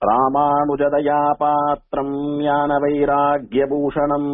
ராமானுஜதயா பாத்திரம் ஞான வைராகியபூஷணம்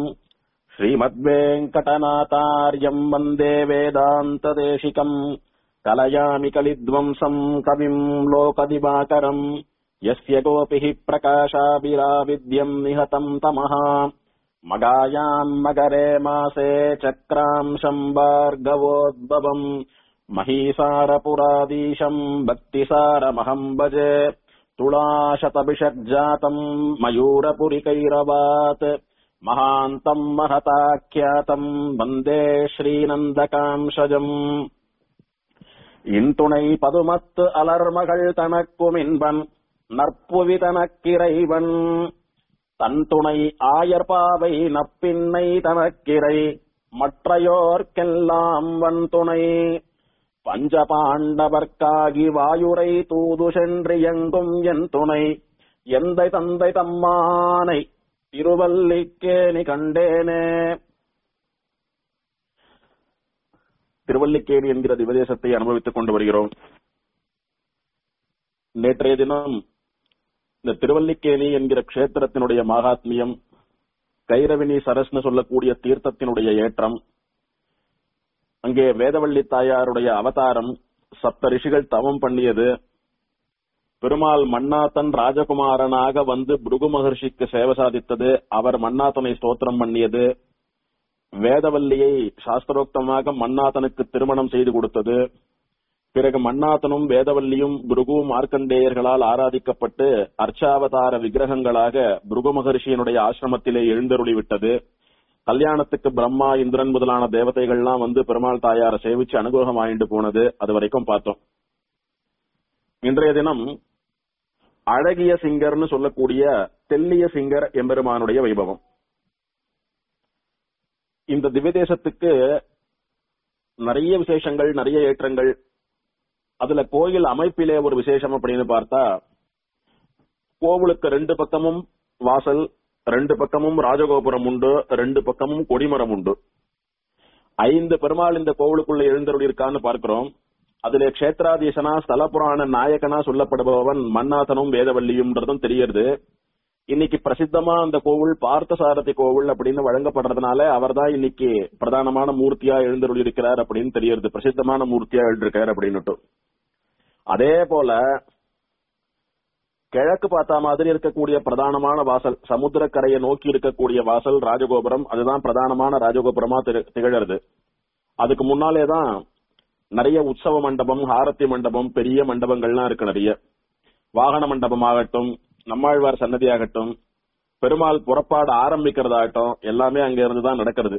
ஸ்ரீமத்வேங்கடநாதாரியம் வந்தே வேதாந்ததேசிகம் கலயாமி கலித்வம்சம் கவிம் லோகதிவாகரம் यस्य गोपिः प्रकाशाभिराविद्यम् निहतम् तमः मगायाम् मकरे मासे चक्रांशम् भार्गवोद्भवम् महीसारपुराधीशम् भक्तिसारमहम् भजे तुलाशतभिषग्जातम् मयूरपुरिकैरवात् महान्तम् महताख्यातम् वन्दे श्रीनन्दकांशजम् இன்துணை பதுமத்து அலர்மகள் தனக்கும் இன்பன் நற்புவி தனக்கிறைவன் தன் துணை ஆயர்பாவை நப்பின்னை தனக்கிரை மற்றையோர்க்கெல்லாம் வன் துணை பஞ்ச பாண்டவர்க்காகி வாயுரை தூது சென்று எங்கும் என் துணை எந்தை தந்தை தம்மானை திருவல்லிக்கேணி கண்டேனே திருவல்லிக்கேணி என்கிற திவதேசத்தை அனுபவித்துக் கொண்டு வருகிறோம் நேற்றைய தினம் இந்த திருவல்லிக்கேணி என்கிற க்ஷேத்திரத்தினுடைய மகாத்மியம் கைரவினி சரஸ்னு சொல்லக்கூடிய தீர்த்தத்தினுடைய ஏற்றம் அங்கே வேதவள்ளி தாயாருடைய அவதாரம் சப்த ரிஷிகள் தவம் பண்ணியது பெருமாள் மன்னாத்தன் ராஜகுமாரனாக வந்து புருகு மகர்ஷிக்கு சேவை சாதித்தது அவர் மன்னாத்தனை ஸ்தோத்திரம் பண்ணியது வேதவல்லியை சாஸ்திரோக்தமாக மன்னாதனுக்கு திருமணம் செய்து கொடுத்தது பிறகு மன்னாதனும் வேதவல்லியும் புருகு மார்க்கண்டேயர்களால் ஆராதிக்கப்பட்டு அர்ச்சாவதார விக்கிரகங்களாக புருகு மகர்ஷியினுடைய ஆசிரமத்திலே எழுந்தருளி விட்டது கல்யாணத்துக்கு பிரம்மா இந்திரன் முதலான தேவதைகள்லாம் வந்து பெருமாள் தாயாரை சேவிச்சு அனுகிரகம் வாங்கிட்டு போனது அது வரைக்கும் பார்த்தோம் இன்றைய தினம் அழகிய சிங்கர்னு சொல்லக்கூடிய தெல்லிய சிங்கர் எம்பெருமானுடைய வைபவம் இந்த திவ்யதேசத்துக்கு நிறைய விசேஷங்கள் நிறைய ஏற்றங்கள் அதுல கோயில் அமைப்பிலே ஒரு விசேஷம் அப்படின்னு பார்த்தா கோவிலுக்கு ரெண்டு பக்கமும் வாசல் ரெண்டு பக்கமும் ராஜகோபுரம் உண்டு ரெண்டு பக்கமும் கொடிமரம் உண்டு ஐந்து பெருமாள் இந்த கோவிலுக்குள்ள எழுந்தருள் இருக்கான்னு பார்க்கிறோம் அதிலே கஷேத்ராதீசனா ஸ்தல புராண நாயகனா சொல்லப்படுபவன் மன்னாதனும் வேதவல்லியும்ன்றதும் தெரியறது இன்னைக்கு பிரசித்தமா அந்த கோவில் பார்த்தசாரதி கோவில் அப்படின்னு வழங்கப்படுறதுனால அவர் தான் இன்னைக்கு பிரதானமான மூர்த்தியா எழுந்தருள் இருக்கிறார் அப்படின்னு தெரியறது பிரசித்தமான மூர்த்தியா எழுந்திருக்கார் அப்படின்னுட்டு அதே போல கிழக்கு பார்த்தா மாதிரி இருக்கக்கூடிய பிரதானமான வாசல் சமுத்திரக்கரையை நோக்கி இருக்கக்கூடிய வாசல் ராஜகோபுரம் அதுதான் பிரதானமான ராஜகோபுரமா திகழறது அதுக்கு முன்னாலே தான் நிறைய உற்சவ மண்டபம் ஹாரத்தி மண்டபம் பெரிய மண்டபங்கள்லாம் இருக்கு நிறைய வாகன மண்டபம் ஆகட்டும் நம்மாழ்வார் சன்னதி ஆகட்டும் பெருமாள் புறப்பாடு ஆரம்பிக்கிறதாகட்டும் எல்லாமே அங்க இருந்து தான் நடக்கிறது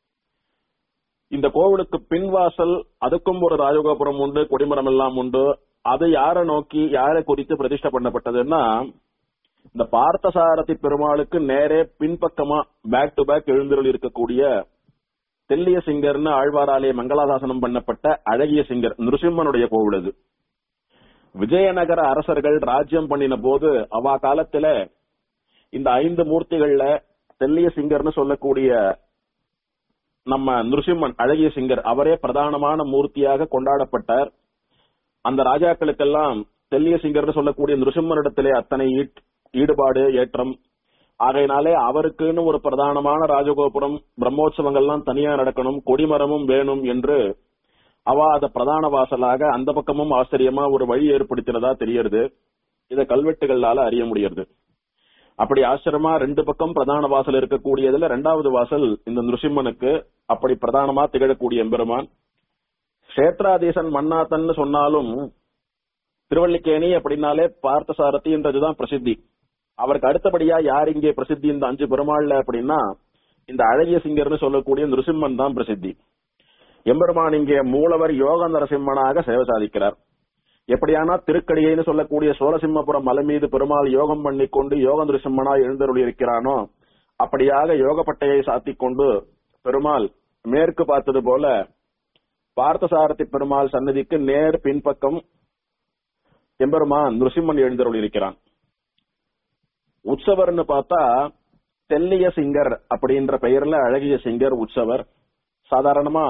இந்த கோவிலுக்கு பின்வாசல் அதுக்கும் ஒரு ராஜகோபுரம் உண்டு கொடிமரம் எல்லாம் உண்டு அது யாரை நோக்கி யாரை குறித்து பிரதிஷ்டை பண்ணப்பட்டதுன்னா இந்த பார்த்தசாரதி பெருமாளுக்கு நேரே பின்பக்கமா பேக் டு பேக் எழுந்தருள் இருக்கக்கூடிய தெல்லிய சிங்கர்னு ஆழ்வாராலே மங்களாதாசனம் பண்ணப்பட்ட அழகிய சிங்கர் நிருசிம்மனுடைய கோவில் அது விஜயநகர அரசர்கள் ராஜ்யம் பண்ணின போது அவா காலத்துல இந்த ஐந்து மூர்த்திகள்ல தெல்லிய சிங்கர்னு சொல்லக்கூடிய நம்ம நிருசிம்மன் அழகிய சிங்கர் அவரே பிரதானமான மூர்த்தியாக கொண்டாடப்பட்டார் அந்த ராஜாக்களுக்கெல்லாம் தெல்லிய சிங்கர்னு சொல்லக்கூடிய நிருசிம்மனிடத்திலே அத்தனை ஈடுபாடு ஏற்றம் ஆகையினாலே அவருக்குன்னு ஒரு பிரதானமான ராஜகோபுரம் பிரம்மோற்சவங்கள்லாம் தனியா நடக்கணும் கொடிமரமும் வேணும் என்று அவ அத பிரதான வாசலாக அந்த பக்கமும் ஆச்சரியமா ஒரு வழி ஏற்படுத்தினதா தெரியறது இத கல்வெட்டுகளால அறிய முடியறது அப்படி ஆச்சரியமா ரெண்டு பக்கம் பிரதான வாசல் இருக்கக்கூடியதுல ரெண்டாவது வாசல் இந்த நிருசிம்மனுக்கு அப்படி பிரதானமா திகழக்கூடிய எம்பெருமான் கஷேத்ராதீசன் மன்னாத்தன் சொன்னாலும் திருவள்ளிக்கேணி அப்படின்னாலே பார்த்தசாரதி என்றதுதான் பிரசித்தி அவருக்கு அடுத்தபடியா யார் இங்கே பிரசித்தி இந்த அஞ்சு பெருமாள்ல அப்படின்னா இந்த அழகிய சிங்கர்னு சொல்லக்கூடிய நிருசிம்மன் தான் பிரசித்தி எம்பெருமான் இங்கே மூலவர் யோக நரசிம்மனாக சேவை சாதிக்கிறார் எப்படியானா திருக்கடியைன்னு சொல்லக்கூடிய சோழசிம்மபுரம் மலை மீது பெருமாள் யோகம் பண்ணி கொண்டு யோக நரசிம்மனா எழுந்தருளி இருக்கிறானோ அப்படியாக யோகப்பட்டையை சாத்திக் கொண்டு பெருமாள் மேற்கு பார்த்தது போல பார்த்தசாரதி பெருமாள் சன்னதிக்கு நேர் பின்பக்கம் எம்பெருமான் நிருசிம்மன் எழுந்தருளி இருக்கிறான் உற்சவர்னு பார்த்தா தெல்லிய சிங்கர் அப்படின்ற பெயர்ல அழகிய சிங்கர் உற்சவர் சாதாரணமா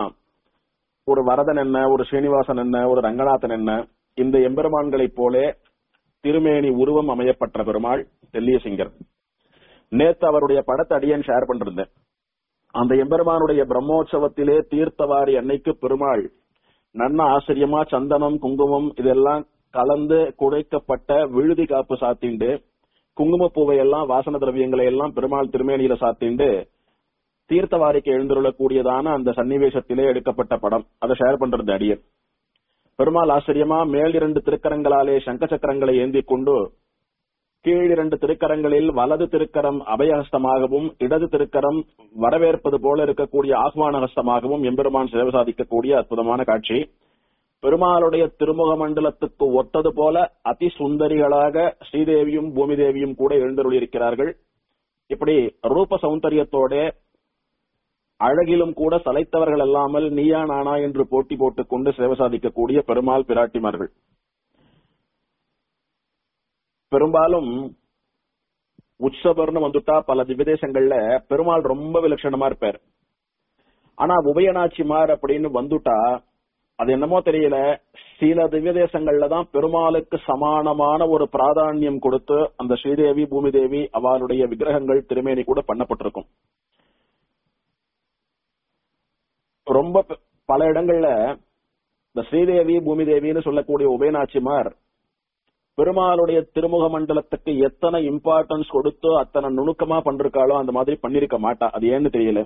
ஒரு வரதன் என்ன ஒரு ஸ்ரீனிவாசன் என்ன ஒரு ரங்கநாதன் என்ன இந்த எம்பெருமான்களைப் போலே திருமேனி உருவம் அமையப்பட்ட பெருமாள் தெல்லியசிங்கர் நேத்து அவருடைய படத்தை அடியேன் ஷேர் பண்ணிருந்தேன் அந்த எம்பெருமானுடைய பிரம்மோற்சவத்திலே தீர்த்தவாரி அன்னைக்கு பெருமாள் நன்ன ஆச்சரியமா சந்தனம் குங்குமம் இதெல்லாம் கலந்து குடைக்கப்பட்ட விழுதி காப்பு சாத்திண்டு குங்குமப்பூவை எல்லாம் வாசன திரவியங்களை எல்லாம் பெருமாள் திருமேனியில சாத்திண்டு தீர்த்தவாரிக்கு எழுந்துள்ளக்கூடியதான அந்த சன்னிவேசத்திலே எடுக்கப்பட்ட படம் அதை ஷேர் பண்றது அடியன் பெருமாள் ஆச்சரியமா மேல் இரண்டு திருக்கரங்களாலே சங்க சக்கரங்களை ஏந்தி கொண்டு கீழ் இரண்டு திருக்கரங்களில் வலது திருக்கரம் அபயஹஸ்தமாகவும் இடது திருக்கரம் வரவேற்பது போல இருக்கக்கூடிய ஆஹ்வான ஹஸ்தமாகவும் எம்பெருமான் சேவை சாதிக்கக்கூடிய அற்புதமான காட்சி பெருமாளுடைய திருமுக மண்டலத்துக்கு ஒத்தது போல அதி சுந்தரிகளாக ஸ்ரீதேவியும் பூமி தேவியும் கூட எழுந்தருளியிருக்கிறார்கள் இப்படி ரூப சௌந்தரியத்தோட அழகிலும் கூட சலைத்தவர்கள் அல்லாமல் நீயா நானா என்று போட்டி போட்டுக் கொண்டு சேவை சாதிக்கக்கூடிய பெருமாள் பிராட்டிமார்கள் பெரும்பாலும் உற்சவர்னு வந்துட்டா பல திவ்யதேசங்கள்ல பெருமாள் ரொம்ப விலட்சணமா இருப்பார் ஆனா உபயநாச்சிமார் அப்படின்னு வந்துட்டா அது என்னமோ தெரியல சில திவ்ய தேசங்கள்ல தான் பெருமாளுக்கு சமானமான ஒரு பிராதானியம் கொடுத்து அந்த ஸ்ரீதேவி பூமி தேவி அவளுடைய விக்கிரகங்கள் திருமேனி கூட பண்ணப்பட்டிருக்கும் ரொம்ப ப- பல இடங்கள்ல இந்த ஸ்ரீதேவி பூமி தேவின்னு சொல்லக்கூடிய உபயநாச்சிமார் பெருமாளுடைய திருமுக மண்டலத்துக்கு எத்தனை இம்பார்ட்டன்ஸ் கொடுத்து அத்தனை நுணுக்கமா பண்றாளோ அந்த மாதிரி பண்ணிருக்க மாட்டா அது ஏன்னு தெரியல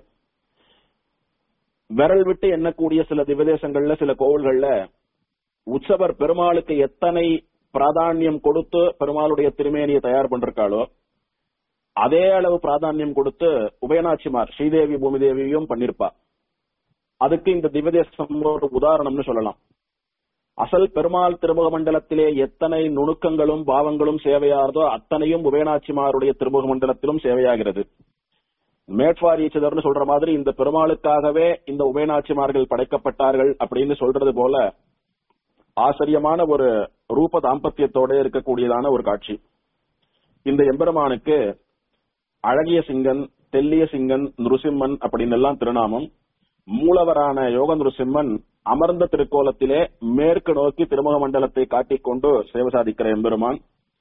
விரல் விட்டு எண்ணக்கூடிய சில திவதேசங்கள்ல சில கோவில்கள்ல உற்சவர் பெருமாளுக்கு எத்தனை பிராதானியம் கொடுத்து பெருமாளுடைய திருமேனியை தயார் பண்றாளோ அதே அளவு பிராதானியம் கொடுத்து உபயநாச்சிமார் ஸ்ரீதேவி பூமிதேவியும் பண்ணிருப்பா அதுக்கு இந்த திவதேசம் ஒரு உதாரணம்னு சொல்லலாம் அசல் பெருமாள் திருமுக மண்டலத்திலே எத்தனை நுணுக்கங்களும் பாவங்களும் சேவையாகிறதோ அத்தனையும் உபயநாச்சிமாருடைய திருமுக மண்டலத்திலும் சேவையாகிறது மேட்பார் ஈச்சதர்னு சொல்ற மாதிரி இந்த பெருமாளுக்காகவே இந்த உபயநாச்சிமார்கள் படைக்கப்பட்டார்கள் அப்படின்னு சொல்றது போல ஆச்சரியமான ஒரு ரூப தாம்பத்தியத்தோட இருக்கக்கூடியதான ஒரு காட்சி இந்த எம்பெருமானுக்கு அழகிய சிங்கன் தெல்லிய சிங்கன் நృசிம்மன் அப்படின்னு எல்லாம் திருநாமம் மூலவரான யோக நృசிம்மன் அமர்ந்த திருக்கோலத்திலே மேற்கு நோக்கி திருமுக மண்டலத்தை காட்டிக்கொண்டு சேவை சாதிக்கிற எம்பெருமான்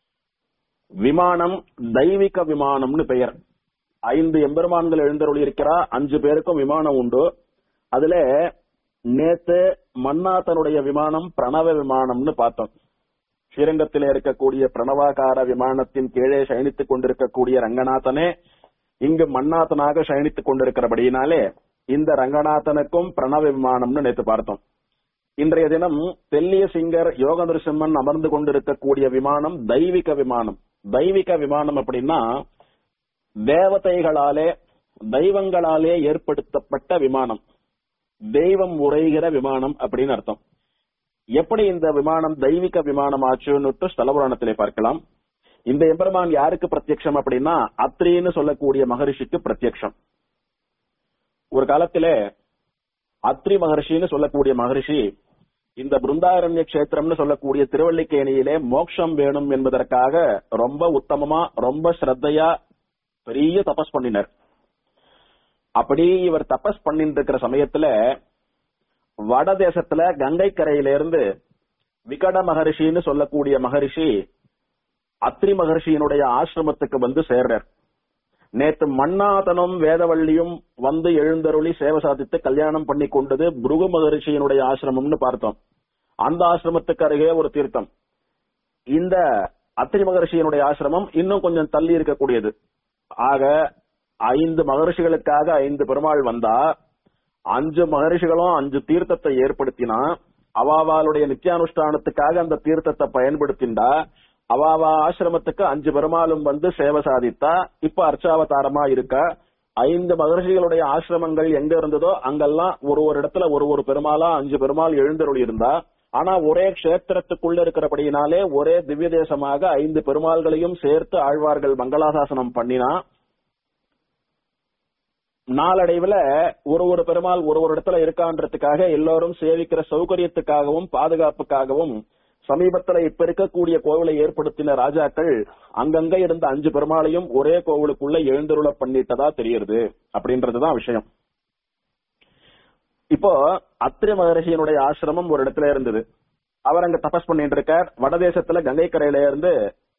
விமானம் தெய்வீக விமானம்னு பெயர் ஐந்து எம்பெருமான்கள் எழுந்தருளி இருக்கிறா அஞ்சு பேருக்கும் விமானம் உண்டு அதுல நேத்து மன்னாத்தனுடைய விமானம் பிரணவ விமானம்னு பார்த்தோம் ஸ்ரீரங்கத்திலே இருக்கக்கூடிய பிரணவாகார விமானத்தின் கீழே சயனித்துக் கொண்டிருக்கக்கூடிய ரங்கநாதனே இங்கு மன்னாத்தனாக சயனித்துக் கொண்டிருக்கிறபடியினாலே இந்த ரங்கநாதனுக்கும் பிரணவ விமானம்னு நேத்து பார்த்தோம் இன்றைய தினம் தெல்லிய சிங்கர் யோக நரசிம்மன் அமர்ந்து கொண்டிருக்கக்கூடிய விமானம் தெய்வீக விமானம் தெய்வீக விமானம் அப்படின்னா தேவதைகளாலே தெய்வங்களாலே ஏற்படுத்தப்பட்ட விமானம் தெய்வம் உரைகிற விமானம் அப்படின்னு அர்த்தம் எப்படி இந்த விமானம் தெய்வீக விமானம் ஆச்சுன்னுட்டு ஸ்தலபுராணத்திலே பார்க்கலாம் இந்த எம்பெருமான் யாருக்கு பிரத்யக்ஷம் அப்படின்னா அத்ரின்னு சொல்லக்கூடிய மகரிஷிக்கு பிரத்யக்ஷம் ஒரு காலத்திலே அத்ரி மகர்ஷின்னு சொல்லக்கூடிய மகரிஷி இந்த பிருந்தாரண்ய கஷேத்திரம்னு சொல்லக்கூடிய திருவள்ளிக்கேணியிலே மோட்சம் வேணும் என்பதற்காக ரொம்ப உத்தமமா ரொம்ப ஸ்ரத்தையா பெரிய தபஸ் பண்ணினார் அப்படி இவர் தபஸ் பண்ணிட்டு இருக்கிற சமயத்துல வட தேசத்துல கங்கை கரையில இருந்து விகட மகரிஷின்னு சொல்லக்கூடிய மகரிஷி அத்ரி மகர்ஷியினுடைய ஆசிரமத்துக்கு வந்து சேர்றார் நேத்து மன்னாதனும் வேதவள்ளியும் வந்து எழுந்தருளி சேவை சாதித்து கல்யாணம் பண்ணி கொண்டது புருகு மகரிஷியினுடைய ஆசிரமம்னு பார்த்தோம் அந்த ஆசிரமத்துக்கு அருகே ஒரு தீர்த்தம் இந்த அத்திரி மகரிஷியினுடைய ஆசிரமம் இன்னும் கொஞ்சம் தள்ளி இருக்கக்கூடியது ஆக ஐந்து மகரிஷிகளுக்காக ஐந்து பெருமாள் வந்தா அஞ்சு மகரிஷிகளும் அஞ்சு தீர்த்தத்தை ஏற்படுத்தினா அவாவாளுடைய நித்தியானுஷ்டானத்துக்காக அந்த தீர்த்தத்தை பயன்படுத்திண்டா அவாவா ஆசிரமத்துக்கு அஞ்சு பெருமாளும் வந்து சேவை சாதித்தா இப்ப அர்ச்சாவதாரமா இருக்க ஐந்து மகர்ஷிகளுடைய ஆசிரமங்கள் எங்க இருந்ததோ அங்கெல்லாம் ஒரு ஒரு இடத்துல ஒரு ஒரு பெருமாளா அஞ்சு பெருமாள் எழுந்தருளி இருந்தா ஆனா ஒரே கஷேத்திரத்துக்குள்ள இருக்கிறபடியினாலே ஒரே திவ்ய தேசமாக ஐந்து பெருமாள்களையும் சேர்த்து ஆழ்வார்கள் மங்களாசாசனம் பண்ணினா நாளடைவுல ஒரு ஒரு பெருமாள் ஒரு ஒரு இடத்துல இருக்கான்றதுக்காக எல்லோரும் சேவிக்கிற சௌகரியத்துக்காகவும் பாதுகாப்புக்காகவும் சமீபத்துல இப்ப இருக்கக்கூடிய கோவிலை ஏற்படுத்தின ராஜாக்கள் அங்கங்க இருந்த அஞ்சு பெருமாளையும் ஒரே கோவிலுக்குள்ள எழுந்தருள பண்ணிட்டதா தெரியுது அப்படின்றதுதான் விஷயம் இப்போ அத்திரி மகரிஷியினுடைய ஆசிரமம் ஒரு இடத்துல இருந்தது அவர் அங்க தபஸ் பண்ணிட்டு இருக்கார் வடதேசத்துல கங்கை கரையில இருந்து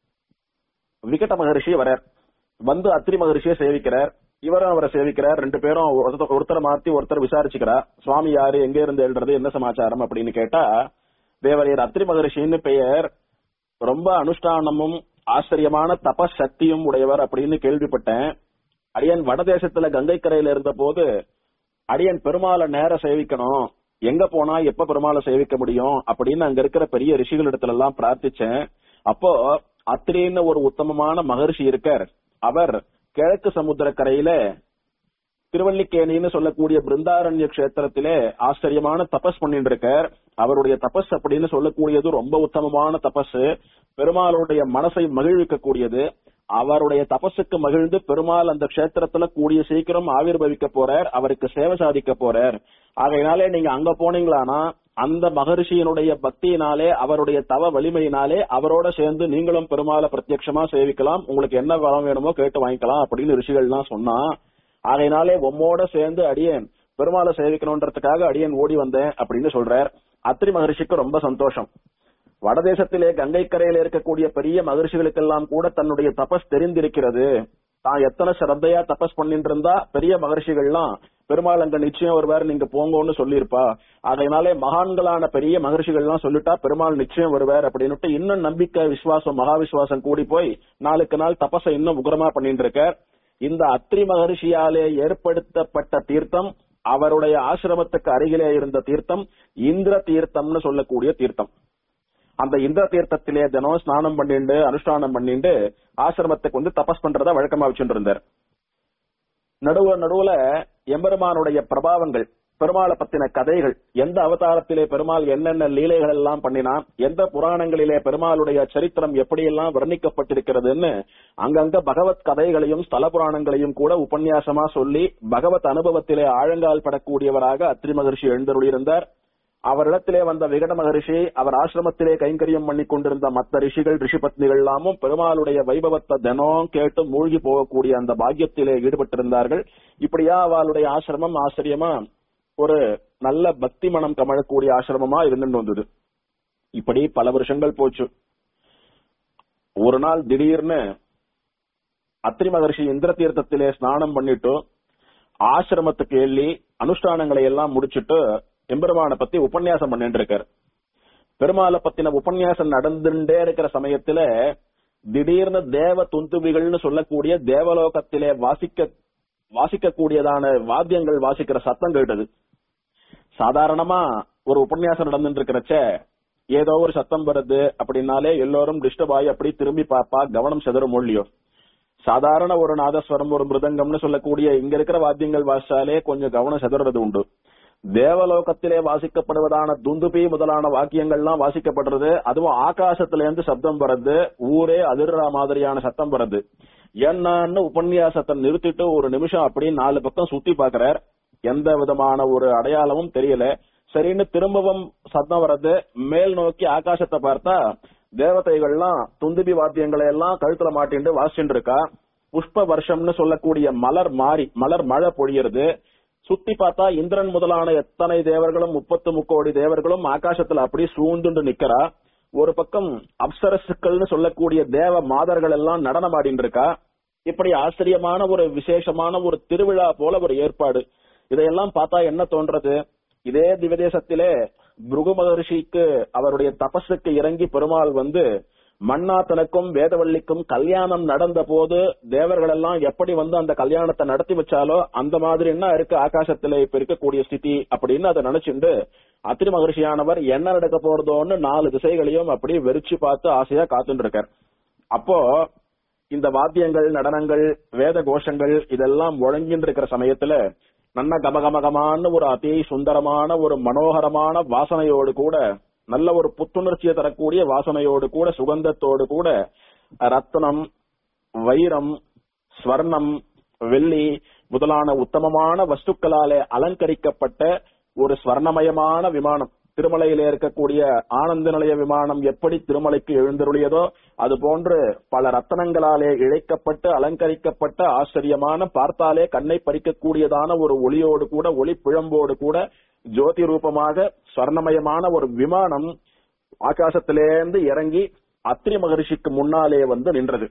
விகட மகரிஷி வரார் வந்து அத்திரி மகரிஷியை சேவிக்கிறார் இவரும் அவரை சேவிக்கிறார் ரெண்டு பேரும் ஒருத்தர் ஒருத்தரை மாத்தி ஒருத்தர் விசாரிச்சுக்கிறா சுவாமி யாரு எங்க இருந்து எழுறது என்ன சமாச்சாரம் அப்படின்னு கேட்டா தேவரையர் அத்திரி மகரிஷின்னு பெயர் ரொம்ப அனுஷ்டானமும் ஆச்சரியமான தபஸ் சக்தியும் உடையவர் அப்படின்னு கேள்விப்பட்டேன் அடியன் வடதேசத்துல கங்கை கரையில இருந்த போது அடியன் பெருமாளை நேர சேவிக்கணும் எங்க போனா எப்ப பெருமாளை சேவிக்க முடியும் அப்படின்னு அங்க இருக்கிற பெரிய ரிஷிகள் இடத்துல எல்லாம் பிரார்த்திச்சேன் அப்போ அத்திரின்னு ஒரு உத்தமமான மகர்ஷி இருக்கார் அவர் கிழக்கு சமுத்திர கரையில திருவல்லிக்கேணின்னு சொல்லக்கூடிய பிருந்தாரண்ய கஷேத்திரத்திலே ஆச்சரியமான தபஸ் பண்ணிட்டு இருக்கார் அவருடைய தபஸ் அப்படின்னு சொல்லக்கூடியது ரொம்ப உத்தமமான தபஸ் பெருமாளுடைய மனசை மகிழ்விக்க கூடியது அவருடைய தபஸுக்கு மகிழ்ந்து பெருமாள் அந்த கஷேத்திரத்துல கூடிய சீக்கிரம் ஆவிர்வவிக்க போறார் அவருக்கு சேவை சாதிக்க போறார் ஆகையினாலே நீங்க அங்க போனீங்களானா அந்த மகரிஷியினுடைய பக்தியினாலே அவருடைய தவ வலிமையினாலே அவரோட சேர்ந்து நீங்களும் பெருமாளை பிரத்யட்சமா சேவிக்கலாம் உங்களுக்கு என்ன வரம் வேணுமோ கேட்டு வாங்கிக்கலாம் அப்படின்னு ரிஷிகள்லாம் சொன்னா ஆகையினாலே உம்மோட சேர்ந்து அடியேன் பெருமாளை சேவிக்கணுன்றதுக்காக அடியேன் ஓடி வந்தேன் அப்படின்னு சொல்றார் அத்திரி மகரிஷிக்கு ரொம்ப சந்தோஷம் வடதேசத்திலே கங்கை கரையில இருக்கக்கூடிய பெரிய மகர்ஷிகளுக்கெல்லாம் கூட தன்னுடைய தபஸ் தெரிந்திருக்கிறது தான் எத்தனை சிரத்தையா தபஸ் பண்ணிட்டு இருந்தா பெரிய மகர்ஷிகள்லாம் பெருமாள் அங்க நிச்சயம் வருவார் நீங்க போங்கன்னு சொல்லியிருப்பா அதனாலே மகான்களான பெரிய மகர்ஷிகள்லாம் சொல்லிட்டா பெருமாள் நிச்சயம் வருவார் அப்படின்னுட்டு இன்னும் நம்பிக்கை விசுவாசம் மகா விசுவாசம் கூடி போய் நாளுக்கு நாள் தபஸை இன்னும் உக்ரமா பண்ணிட்டு இருக்கார் இந்த அத்ரி மகர்ஷியாலே ஏற்படுத்தப்பட்ட தீர்த்தம் அவருடைய ஆசிரமத்துக்கு அருகிலே இருந்த தீர்த்தம் இந்திர தீர்த்தம்னு சொல்லக்கூடிய தீர்த்தம் அந்த இந்திர தீர்த்தத்திலே தினம் ஸ்நானம் பண்ணிட்டு அனுஷ்டானம் பண்ணிட்டு ஆசிரமத்துக்கு வந்து தபஸ் பண்றத வழக்கமா வச்சுட்டு இருந்தார் நடுவுல நடுவுல எம்பெருமானுடைய பிரபாவங்கள் பெருமாளை பத்தின கதைகள் எந்த அவதாரத்திலே பெருமாள் என்னென்ன லீலைகள் எல்லாம் பண்ணினான் எந்த புராணங்களிலே பெருமாளுடைய சரித்திரம் எப்படியெல்லாம் வர்ணிக்கப்பட்டிருக்கிறதுன்னு அங்கங்க பகவத் கதைகளையும் ஸ்தல புராணங்களையும் கூட உபன்யாசமா சொல்லி பகவத் அனுபவத்திலே ஆழங்கால் படக்கூடியவராக அத்ரி மகர்ஷி எழுந்தருளியிருந்தார் அவரிடத்திலே வந்த விகட மகரிஷி அவர் ஆசிரமத்திலே கைங்கரியம் பண்ணி கொண்டிருந்த மத்த ரிஷிகள் ரிஷி பத்னிகள் எல்லாமும் பெருமாளுடைய வைபவத்தை தினம் கேட்டு மூழ்கி போகக்கூடிய அந்த பாக்கியத்திலே ஈடுபட்டிருந்தார்கள் இப்படியா அவளுடைய ஆசிரமம் ஆச்சரியமா ஒரு நல்ல பக்தி மனம் கமழக்கூடிய ஆசிரமமா இருந்துட்டு வந்தது இப்படி பல வருஷங்கள் போச்சு ஒரு நாள் திடீர்னு அத்திரி மகர்ஷி இந்திர தீர்த்தத்திலே ஸ்நானம் பண்ணிட்டு ஆசிரமத்துக்கு எள்ளி அனுஷ்டானங்களை எல்லாம் முடிச்சிட்டு எம்பெருமான பத்தி உபன்யாசம் பண்ணிட்டு இருக்காரு பெருமாளை பத்தின உபன்யாசம் நடந்துட்டே இருக்கிற சமயத்துல திடீர்னு தேவ துந்துபிகள்னு சொல்லக்கூடிய தேவலோகத்திலே வாசிக்க வாசிக்கக்கூடியதான வாத்தியங்கள் வாசிக்கிற சத்தம் கேட்டது சாதாரணமா ஒரு உபன்யாசம் நடந்துட்டு இருக்கிறச்ச ஏதோ ஒரு சத்தம் வருது அப்படின்னாலே எல்லோரும் டிஸ்டர்ப் ஆகி அப்படி திரும்பி பாப்பா கவனம் செதறும் மொழியோ சாதாரண ஒரு நாதஸ்வரம் ஒரு மிருதங்கம்னு சொல்லக்கூடிய இங்க இருக்கிற வாத்தியங்கள் வாசிச்சாலே கொஞ்சம் கவனம் செதறது உண்டு தேவலோகத்திலே வாசிக்கப்படுவதான துந்துபி முதலான வாக்கியங்கள்லாம் வாசிக்கப்படுறது அதுவும் ஆகாசத்துல இருந்து சப்தம் வர்றது ஊரே அதிர்ற மாதிரியான சத்தம் வருது என்னன்னு உபன்யாசத்தை நிறுத்திட்டு ஒரு நிமிஷம் அப்படி நாலு பக்கம் சுத்தி பாக்குறார் எந்த விதமான ஒரு அடையாளமும் தெரியல சரின்னு திரும்பவும் சத்தம் வர்றது மேல் நோக்கி ஆகாசத்தை பார்த்தா தேவதைகள்லாம் துந்துபி வாத்தியங்களை எல்லாம் கழுத்துல மாட்டிண்டு வாசிச்சுட்டு இருக்கா புஷ்ப வருஷம்னு சொல்லக்கூடிய மலர் மாறி மலர் மழை பொழியறது சுத்தி பார்த்தா இந்திரன் முதலான எத்தனை தேவர்களும் முப்பத்து முக்கோடி தேவர்களும் ஆகாசத்துல அப்படி சூழ்ந்துண்டு நிக்கிறா ஒரு பக்கம் அப்சரசுக்கள்னு சொல்லக்கூடிய தேவ மாதர்கள் எல்லாம் நடனமாடிட்டு இருக்கா இப்படி ஆச்சரியமான ஒரு விசேஷமான ஒரு திருவிழா போல ஒரு ஏற்பாடு இதையெல்லாம் பார்த்தா என்ன தோன்றது இதே திவதேசத்திலே புருகு மகர்ஷிக்கு அவருடைய தபஸுக்கு இறங்கி பெருமாள் வந்து மன்னாத்தனுக்கும் வேதவள்ளிக்கும் கல்யாணம் நடந்த போது தேவர்கள் எல்லாம் எப்படி வந்து அந்த கல்யாணத்தை நடத்தி வச்சாலோ அந்த மாதிரி என்ன இருக்கு ஆகாசத்துல இப்ப இருக்கக்கூடிய ஸ்திதி அப்படின்னு அதை நினைச்சுண்டு அத்திரி மகர்ஷியானவர் என்ன நடக்க போறதோன்னு நாலு திசைகளையும் அப்படி வெறிச்சு பார்த்து ஆசையா காத்துட்டு இருக்கார் அப்போ இந்த வாத்தியங்கள் நடனங்கள் வேத கோஷங்கள் இதெல்லாம் முழங்கின்னு இருக்கிற சமயத்துல நல்ல கமகமகமான ஒரு அதி சுந்தரமான ஒரு மனோகரமான வாசனையோடு கூட நல்ல ஒரு புத்துணர்ச்சியை தரக்கூடிய வாசனையோடு கூட சுகந்தத்தோடு கூட ரத்னம் வைரம் ஸ்வர்ணம் வெள்ளி முதலான உத்தமமான வஸ்துக்களாலே அலங்கரிக்கப்பட்ட ஒரு ஸ்வர்ணமயமான விமானம் திருமலையிலே இருக்கக்கூடிய ஆனந்த நிலைய விமானம் எப்படி திருமலைக்கு எழுந்தருளியதோ அது போன்று பல ரத்தனங்களாலே இழைக்கப்பட்டு அலங்கரிக்கப்பட்ட ஆச்சரியமான பார்த்தாலே கண்ணை பறிக்கக்கூடியதான ஒரு ஒளியோடு கூட ஒளி பிழம்போடு கூட ஜோதி ரூபமாக ஸ்வர்ணமயமான ஒரு விமானம் ஆகாசத்திலேருந்து இறங்கி அத்திரி மகரிஷிக்கு முன்னாலே வந்து நின்றது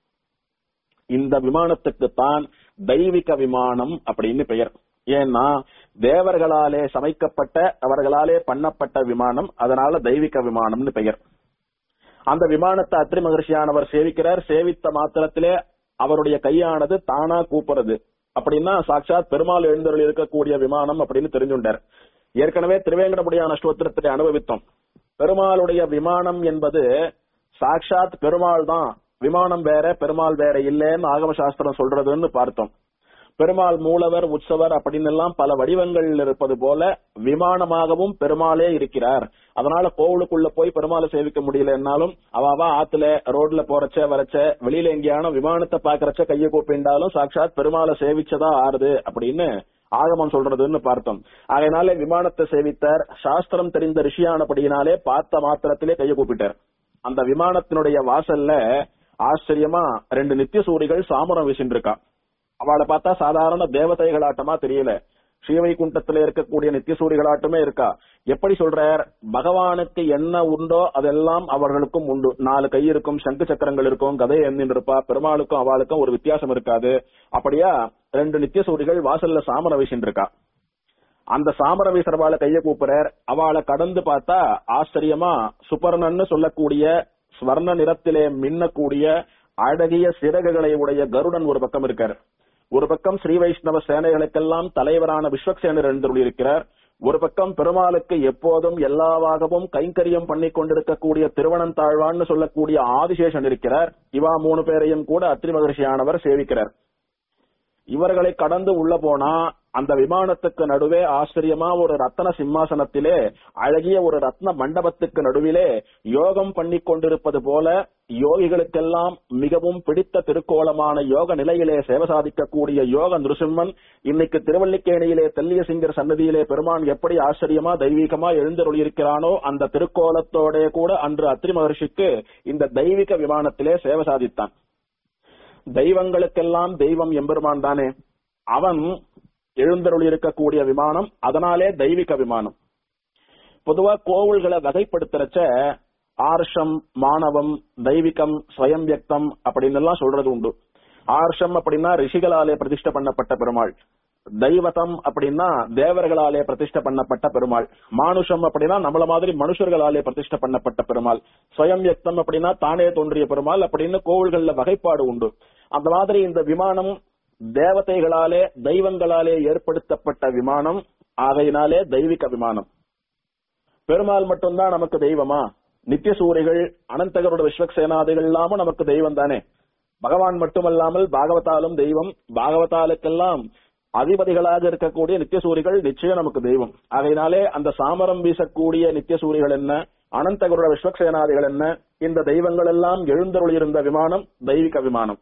இந்த விமானத்துக்கு தான் தெய்வீக விமானம் அப்படின்னு பெயர் ஏன்னா தேவர்களாலே சமைக்கப்பட்ட அவர்களாலே பண்ணப்பட்ட விமானம் அதனால தெய்வீக விமானம்னு பெயர் அந்த விமானத்தை அத்திரி மகர்ஷியானவர் சேவிக்கிறார் சேவித்த மாத்திரத்திலே அவருடைய கையானது தானா கூப்புறது அப்படின்னா சாட்சாத் பெருமாள் எழுந்தருள் இருக்கக்கூடிய விமானம் அப்படின்னு தெரிஞ்சுட்டார் ஏற்கனவே திருவேங்கடமுடியான ஸ்தோத்திரத்தை அனுபவித்தோம் பெருமாளுடைய விமானம் என்பது சாட்சாத் பெருமாள் தான் விமானம் வேற பெருமாள் வேற இல்லைன்னு ஆகம சாஸ்திரம் சொல்றதுன்னு பார்த்தோம் பெருமாள் மூலவர் உற்சவர் அப்படின்னு எல்லாம் பல வடிவங்கள் இருப்பது போல விமானமாகவும் பெருமாளே இருக்கிறார் அதனால கோவிலுக்குள்ள போய் பெருமாளை சேவிக்க முடியலன்னாலும் அவாவா ஆத்துல ரோட்ல போறச்ச வரச்ச வெளியில எங்கேயான விமானத்தை பாக்குறச்ச கையை கூப்பிண்டாலும் சாட்சாத் பெருமாளை சேவிச்சதா ஆறுது அப்படின்னு ஆகமம் சொல்றதுன்னு பார்த்தோம் அதனால விமானத்தை சேவித்தார் சாஸ்திரம் தெரிந்த ரிஷியானபடியினாலே பார்த்த மாத்திரத்திலே கையை கூப்பிட்டார் அந்த விமானத்தினுடைய வாசல்ல ஆச்சரியமா ரெண்டு நித்திய சூரிகள் சாமரம் வீசின்னு இருக்கா அவளை பார்த்தா சாதாரண தேவதைகளாட்டமா தெரியல ஸ்ரீவைகுண்டத்துல இருக்கக்கூடிய நித்தியசூரிகளாட்டமே இருக்கா எப்படி சொல்றார் பகவானுக்கு என்ன உண்டோ அதெல்லாம் அவர்களுக்கும் உண்டு நாலு கை இருக்கும் சங்கு சக்கரங்கள் இருக்கும் கதை எண்ணின் இருப்பா பெருமாளுக்கும் அவளுக்கும் ஒரு வித்தியாசம் இருக்காது அப்படியா ரெண்டு நித்தியசூரிகள் வாசல்ல சாமர வீசின்னு இருக்கா அந்த சாமர வீசரவாள கைய கூப்பிடுறார் அவளை கடந்து பார்த்தா ஆச்சரியமா சுபர்ணன்னு சொல்லக்கூடிய ஸ்வர்ண நிறத்திலே மின்னக்கூடிய அழகிய சிறகுகளை உடைய கருடன் ஒரு பக்கம் இருக்கார் ஒரு பக்கம் ஸ்ரீ வைஷ்ணவ சேனைகளுக்கெல்லாம் தலைவரான விஸ்வக்சேனர் எழுந்துள்ளிருக்கிறார் ஒரு பக்கம் பெருமாளுக்கு எப்போதும் எல்லாவாகவும் கைங்கரியம் பண்ணி கொண்டிருக்கக்கூடிய திருவனந்தாழ்வான்னு சொல்லக்கூடிய ஆதிசேஷன் இருக்கிறார் இவா மூணு பேரையும் கூட அத்ரி மகர்ஷியானவர் சேவிக்கிறார் இவர்களை கடந்து உள்ள போனா அந்த விமானத்துக்கு நடுவே ஆச்சரியமா ஒரு ரத்தன சிம்மாசனத்திலே அழகிய ஒரு ரத்ன மண்டபத்துக்கு நடுவிலே யோகம் பண்ணி கொண்டிருப்பது போல யோகிகளுக்கெல்லாம் மிகவும் பிடித்த திருக்கோலமான யோக நிலையிலே சேவை சாதிக்கக்கூடிய யோக நிருசிம்மன் இன்னைக்கு திருவல்லிக்கேணியிலே தெல்லிய சிங்கர் சன்னதியிலே பெருமான் எப்படி ஆச்சரியமா தெய்வீகமா எழுந்தருளியிருக்கிறானோ அந்த திருக்கோலத்தோட கூட அன்று அத்ரி மகர்ஷிக்கு இந்த தெய்வீக விமானத்திலே சேவை சாதித்தான் தெய்வங்களுக்கெல்லாம் தெய்வம் எம்பெருமான் தானே அவன் எழுந்தருள் இருக்கக்கூடிய விமானம் அதனாலே தெய்வீக விமானம் பொதுவா கோவில்களை வகைப்படுத்துறச்ச ஆர்ஷம் மாணவம் தெய்வீகம் ஸ்வயம் வியக்தம் அப்படின்னு எல்லாம் சொல்றது உண்டு ஆர்ஷம் அப்படின்னா ரிஷிகளாலே பிரதிஷ்ட பண்ணப்பட்ட பெருமாள் தெய்வதம் அப்படின்னா தேவர்களாலே பிரதிஷ்ட பண்ணப்பட்ட பெருமாள் மானுஷம் அப்படின்னா நம்மள மாதிரி மனுஷர்களாலே பிரதிஷ்ட பண்ணப்பட்ட பெருமாள் ஸ்வயம் வியக்தம் அப்படின்னா தானே தோன்றிய பெருமாள் அப்படின்னு கோவில்கள்ல வகைப்பாடு உண்டு அந்த மாதிரி இந்த விமானம் தேவதைகளாலே தெய்வங்களாலே ஏற்படுத்தப்பட்ட விமானம் ஆகையினாலே தெய்வீக விமானம் பெருமாள் மட்டும்தான் நமக்கு தெய்வமா நித்திய சூரிகள் அனந்தகரோட விஸ்வக்சேனாதிகள் இல்லாம நமக்கு தெய்வம் தானே பகவான் மட்டுமல்லாமல் பாகவதாலும் தெய்வம் பாகவதாலுக்கெல்லாம் அதிபதிகளாக இருக்கக்கூடிய நித்தியசூரிகள் நிச்சயம் நமக்கு தெய்வம் ஆகையினாலே அந்த சாமரம் வீசக்கூடிய நித்தியசூரிகள் என்ன அனந்தகருட விஸ்வக்சேனாதிகள் என்ன இந்த தெய்வங்கள் எல்லாம் எழுந்தருள் இருந்த விமானம் தெய்வீக விமானம்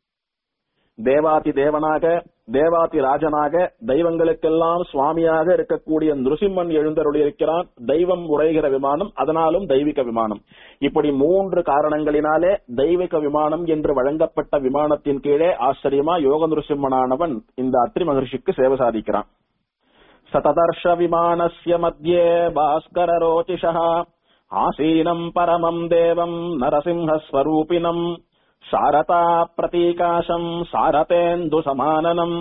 தேவாதி தேவனாக தேவாதி ராஜனாக தெய்வங்களுக்கெல்லாம் சுவாமியாக இருக்கக்கூடிய நிருசிம்மன் எழுந்தருள் இருக்கிறான் தெய்வம் உரைகிற விமானம் அதனாலும் தெய்வீக விமானம் இப்படி மூன்று காரணங்களினாலே தெய்வீக விமானம் என்று வழங்கப்பட்ட விமானத்தின் கீழே ஆச்சரியமா யோக நிருசிம்மனானவன் இந்த அத்ரி மகர்ஷிக்கு சேவை சாதிக்கிறான் சததர்ஷ விமானஸ்ய மத்தியே பாஸ்கர ரோச்சிஷா ஆசீனம் பரமம் தேவம் நரசிம்ஹஸ்வரூபினம் சாரதா பிரதீகாசம் சாரதேந்து சமானனம்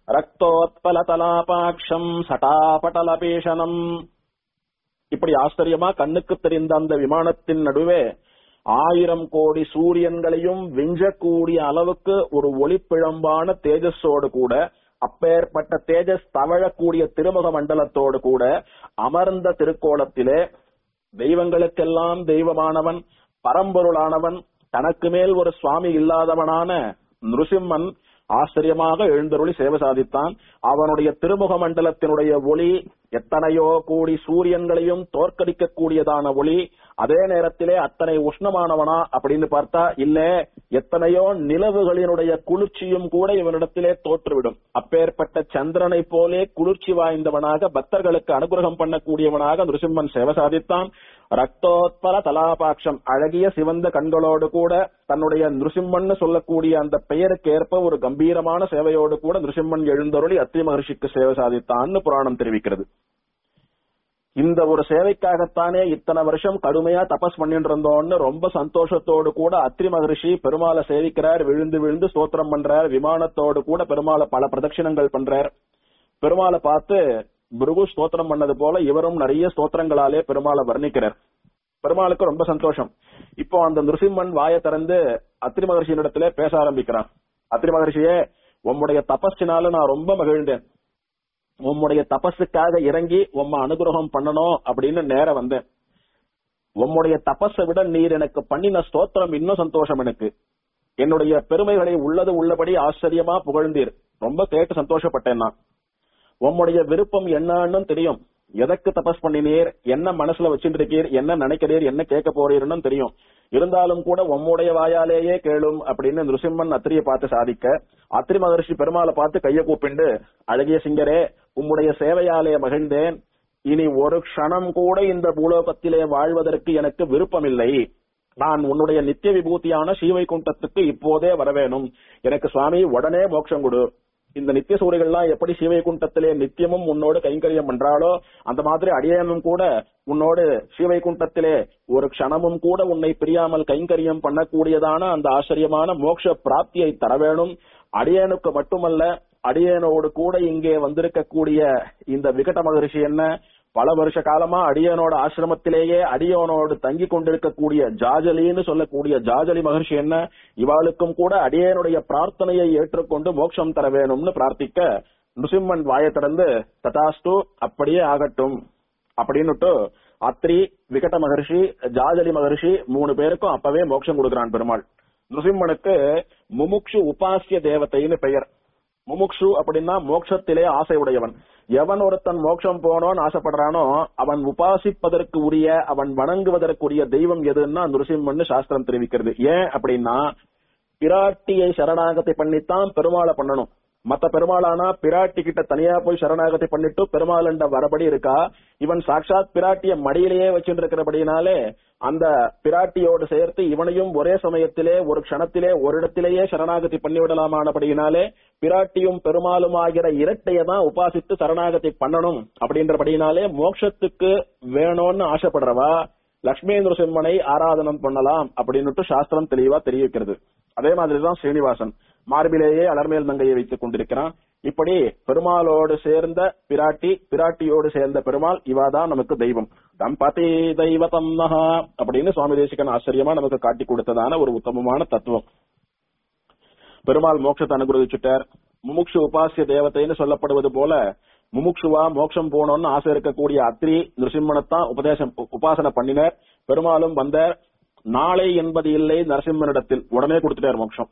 ரக்தோத்பலதலாபாட்சம் சட்டாபட்டலபீஷணம் இப்படி ஆச்சரியமா கண்ணுக்கு தெரிந்த அந்த விமானத்தின் நடுவே ஆயிரம் கோடி சூரியன்களையும் விஞ்சக்கூடிய அளவுக்கு ஒரு ஒளிப்பிழம்பான தேஜஸோடு கூட அப்பேற்பட்ட தேஜஸ் தவழக்கூடிய திருமுக மண்டலத்தோடு கூட அமர்ந்த திருக்கோலத்திலே தெய்வங்களுக்கெல்லாம் தெய்வமானவன் பரம்பொருளானவன் தனக்கு மேல் ஒரு சுவாமி இல்லாதவனான நிருசிம்மன் ஆச்சரியமாக எழுந்தருளி சேவை சாதித்தான் அவனுடைய திருமுக மண்டலத்தினுடைய ஒளி எத்தனையோ கோடி சூரியன்களையும் தோற்கடிக்கக்கூடியதான ஒளி அதே நேரத்திலே அத்தனை உஷ்ணமானவனா அப்படின்னு பார்த்தா இல்ல எத்தனையோ நிலவுகளினுடைய குளிர்ச்சியும் கூட இவனிடத்திலே தோற்றுவிடும் அப்பேற்பட்ட சந்திரனை போலே குளிர்ச்சி வாய்ந்தவனாக பக்தர்களுக்கு அனுகிரகம் பண்ணக்கூடியவனாக நிருசிம்மன் சேவை சாதித்தான் ரக்தோத்பல தலாபாட்சம் அழகிய சிவந்த கண்களோடு கூட தன்னுடைய நிருசிம்மன் சொல்லக்கூடிய அந்த பெயருக்கு ஏற்ப ஒரு கம்பீரமான சேவையோடு கூட நிருசிம்மன் எழுந்தருளி அத்திரி மகர்ஷிக்கு சேவை சாதித்தான்னு புராணம் தெரிவிக்கிறது இந்த ஒரு சேவைக்காகத்தானே இத்தனை வருஷம் கடுமையா தபஸ் பண்ணிட்டு இருந்தோம்னு ரொம்ப சந்தோஷத்தோடு கூட அத்ரி மகரிஷி பெருமாளை சேவிக்கிறார் விழுந்து விழுந்து ஸ்தோத்திரம் பண்றார் விமானத்தோடு கூட பெருமாளை பல பிரதட்சிணங்கள் பண்றார் பெருமாளை பார்த்து பிருகு ஸ்தோத்திரம் பண்ணது போல இவரும் நிறைய ஸ்தோத்திரங்களாலே பெருமாளை வர்ணிக்கிறார் பெருமாளுக்கு ரொம்ப சந்தோஷம் இப்போ அந்த நிருசிம்மன் வாயை திறந்து அத்திரி மகர்ஷியினிடத்திலே பேச ஆரம்பிக்கிறான் அத்திரி மகர்ஷியே உம்முடைய தபஸினால நான் ரொம்ப மகிழ்ந்தேன் உம்முடைய தபஸுக்காக இறங்கி உம்ம அனுகிரகம் பண்ணணும் அப்படின்னு நேர வந்தேன் உம்முடைய தபஸை விட நீர் எனக்கு பண்ணின ஸ்தோத்திரம் இன்னும் சந்தோஷம் எனக்கு என்னுடைய பெருமைகளை உள்ளது உள்ளபடி ஆச்சரியமா புகழ்ந்தீர் ரொம்ப கேட்டு சந்தோஷப்பட்டேன் நான் உம்முடைய விருப்பம் என்னன்னு தெரியும் எதற்கு தபஸ் பண்ணினீர் என்ன மனசுல வச்சுட்டு இருக்கீர் என்ன நினைக்கிறீர் என்ன கேட்க போறீர்னு தெரியும் இருந்தாலும் கூட உம்முடைய வாயாலேயே கேளும் அப்படின்னு நிருசிம்மன் அத்திரிய பார்த்து சாதிக்க அத்திரி மகர்ஷி பெருமாளை பார்த்து கைய கூப்பிண்டு அழகிய சிங்கரே உம்முடைய சேவையாலே மகிழ்ந்தேன் இனி ஒரு க்ஷணம் கூட இந்த பூலோகத்திலே வாழ்வதற்கு எனக்கு விருப்பமில்லை நான் உன்னுடைய நித்திய விபூதியான ஸ்ரீவைகுண்டத்துக்கு இப்போதே வரவேணும் எனக்கு சுவாமி உடனே மோட்சம் கொடு இந்த நித்திய சூரிகள்லாம் எப்படி ஸ்ரீவைகுண்டத்திலே நித்தியமும் உன்னோடு கைங்கரியம் பண்றாளோ அந்த மாதிரி அடியேனும் கூட உன்னோடு ஸ்ரீவைகுண்டத்திலே ஒரு க்ஷணமும் கூட உன்னை பிரியாமல் கைங்கரியம் பண்ணக்கூடியதான அந்த ஆச்சரியமான மோட்ச பிராப்தியை தர வேணும் அடியேனுக்கு மட்டுமல்ல அடியேனோடு கூட இங்கே வந்திருக்கக்கூடிய இந்த விகட மகரிஷி என்ன பல வருஷ காலமா அடியனோட ஆசிரமத்திலேயே அடியோனோடு தங்கி கொண்டிருக்கக்கூடிய ஜாஜலின்னு சொல்லக்கூடிய ஜாஜலி மகர்ஷி என்ன இவாளுக்கும் கூட அடியனுடைய பிரார்த்தனையை ஏற்றுக்கொண்டு மோட்சம் தர வேணும்னு பிரார்த்திக்க நுசிம்மன் வாயை திறந்து ததாஸ்து அப்படியே ஆகட்டும் அப்படின்னுட்டு அத்ரி விகட மகர்ஷி ஜாஜலி மகர்ஷி மூணு பேருக்கும் அப்பவே மோட்சம் கொடுக்கிறான் பெருமாள் நுசிம்மனுக்கு முமுக்ஷு உபாசிய தேவதைன்னு பெயர் முமுக்ஷு அப்படின்னா மோட்சத்திலே ஆசை உடையவன் எவன் ஒருத்தன் மோட்சம் போனோன்னு ஆசைப்படுறானோ அவன் உபாசிப்பதற்கு உரிய அவன் வணங்குவதற்குரிய தெய்வம் எதுன்னா நுரசிம்மன் சாஸ்திரம் தெரிவிக்கிறது ஏன் அப்படின்னா பிராட்டியை சரணாகத்தை பண்ணித்தான் பெருமாளை பண்ணணும் மத்த பெருமாளானா பிராட்டி கிட்ட தனியா போய் சரணாகத்தை பண்ணிட்டு பெருமாளண்ட வரபடி இருக்கா இவன் சாட்சாத் பிராட்டிய மடியிலேயே வச்சுட்டு இருக்கிறபடினாலே அந்த பிராட்டியோடு சேர்த்து இவனையும் ஒரே சமயத்திலே ஒரு க்ஷணத்திலே ஒரு இடத்திலேயே சரணாகதி பண்ணிவிடலாமானபடியினாலே பிராட்டியும் பெருமாளும் ஆகிற இரட்டையை தான் உபாசித்து சரணாகதி பண்ணணும் அப்படின்றபடியினாலே மோட்சத்துக்கு வேணும்னு ஆசைப்படுறவா லட்சுமி நரசிம்மனை ஆராதனம் பண்ணலாம் அப்படின்னுட்டு சாஸ்திரம் தெளிவா தெரிவிக்கிறது அதே மாதிரிதான் ஸ்ரீனிவாசன் மார்பிலேயே அலர்மேல் மங்கையை வைத்துக் கொண்டிருக்கிறான் இப்படி பெருமாளோடு சேர்ந்த பிராட்டி பிராட்டியோடு சேர்ந்த பெருமாள் இவாதான் நமக்கு தெய்வம் தம்பதி தெய்வதம் நகா அப்படின்னு சுவாமி தேசிகன் ஆச்சரியமா நமக்கு காட்டி கொடுத்ததான ஒரு உத்தமமான தத்துவம் பெருமாள் மோட்சத்தை அனுகிரகிச்சுட்டார் முமுக்ஷு உபாசிய தேவதைன்னு சொல்லப்படுவது போல முமுக்ஷுவா மோட்சம் போனோம்னு ஆசை இருக்கக்கூடிய அத்ரி நிருசிம்மனைத்தான் உபதேசம் உபாசனை பண்ணினர் பெருமாளும் வந்தார் நாளை என்பது இல்லை நரசிம்மனிடத்தில் உடனே கொடுத்துட்டார் மோட்சம்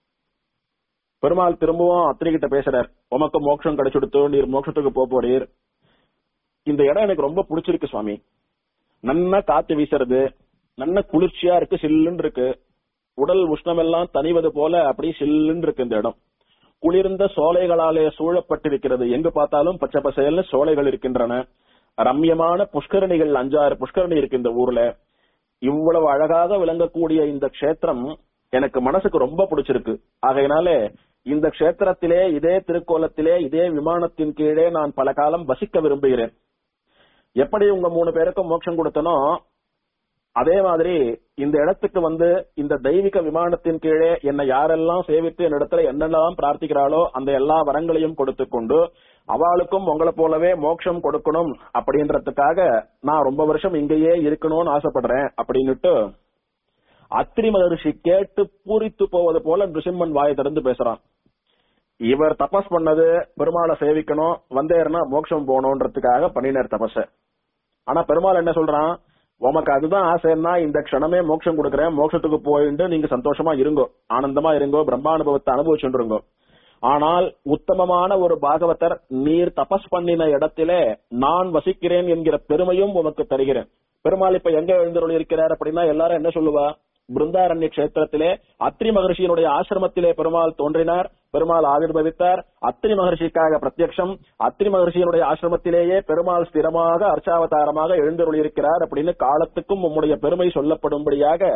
பெருமாள் திரும்பவும் அத்திரி கிட்ட பேசுறார் உமக்கு மோட்சம் கிடைச்சுடுத்து நீர் மோட்சத்துக்கு போக போறீர் இந்த இடம் எனக்கு ரொம்ப பிடிச்சிருக்கு சுவாமி நன்னா காத்து வீசுறது நல்ல குளிர்ச்சியா இருக்கு சில்லுன்னு இருக்கு உடல் உஷ்ணமெல்லாம் தணிவது போல அப்படி சில்லுன்னு இருக்கு இந்த இடம் குளிர்ந்த சோலைகளாலே சூழப்பட்டிருக்கிறது எங்கு பார்த்தாலும் பச்சை பசையல்னு சோலைகள் இருக்கின்றன ரம்யமான புஷ்கரணிகள் அஞ்சாறு புஷ்கரணி இருக்கு இந்த ஊர்ல இவ்வளவு அழகாக விளங்கக்கூடிய இந்த க்ஷேத்திரம் எனக்கு மனசுக்கு ரொம்ப பிடிச்சிருக்கு ஆகையினாலே இந்த க்ஷேத்திரத்திலே இதே திருக்கோலத்திலே இதே விமானத்தின் கீழே நான் பல காலம் வசிக்க விரும்புகிறேன் எப்படி உங்க மூணு பேருக்கும் மோட்சம் கொடுத்தனோ அதே மாதிரி இந்த இடத்துக்கு வந்து இந்த தெய்வீக விமானத்தின் கீழே என்னை யாரெல்லாம் சேவித்து என்னிடத்துல என்னெல்லாம் பிரார்த்திக்கிறாளோ அந்த எல்லா வரங்களையும் கொடுத்து கொண்டு அவளுக்கும் உங்களை போலவே மோட்சம் கொடுக்கணும் அப்படின்றதுக்காக நான் ரொம்ப வருஷம் இங்கேயே இருக்கணும்னு ஆசைப்படுறேன் அப்படின்னுட்டு அத்திரி மகர்ஷி கேட்டு பூரித்து போவது போல நிருசிம்மன் வாயை திறந்து பேசுறான் இவர் தபஸ் பண்ணது பெருமாளை சேவிக்கணும் வந்தேர்னா மோட்சம் போகணுன்றதுக்காக பண்ணினார் தபஸ ஆனா பெருமாள் என்ன சொல்றான் உமக்கு அதுதான் ஆசைன்னா இந்த க்ஷணமே மோட்சம் கொடுக்கறேன் மோட்சத்துக்கு போயிட்டு நீங்க சந்தோஷமா இருங்கோ ஆனந்தமா இருங்கோ பிரம்மானுபவத்தை அனுபவிச்சுருங்கோ ஆனால் உத்தமமான ஒரு பாகவதர் நீர் தபஸ் பண்ணின இடத்திலே நான் வசிக்கிறேன் என்கிற பெருமையும் உமக்கு தருகிறேன் பெருமாள் இப்ப எங்க எழுந்தருள் இருக்கிறார் அப்படின்னா எல்லாரும் என்ன சொல்லுவா பிருந்தாரண்ய கஷேத்திரத்திலே அத்ரி மகர்ஷியினுடைய ஆசிரமத்திலே பெருமாள் தோன்றினார் பெருமாள் ஆவிர்வவித்தார் அத்ரி மகர்ஷிக்காக பிரத்யக்ஷம் அத்ரி மகர்ஷியினுடைய ஆசிரமத்திலேயே பெருமாள் ஸ்திரமாக அர்ச்சாவதாரமாக எழுந்தருள் இருக்கிறார் அப்படின்னு காலத்துக்கும் உம்முடைய பெருமை சொல்லப்படும்படியாக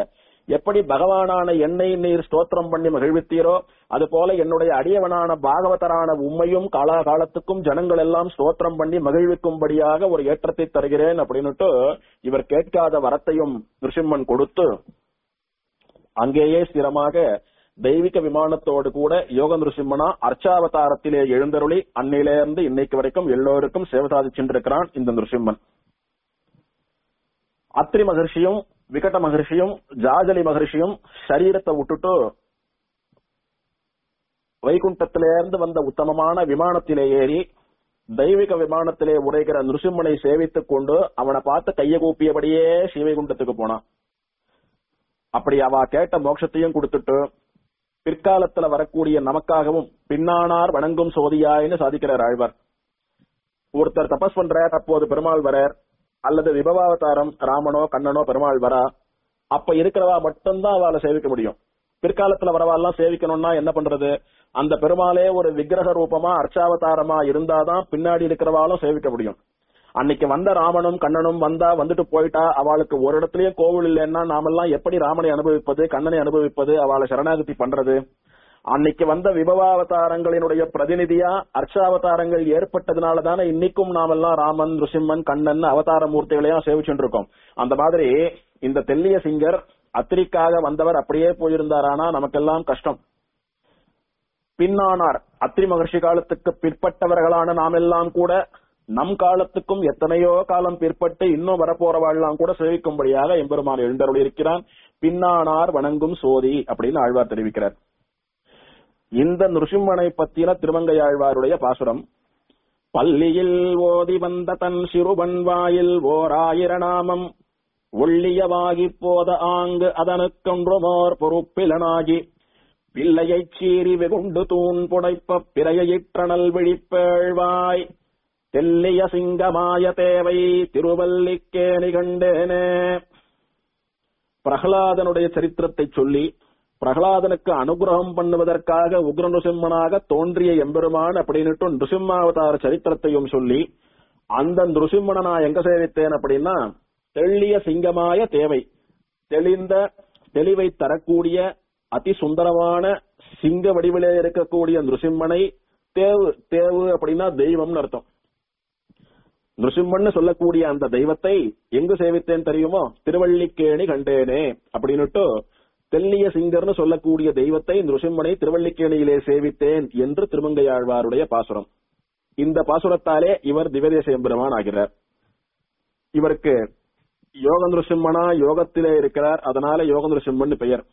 எப்படி பகவானான என்னை நீர் ஸ்தோத்திரம் பண்ணி மகிழ்வித்தீரோ அது போல என்னுடைய அடியவனான பாகவதரான உண்மையும் காலாகாலத்துக்கும் ஜனங்கள் எல்லாம் ஸ்தோத்திரம் பண்ணி மகிழ்விக்கும்படியாக ஒரு ஏற்றத்தை தருகிறேன் அப்படின்னுட்டு இவர் கேட்காத வரத்தையும் நிருசிம்மன் கொடுத்து அங்கேயே ஸ்திரமாக தெய்வீக விமானத்தோடு கூட யோக நிருசிம்மனா அர்ச்சாவதாரத்திலே எழுந்தருளி அன்னையிலிருந்து இன்னைக்கு வரைக்கும் எல்லோருக்கும் சேவை சாதிச்சுருக்கிறான் இந்த நிருசிம்மன் அத்ரி மகர்ஷியும் விகட மகர்ஷியும் ஜாஜலி மகர்ஷியும் சரீரத்தை விட்டுட்டு வைகுண்டத்திலிருந்து வந்த உத்தமமான விமானத்திலே ஏறி தெய்வீக விமானத்திலே உரைகிற நிருசிம்மனை சேவித்துக் கொண்டு அவனை பார்த்து கைய கூப்பியபடியே ஸ்ரீவைகுண்டத்துக்கு போனான் அப்படி அவ கேட்ட மோட்சத்தையும் கொடுத்துட்டு பிற்காலத்துல வரக்கூடிய நமக்காகவும் பின்னானார் வணங்கும் சோதியாயின்னு சாதிக்கிறார் ஆழ்வார் ஒருத்தர் தபஸ் பண்றார் அப்போது பெருமாள் வரார் அல்லது விபவாவதாரம் ராமனோ கண்ணனோ பெருமாள் வரா அப்ப இருக்கிறவா மட்டும்தான் அவளை சேவிக்க முடியும் பிற்காலத்துல வரவாள்லாம் சேவிக்கணும்னா என்ன பண்றது அந்த பெருமாளே ஒரு விக்கிரக ரூபமா அர்ச்சாவதாரமா இருந்தாதான் பின்னாடி இருக்கிறவாளும் சேவிக்க முடியும் அன்னைக்கு வந்த ராமனும் கண்ணனும் வந்தா வந்துட்டு போயிட்டா அவளுக்கு ஒரு இடத்துலயும் கோவில் இல்லைன்னா நாமெல்லாம் எப்படி ராமனை அனுபவிப்பது கண்ணனை அனுபவிப்பது அவளை சரணாகதி பண்றது அன்னைக்கு வந்த விபவாவதாரங்களினுடைய பிரதிநிதியா அர்ச்சாவதாரங்கள் ஏற்பட்டதுனால தானே இன்னைக்கும் நாமெல்லாம் ராமன் ருசிம்மன் கண்ணன் அவதார மூர்த்திகளையும் சேவிச்சுட்டு இருக்கோம் அந்த மாதிரி இந்த தெல்லிய சிங்கர் அத்திரிக்காக வந்தவர் அப்படியே போயிருந்தாரானா நமக்கெல்லாம் கஷ்டம் பின்னானார் அத்திரி மகர்ஷி காலத்துக்கு பிற்பட்டவர்களான நாமெல்லாம் கூட நம் காலத்துக்கும் எத்தனையோ காலம் பிற்பட்டு இன்னும் வரப்போறவாழ்லாம் கூட சேவிக்கும்படியாக எம்பெருமான் எழுந்தருள் இருக்கிறான் பின்னானார் வணங்கும் சோதி அப்படின்னு ஆழ்வார் தெரிவிக்கிறார் இந்த நிருசிம்மனை பத்தின திருமங்கையாழ்வாருடைய பாசுரம் பள்ளியில் ஓதி வந்த தன் சிறுவன் வாயில் ஓர் ஆயிரநாமம் ஒள்ளியவாகிப் போத ஆங்கு அதனுக்கொன்றுமோர் பொறுப்பிலனாகி பிள்ளையைச் சீறி வெகுண்டு தூண் புடைப்ப பிறையிற்றனல் விழிப்பேழ்வாய் தெல்லிய சிங்கமாய தேவை திருவல்லிக்கேணி கண்டேனே பிரகலாதனுடைய சரித்திரத்தை சொல்லி பிரகலாதனுக்கு அனுகிரகம் பண்ணுவதற்காக உக்ர நுசிம்மனாக தோன்றிய எம்பெருமான் அப்படின்னுட்டு நுசிம்மாவதார சரித்திரத்தையும் சொல்லி அந்த நுசிம்மனை நான் எங்க சேவித்தேன் அப்படின்னா தெள்ளிய சிங்கமாய தேவை தெளிந்த தெளிவை தரக்கூடிய அதி சுந்தரமான சிங்க வடிவிலே இருக்கக்கூடிய நிருசிம்மனை தேவு தேவு அப்படின்னா தெய்வம்னு அர்த்தம் நிருசிம்மன் சொல்லக்கூடிய அந்த தெய்வத்தை எங்கு சேவித்தேன் தெரியுமோ திருவள்ளிக்கேணி கண்டேனே அப்படின்னுட்டு தெல்லிய சிங்கர்னு சொல்லக்கூடிய தெய்வத்தை நிருசிம்மனை திருவள்ளிக்கேணியிலே சேவித்தேன் என்று திருமங்கையாழ்வாருடைய பாசுரம் இந்த பாசுரத்தாலே இவர் திவதேச எம்பெருமான் ஆகிறார் இவருக்கு யோக நிருசிம்மனா யோகத்திலே இருக்கிறார் அதனால யோக நிருசிம்மன் பெயர்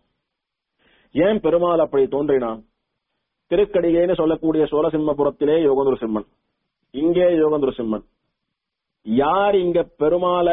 ஏன் பெருமாள் அப்படி தோன்றினான் திருக்கடிகைன்னு சொல்லக்கூடிய சோழசிம்மபுரத்திலே யோக நிருசிம்மன் இங்கே யோக நிருசிம்மன் யார் இங்க பெருமாளை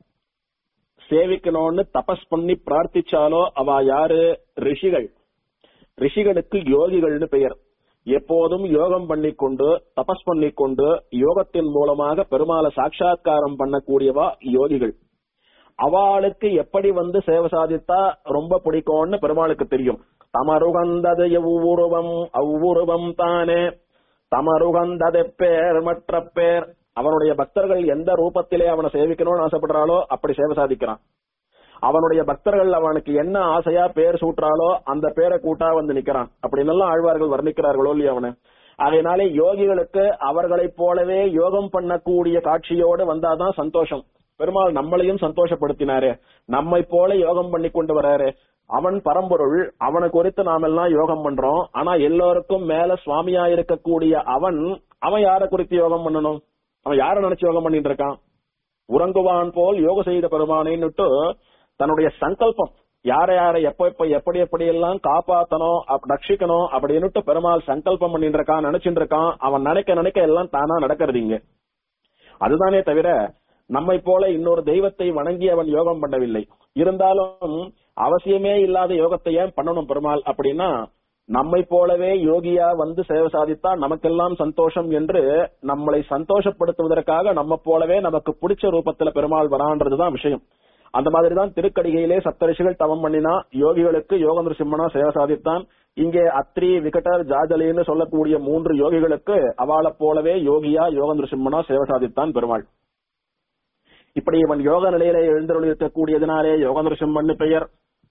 சேவிக்கணும்னு தபஸ் பண்ணி பிரார்த்திச்சாலோ அவ யாரு ரிஷிகள் ரிஷிகளுக்கு யோகிகள்னு பெயர் எப்போதும் யோகம் பண்ணிக்கொண்டு தபஸ் பண்ணிக்கொண்டு யோகத்தின் மூலமாக பெருமாளை சாட்சா்காரம் பண்ணக்கூடியவா யோகிகள் அவளுக்கு எப்படி வந்து சேவை சாதித்தா ரொம்ப பிடிக்கும்னு பெருமாளுக்கு தெரியும் தமருகந்தது எவ்வுருவம் அவ்வுருவம் தானே தமருகந்தது பேர் மற்ற பேர் அவனுடைய பக்தர்கள் எந்த ரூபத்திலே அவனை சேவிக்கணும்னு ஆசைப்படுறாளோ அப்படி சேவை சாதிக்கிறான் அவனுடைய பக்தர்கள் அவனுக்கு என்ன ஆசையா பேர் சூட்டுறாளோ அந்த பேரை கூட்டா வந்து நிக்கிறான் அப்படின்னு எல்லாம் ஆழ்வார்கள் வர்ணிக்கிறார்களோ இல்லையா அவனை அதனாலே யோகிகளுக்கு அவர்களைப் போலவே யோகம் பண்ணக்கூடிய காட்சியோடு வந்தாதான் சந்தோஷம் பெருமாள் நம்மளையும் சந்தோஷப்படுத்தினாரு நம்மை போல யோகம் பண்ணி கொண்டு வராரு அவன் பரம்பொருள் அவனை குறித்து நாம எல்லாம் யோகம் பண்றோம் ஆனா எல்லோருக்கும் மேல சுவாமியா இருக்கக்கூடிய அவன் அவன் யார குறித்து யோகம் பண்ணணும் அவன் யார நினைச்சு யோகம் பண்ணிட்டு இருக்கான் உறங்குவான் போல் யோக செய்த பெருமானேன்னுட்டு தன்னுடைய சங்கல்பம் யார யார எப்ப எப்ப எப்படி எப்படி எல்லாம் காப்பாத்தணும் அப்- ரட்சிக்கணும் அப்படின்னுட்டு பெருமாள் சங்கல்பம் பண்ணிட்டு இருக்கான் நினைச்சுட்டு இருக்கான் அவன் நினைக்க நினைக்க எல்லாம் தானா நடக்கிறது இங்க அதுதானே தவிர நம்மை போல இன்னொரு தெய்வத்தை வணங்கி அவன் யோகம் பண்ணவில்லை இருந்தாலும் அவசியமே இல்லாத யோகத்தை ஏன் பண்ணணும் பெருமாள் அப்படின்னா நம்மை போலவே யோகியா வந்து சேவை சாதித்தா நமக்கெல்லாம் சந்தோஷம் என்று நம்மளை சந்தோஷப்படுத்துவதற்காக நம்ம போலவே நமக்கு பிடிச்ச ரூபத்துல பெருமாள் வரான்றதுதான் விஷயம் அந்த மாதிரிதான் திருக்கடிகையிலே சப்தரிஷிகள் தவம் பண்ணினா யோகிகளுக்கு யோக நிருசிம்மனா சேவை சாதித்தான் இங்கே அத்ரி விகடர் ஜாஜலின்னு சொல்லக்கூடிய மூன்று யோகிகளுக்கு அவளைப் போலவே யோகியா யோக நிருசிம்மனா சேவை சாதித்தான் பெருமாள் இப்படி இவன் யோக நிலையிலே எழுந்தருள் இருக்கக்கூடியதினாலே யோக நிருசிம்மன் பெயர்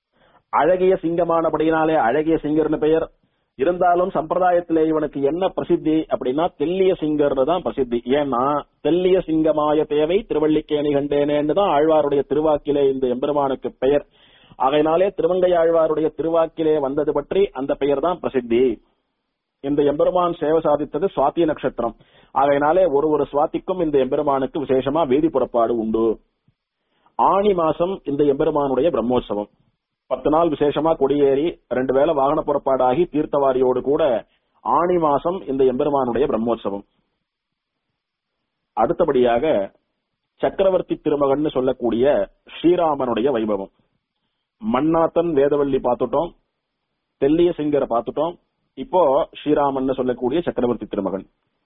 அழகிய சிங்கமானபடியினாலே அழகிய சிங்கர்னு பெயர் இருந்தாலும் சம்பிரதாயத்திலே இவனுக்கு என்ன பிரசித்தி அப்படின்னா தெல்லிய சிங்கர்னு தான் பிரசித்தி ஏன்னா தெல்லிய சிங்கமாய தேவை திருவள்ளிக்கேணி கண்டேனேன்னு தான் ஆழ்வாருடைய திருவாக்கிலே இந்த எம்பெருமானுக்கு பெயர் ஆகையினாலே திருமங்கை ஆழ்வாருடைய திருவாக்கிலே வந்தது பற்றி அந்த பெயர் தான் பிரசித்தி இந்த எம்பெருமான் சேவை சாதித்தது சுவாதி நட்சத்திரம் ஆகையினாலே ஒரு ஒரு சுவாத்திக்கும் இந்த எம்பெருமானுக்கு விசேஷமா வேதி புறப்பாடு உண்டு ஆணி மாசம் இந்த எம்பெருமானுடைய பிரம்மோற்சவம் பத்து நாள் விசேஷமா கொடியேறி ரெண்டு வேளை வாகன புறப்பாடாகி தீர்த்தவாரியோடு கூட ஆணி மாசம் இந்த எம்பெருமானுடைய பிரம்மோற்சவம் அடுத்தபடியாக சக்கரவர்த்தி திருமகன் சொல்லக்கூடிய ஸ்ரீராமனுடைய வைபவம் மன்னாத்தன் வேதவள்ளி பார்த்துட்டோம் தெல்லிய சிங்கரை பார்த்துட்டோம் இப்போ ஸ்ரீராமன் சொல்லக்கூடிய சக்கரவர்த்தி திருமகன்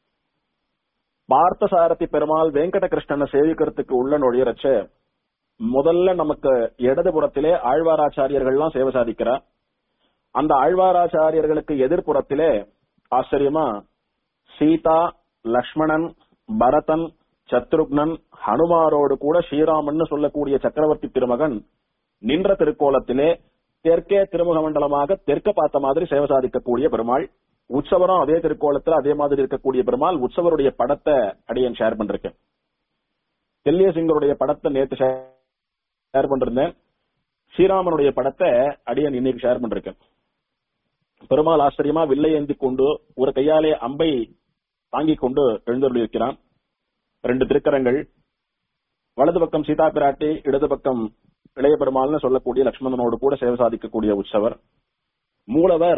பார்த்தசாரதி பெருமாள் வெங்கடகிருஷ்ணனை சேவிக்கிறதுக்கு உள்ள நுழையறச்ச முதல்ல நமக்கு இடதுபுறத்திலே ஆழ்வாராச்சாரியர்கள்லாம் சேவை சாதிக்கிறார் அந்த ஆழ்வாராச்சாரியர்களுக்கு எதிர்ப்புறத்திலே ஆச்சரியமா சீதா லக்ஷ்மணன் பரதன் சத்ருக்னன் ஹனுமாரோடு கூட ஸ்ரீராமன் சொல்லக்கூடிய சக்கரவர்த்தி திருமகன் நின்ற திருக்கோலத்திலே தெற்கே திருமுக மண்டலமாக தெற்க பார்த்த மாதிரி சேவை சாதிக்கக்கூடிய பெருமாள் உற்சவரும் அதே திருக்கோலத்துல அதே மாதிரி இருக்கக்கூடிய பெருமாள் உற்சவருடைய படத்தை அடியன் ஷேர் பண்றேன் தெல்லிய சிங்கருடைய படத்தை நேத்து ஷேர் பண்றேன் ஸ்ரீராமனுடைய படத்தை அடியன் இன்னைக்கு ஷேர் பண்றேன் பெருமாள் ஆச்சரியமா வில்லை ஏந்தி கொண்டு ஒரு கையாலே அம்பை தாங்கிக் கொண்டு எழுந்தருளி இருக்கிறான் ரெண்டு திருக்கரங்கள் வலது பக்கம் சீதா பிராட்டி இடது பக்கம் இளைய பெருமாள்னு சொல்லக்கூடிய லட்சுமணனோடு கூட சேவை சாதிக்கக்கூடிய உற்சவர் மூலவர்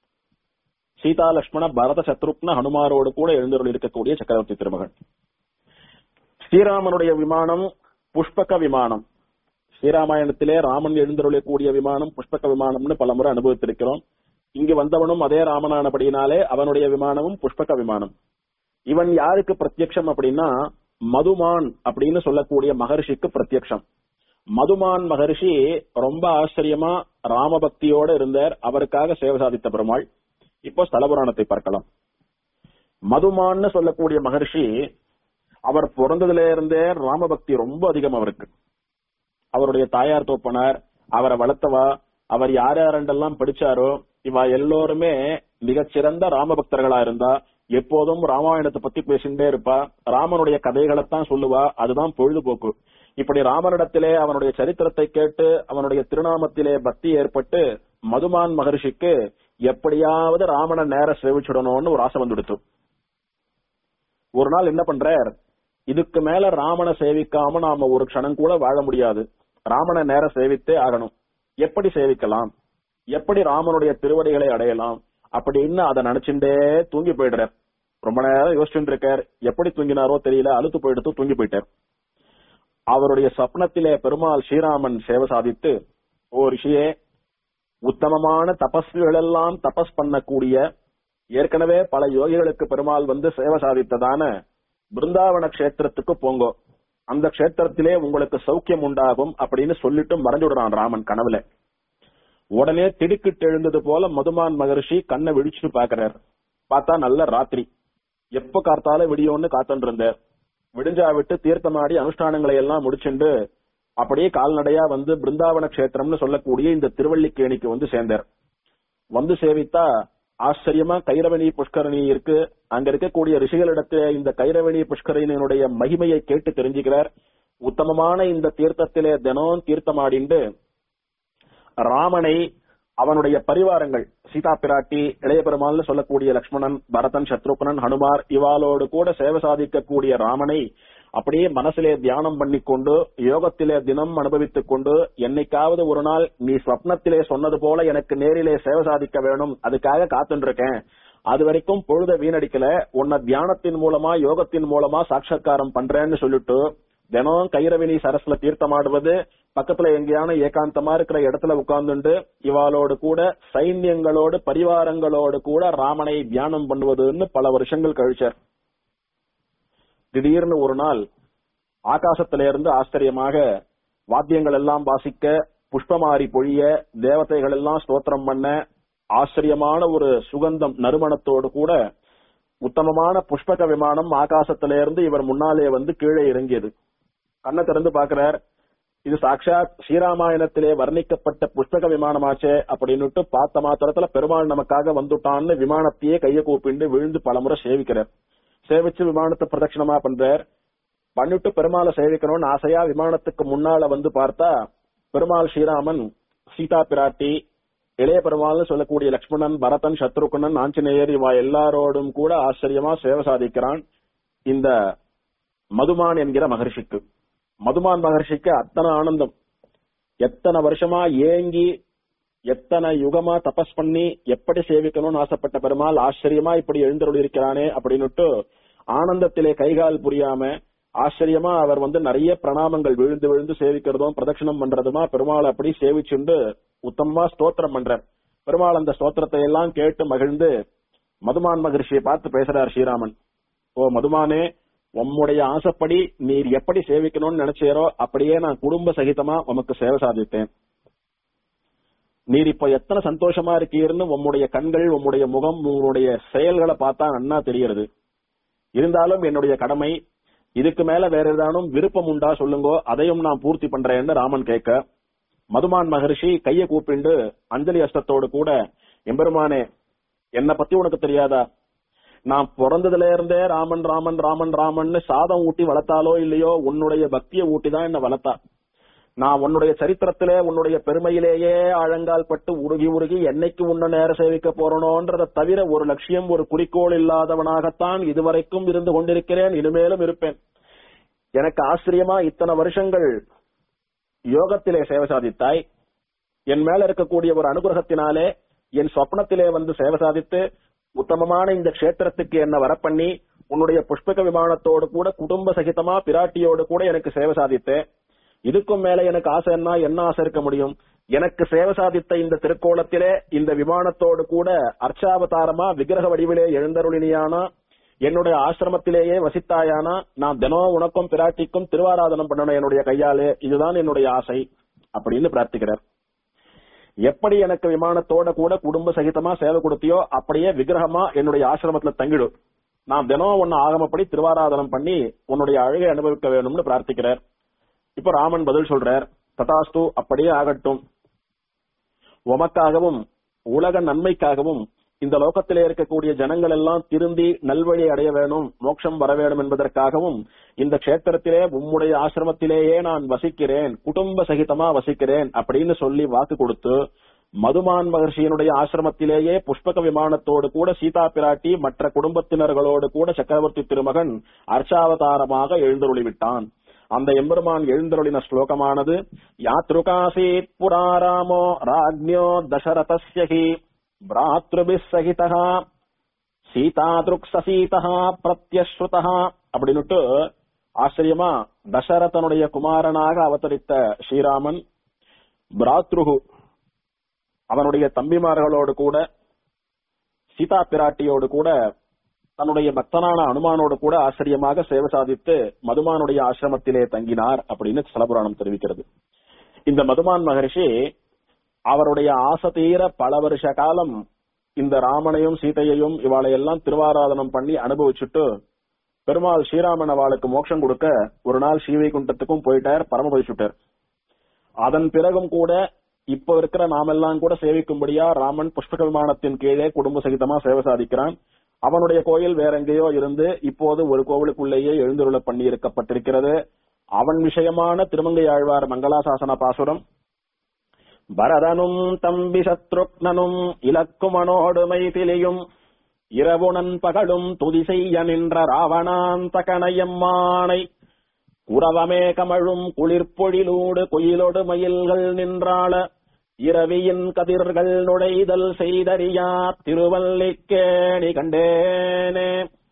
சீதா லட்சுமண பரத சத்ருப்ன ஹனுமாரோடு கூட எழுந்தருள் இருக்கக்கூடிய சக்கரவர்த்தி திருமகன் ஸ்ரீராமனுடைய விமானம் புஷ்பக விமானம் ஸ்ரீராமாயணத்திலே ராமன் எழுந்தருளக்கூடிய விமானம் புஷ்பக விமானம்னு பல முறை அனுபவித்திருக்கிறோம் இங்கு வந்தவனும் அதே ராமனானபடியினாலே அவனுடைய விமானமும் புஷ்பக விமானம் இவன் யாருக்கு பிரத்யக்ஷம் அப்படின்னா மதுமான் அப்படின்னு சொல்லக்கூடிய மகர்ஷிக்கு பிரத்யக்ஷம் மதுமான் மகர்ஷி ரொம்ப ஆச்சரியமா ராமபக்தியோட இருந்தார் அவருக்காக சேவை சாதித்த பெருமாள் இப்போ ஸ்தலபுராணத்தை பார்க்கலாம் மதுமான்னு சொல்லக்கூடிய மகர்ஷி அவர் பிறந்ததுல இருந்தே ராமபக்தி ரொம்ப அதிகம் அவருக்கு அவருடைய தாயார் தோப்பனார் அவரை வளர்த்தவா அவர் யார் யாரெண்டெல்லாம் படிச்சாரோ இவ எல்லோருமே மிகச்சிறந்த ராமபக்தர்களா இருந்தா எப்போதும் ராமாயணத்தை பத்தி பேசிட்டே இருப்பா ராமனுடைய கதைகளைத்தான் சொல்லுவா அதுதான் பொழுதுபோக்கு இப்படி ராமனிடத்திலே அவனுடைய சரித்திரத்தை கேட்டு அவனுடைய திருநாமத்திலே பக்தி ஏற்பட்டு மதுமான் மகர்ஷிக்கு எப்படியாவது ராமனை நேர சேவிச்சுடணும்னு ஒரு ஆசை வந்துடுத்து ஒரு நாள் என்ன பண்றார் இதுக்கு மேல ராமனை சேவிக்காம நாம ஒரு க்ஷணம் கூட வாழ முடியாது ராமனை நேர சேவித்தே ஆகணும் எப்படி சேவிக்கலாம் எப்படி ராமனுடைய திருவடிகளை அடையலாம் அப்படின்னு அதை நினைச்சுட்டே தூங்கி போயிடுறார் ரொம்ப நேரம் யோசிச்சுட்டு இருக்கார் எப்படி தூங்கினாரோ தெரியல அழுத்து போயிடுத்து தூங்கி போயிட்டார் அவருடைய சப்னத்திலே பெருமாள் ஸ்ரீராமன் சேவை சாதித்து ஓ ரிஷியே உத்தமமான தபஸ்விகள் எல்லாம் தபஸ் பண்ணக்கூடிய ஏற்கனவே பல யோகிகளுக்கு பெருமாள் வந்து சேவை சாதித்ததான பிருந்தாவன கஷேத்திரத்துக்கு போங்கோ அந்த கஷேத்திரத்திலே உங்களுக்கு சௌக்கியம் உண்டாகும் அப்படின்னு சொல்லிட்டு மறைஞ்சுடுறான் ராமன் கனவுல உடனே திடுக்கிட்டு எழுந்தது போல மதுமான் மகர்ஷி கண்ணை விழிச்சுட்டு பாக்குறார் பார்த்தா நல்ல ராத்திரி எப்ப காத்தால விடியோன்னு காத்துட்டு இருந்தார் விடிஞ்சா விட்டு தீர்த்தமாடி அனுஷ்டானங்களை எல்லாம் முடிச்சுண்டு அப்படியே கால்நடையா வந்து பிருந்தாவன கஷேத்திரம்னு சொல்லக்கூடிய இந்த திருவள்ளிக்கேணிக்கு வந்து சேர்ந்தார் வந்து சேவித்தா ஆச்சரியமா கைரவணி புஷ்கரணி இருக்கு அங்க இருக்கக்கூடிய ரிஷிகளிடத்துல இந்த கைரவணி புஷ்கரணியினுடைய மகிமையை கேட்டு தெரிஞ்சுக்கிறார் உத்தமமான இந்த தீர்த்தத்திலே தினம் தீர்த்தமாடிண்டு ராமனை அவனுடைய பரிவாரங்கள் சீதா பிராட்டி இளைய பெருமாள்னு சொல்லக்கூடிய லக்ஷ்மணன் பரதன் சத்ருகனன் ஹனுமார் இவாளோடு கூட சேவை சாதிக்கக்கூடிய ராமனை அப்படியே மனசிலே தியானம் பண்ணிக்கொண்டு யோகத்திலே தினம் அனுபவித்துக் கொண்டு என்னைக்காவது ஒரு நாள் நீ ஸ்வப்னத்திலே சொன்னது போல எனக்கு நேரிலே சேவை சாதிக்க வேணும் அதுக்காக காத்துட்டு இருக்கேன் அது வரைக்கும் பொழுத வீணடிக்கல உன்னை தியானத்தின் மூலமா யோகத்தின் மூலமா சாட்சா்காரம் பண்றேன்னு சொல்லிட்டு தினம் கைரவினி சரஸ்ல தீர்த்தமாடுவது பக்கத்துல எங்கேயான ஏகாந்தமா இருக்கிற இடத்துல உட்கார்ந்துண்டு இவாளோடு கூட சைன்யங்களோடு பரிவாரங்களோடு கூட ராமனை தியானம் பண்ணுவதுன்னு பல வருஷங்கள் கழிச்சார் திடீர்னு ஒரு நாள் ஆகாசத்தில இருந்து ஆச்சரியமாக வாத்தியங்கள் எல்லாம் வாசிக்க புஷ்பமாரி பொழிய தேவதைகள் எல்லாம் ஸ்தோத்திரம் பண்ண ஆச்சரியமான ஒரு சுகந்தம் நறுமணத்தோடு கூட உத்தமமான புஷ்பக விமானம் ஆகாசத்தில இருந்து இவர் முன்னாலே வந்து கீழே இறங்கியது கண்ணை திறந்து பாக்குறார் இது சாட்சாத் ஸ்ரீராமாயணத்திலே வர்ணிக்கப்பட்ட புஷ்பக விமானமாச்சே அப்படின்னுட்டு பார்த்த மாத்திரத்துல பெருமாள் நமக்காக வந்துட்டான்னு விமானத்தையே கைய கூப்பிண்டு விழுந்து பலமுறை சேவிக்கிறார் சேவிச்சு விமானத்தை பிரதட்சணமா பண்றார் பண்ணிட்டு பெருமாளை சேவிக்கணும்னு ஆசையா விமானத்துக்கு முன்னால வந்து பார்த்தா பெருமாள் ஸ்ரீராமன் சீதா பிராட்டி இளைய பெருமாள்னு சொல்லக்கூடிய லக்ஷ்மணன் பரதன் சத்ருகுணன் ஆஞ்சநேயர் இவா எல்லாரோடும் கூட ஆச்சரியமா சேவை சாதிக்கிறான் இந்த மதுமான் என்கிற மகர்ஷிக்கு மதுமான் மகர்ஷிக்கு அத்தனை ஆனந்தம் எத்தனை வருஷமா ஏங்கி எத்தனை யுகமா தபஸ் பண்ணி எப்படி சேவிக்கணும்னு ஆசைப்பட்ட பெருமாள் ஆச்சரியமா இப்படி எழுந்தருள் இருக்கிறானே அப்படின்னுட்டு ஆனந்தத்திலே கைகால் புரியாம ஆச்சரியமா அவர் வந்து நிறைய பிரணாமங்கள் விழுந்து விழுந்து சேவிக்கிறதும் பிரதட்சணம் பண்றதுமா பெருமாள் அப்படி சேவிச்சுண்டு உத்தமமா ஸ்தோத்திரம் பண்றார் பெருமாள் அந்த ஸ்தோத்திரத்தை எல்லாம் கேட்டு மகிழ்ந்து மதுமான் மகர்ஷியை பார்த்து பேசுறார் ஸ்ரீராமன் ஓ மதுமானே உம்முடைய ஆசைப்படி நீர் எப்படி சேவிக்கணும்னு நினைச்சீரோ அப்படியே நான் குடும்ப சகிதமா உமக்கு சேவை சாதித்தேன் நீர் இப்ப எத்தனை சந்தோஷமா இருக்கீர்னு உம்முடைய கண்கள் உம்முடைய முகம் உங்களுடைய செயல்களை பார்த்தா நன்னா தெரிகிறது இருந்தாலும் என்னுடைய கடமை இதுக்கு மேல வேற ஏதானும் விருப்பம் உண்டா சொல்லுங்கோ அதையும் நான் பூர்த்தி பண்றேன்னு ராமன் கேட்க மதுமான் மகர்ஷி கைய கூப்பிண்டு அஞ்சலி அஸ்தத்தோடு கூட எம்பெருமானே என்ன பத்தி உனக்கு தெரியாதா நான் பிறந்ததுல இருந்தே ராமன் ராமன் ராமன் ராமன்னு சாதம் ஊட்டி வளர்த்தாலோ இல்லையோ உன்னுடைய பக்தியை ஊட்டி தான் என்ன வளர்த்தா நான் உன்னுடைய சரித்திரத்திலே உன்னுடைய பெருமையிலேயே ஆழங்கால் பட்டு உருகி உருகி என்னைக்கு உன்னை நேர சேவிக்க போறனோன்றதை தவிர ஒரு லட்சியம் ஒரு குறிக்கோள் இல்லாதவனாகத்தான் இதுவரைக்கும் இருந்து கொண்டிருக்கிறேன் இனிமேலும் இருப்பேன் எனக்கு ஆச்சரியமா இத்தனை வருஷங்கள் யோகத்திலே சேவை சாதித்தாய் என் மேல இருக்கக்கூடிய ஒரு அனுகிரகத்தினாலே என் சொப்னத்திலே வந்து சேவை சாதித்து உத்தமமான இந்த க்ஷேத்திரத்துக்கு என்ன வரப்பண்ணி உன்னுடைய புஷ்பக விமானத்தோடு கூட குடும்ப சகிதமா பிராட்டியோடு கூட எனக்கு சேவை சாதித்தேன் இதுக்கும் மேல எனக்கு ஆசை என்ன என்ன ஆசை இருக்க முடியும் எனக்கு சேவை சாதித்த இந்த திருக்கோலத்திலே இந்த விமானத்தோடு கூட அர்ச்சாவதாரமா விக்கிரக வடிவிலே எழுந்தருளினியானா என்னுடைய ஆசிரமத்திலேயே வசித்தாயானா நான் தினம் உனக்கும் பிராட்டிக்கும் திருவாராதனம் பண்ணணும் என்னுடைய கையாலே இதுதான் என்னுடைய ஆசை அப்படின்னு பிரார்த்திக்கிறார் எப்படி எனக்கு விமானத்தோட கூட குடும்ப சகிதமா சேவை கொடுத்தியோ அப்படியே விக்கிரகமா என்னுடைய ஆசிரமத்துல தங்கிடும் நான் தினம் உன்னை ஆகமப்படி திருவாராதனம் பண்ணி உன்னுடைய அழகை அனுபவிக்க வேணும்னு பிரார்த்திக்கிறார் இப்ப ராமன் பதில் சொல்றார் ததாஸ்து அப்படியே ஆகட்டும் உமக்காகவும் உலக நன்மைக்காகவும் இந்த லோகத்திலே இருக்கக்கூடிய ஜனங்கள் எல்லாம் திருந்தி நல்வழி அடைய வேணும் மோட்சம் வர வேண்டும் என்பதற்காகவும் இந்த க்ஷேத்திரத்திலே உம்முடைய ஆசிரமத்திலேயே நான் வசிக்கிறேன் குடும்ப சகிதமா வசிக்கிறேன் அப்படின்னு சொல்லி வாக்கு கொடுத்து மதுமான் மகர்ஷியினுடைய ஆசிரமத்திலேயே புஷ்பக விமானத்தோடு கூட சீதா பிராட்டி மற்ற குடும்பத்தினர்களோடு கூட சக்கரவர்த்தி திருமகன் அர்ச்சாவதாரமாக எழுந்தருளிவிட்டான் அந்த எம்பெருமான் எழுந்தருளின ஸ்லோகமானது யாத்ருகாசீத் புராராமோ ராஜ்ஞோ தசரதஸ்யஹி பிராத்ருபிஸ் சகிதா சீதாத்ருக் சசீதா பிரத்யஸ்ருதா அப்படின்னுட்டு ஆச்சரியமா தசரதனுடைய குமாரனாக அவதரித்த ஸ்ரீராமன் பிராத்ருகு அவனுடைய தம்பிமார்களோடு கூட சீதா பிராட்டியோடு கூட தன்னுடைய பக்தனான அனுமானோடு கூட ஆச்சரியமாக சேவை சாதித்து மதுமானுடைய ஆசிரமத்திலே தங்கினார் அப்படின்னு ஸ்தலபுராணம் தெரிவிக்கிறது இந்த மதுமான் மகரிஷி அவருடைய ஆசை தீர பல வருஷ காலம் இந்த ராமனையும் சீதையையும் இவாளையெல்லாம் திருவாராதனம் பண்ணி அனுபவிச்சுட்டு பெருமாள் ஸ்ரீராமன் அவளுக்கு மோட்சம் கொடுக்க ஒரு நாள் ஸ்ரீவைகுண்டத்துக்கும் போயிட்டார் பரமபதிச்சுட்டார் அதன் பிறகும் கூட இப்ப இருக்கிற நாமெல்லாம் கூட சேவிக்கும்படியா ராமன் புஷ்பக விமானத்தின் கீழே குடும்ப சகிதமா சேவை சாதிக்கிறான் அவனுடைய கோயில் வேற எங்கேயோ இருந்து இப்போது ஒரு கோவிலுக்குள்ளேயே எழுந்துருள பண்ணி இருக்கப்பட்டிருக்கிறது அவன் விஷயமான திருமங்கை ஆழ்வார் மங்களாசாசன பாசுரம் பரதனும் தம்பி சத்ருக்னனும் இலக்குமனோடு மைதிலியும் இரவுணன் பகலும் துதி செய்ய நின்ற ராவணாந்த கணையம்மானை குரவமே கமழும் குளிர்பொழிலூடு குயிலொடு மயில்கள் நின்றாள இரவியின் கதிர்கள் நுழைதல் செய்தறியா திருவல்லிக்கேணி கண்டேனே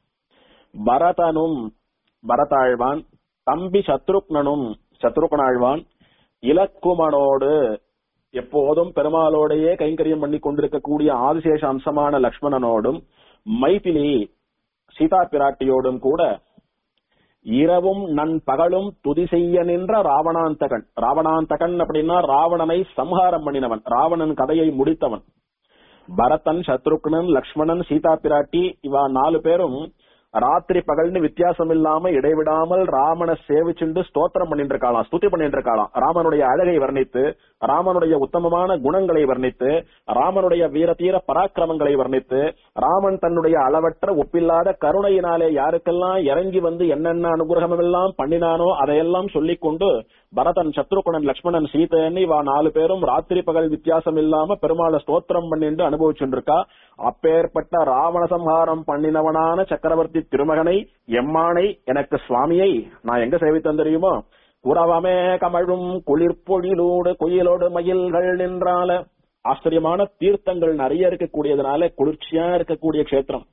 பரதனும் பரதாழ்வான் தம்பி சத்ருக்னனும் சத்ருக்னாழ்வான் இலக்குமனோடு எப்போதும் பெருமாளோடையே கைங்கரியம் பண்ணி கொண்டிருக்கக்கூடிய ஆதிசேஷ அம்சமான லக்ஷ்மணனோடும் மைதிலி சீதா பிராட்டியோடும் கூட இரவும் நண்பகலும் துதி செய்ய நின்ற ராவணாந்தகன் ராவணாந்தகன் அப்படின்னா ராவணனை சம்ஹாரம் பண்ணினவன் ராவணன் கதையை முடித்தவன் பரதன் சத்ருக்னன் லக்ஷ்மணன் சீதா பிராட்டி இவா நாலு பேரும் ராத்திரி பகல்னு வித்தியாசம் இல்லாம இடைவிடாமல் ராமனை சேவிச்சுண்டு ஸ்தோத்திரம் பண்ணிட்டு இருக்காளாம் ஸ்துதி பண்ணிட்டு இருக்காளாம் ராமனுடைய அழகை வர்ணித்து ராமனுடைய உத்தமமான குணங்களை வர்ணித்து ராமனுடைய வீரதீர பராக்கிரமங்களை வர்ணித்து ராமன் தன்னுடைய அளவற்ற ஒப்பில்லாத கருணையினாலே யாருக்கெல்லாம் இறங்கி வந்து என்னென்ன அனுகிரகம் எல்லாம் பண்ணினானோ அதையெல்லாம் சொல்லிக் கொண்டு பரதன் சத்ருகுணன் லக்ஷ்மணன் சீதையன் இவா நாலு பேரும் ராத்திரி பகல் வித்தியாசம் இல்லாம பெருமாளை ஸ்தோத்திரம் பண்ணிட்டு அனுபவிச்சுட்டு இருக்கா அப்பேற்பட்ட ராவண சம்ஹாரம் பண்ணினவனான சக்கரவர்த்தி திருமகனை எம்மானை எனக்கு சுவாமியை நான் எங்க சேவித்தேன் தெரியுமோ குறவமே கமழும் குளிர்பொழிலோடு குயிலோடு மயில்கள் நின்றால ஆச்சரியமான தீர்த்தங்கள் நிறைய இருக்கக்கூடியதுனால குளிர்ச்சியா இருக்கக்கூடிய க்ஷேத்திரம்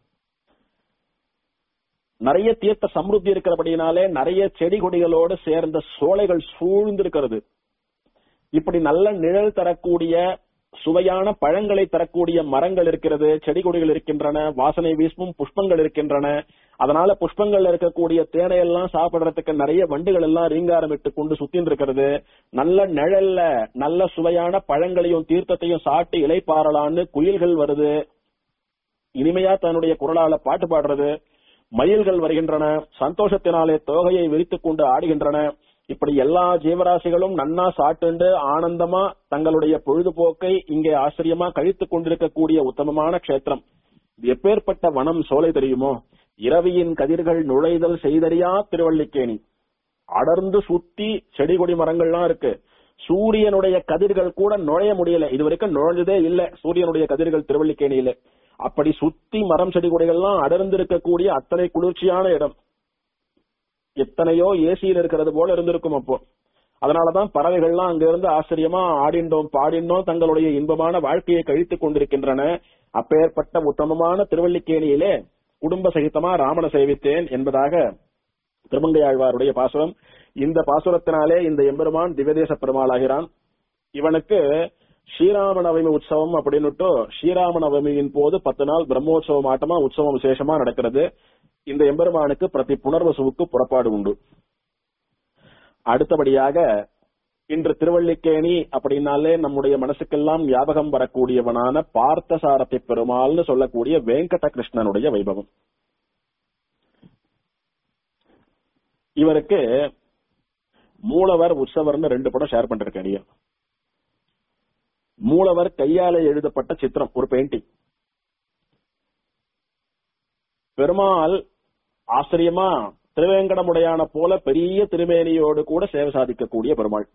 நிறைய தீர்த்த சம்ருத்தி இருக்கிறபடினாலே நிறைய செடி கொடிகளோடு சேர்ந்த சோலைகள் சூழ்ந்திருக்கிறது இப்படி நல்ல நிழல் தரக்கூடிய சுவையான பழங்களை தரக்கூடிய மரங்கள் இருக்கிறது செடி கொடிகள் இருக்கின்றன வாசனை வீசும் புஷ்பங்கள் இருக்கின்றன அதனால புஷ்பங்கள்ல இருக்கக்கூடிய தேனை எல்லாம் சாப்பிடுறதுக்கு நிறைய வண்டுகள் எல்லாம் ரீங்காரமிட்டு கொண்டு சுத்தின்னு இருக்கிறது நல்ல நிழல்ல நல்ல சுவையான பழங்களையும் தீர்த்தத்தையும் சாப்பிட்டு இலைப்பாறலான்னு குயில்கள் வருது இனிமையா தன்னுடைய குரலால பாட்டு பாடுறது மயில்கள் வருகின்றன சந்தோஷத்தினாலே தோகையை விரித்துக் கொண்டு ஆடுகின்றன இப்படி எல்லா ஜீவராசிகளும் நன்னா சாட்டுண்டு ஆனந்தமா தங்களுடைய பொழுதுபோக்கை இங்கே ஆச்சரியமா கழித்துக் கொண்டிருக்கக்கூடிய உத்தமமான க்ஷேத்திரம் இது எப்பேற்பட்ட வனம் சோலை தெரியுமோ இரவியின் கதிர்கள் நுழைதல் செய்தறியா திருவள்ளிக்கேணி அடர்ந்து சுத்தி செடி கொடி மரங்கள்லாம் இருக்கு சூரியனுடைய கதிர்கள் கூட நுழைய முடியல இது வரைக்கும் நுழைஞ்சதே இல்ல சூரியனுடைய கதிர்கள் திருவள்ளிக்கேணியில அப்படி சுத்தி மரம் செடி கொடிகள்லாம் அடர்ந்து இருக்கக்கூடிய அத்தனை குளிர்ச்சியான இடம் எத்தனையோ ஏசியில் இருக்கிறது போல இருந்திருக்கும் அப்போ அதனாலதான் பறவைகள்லாம் அங்க இருந்து ஆச்சரியமா ஆடிண்டோம் பாடிண்டோம் தங்களுடைய இன்பமான வாழ்க்கையை கழித்துக் கொண்டிருக்கின்றன அப்பேற்பட்ட உத்தமமான திருவள்ளிக்கேணியிலே குடும்ப சகிதமா ராமனை சேவித்தேன் என்பதாக திருமங்கையாழ்வாருடைய பாசுரம் இந்த பாசுரத்தினாலே இந்த எம்பெருமான் திவ்யதேச பெருமாளாகிறான் இவனுக்கு ஸ்ரீராம நவமி உற்சவம் அப்படின்னுட்டு ஸ்ரீராம நவமியின் போது பத்து நாள் பிரம்மோற்சவம் ஆட்டமா உற்சவம் விசேஷமா நடக்கிறது இந்த எம்பெருமானுக்கு பிரதி புனர்வசுவுக்கு புறப்பாடு உண்டு அடுத்தபடியாக இன்று திருவள்ளிக்கேணி அப்படின்னாலே நம்முடைய மனசுக்கெல்லாம் ஞாபகம் வரக்கூடியவனான பார்த்தசாரத்தை பெருமாள்னு சொல்லக்கூடிய வெங்கட கிருஷ்ணனுடைய வைபவம் இவருக்கு மூலவர் உற்சவர்னு ரெண்டு படம் ஷேர் பண்ணிருக்கேன் நீங்க மூலவர் கையால எழுதப்பட்ட சித்திரம் ஒரு பெயிண்டிங் பெருமாள் ஆச்சரியமா திருவேங்கடமுடையான போல பெரிய திருமேனியோடு கூட சேவை சாதிக்கக்கூடிய பெருமாள்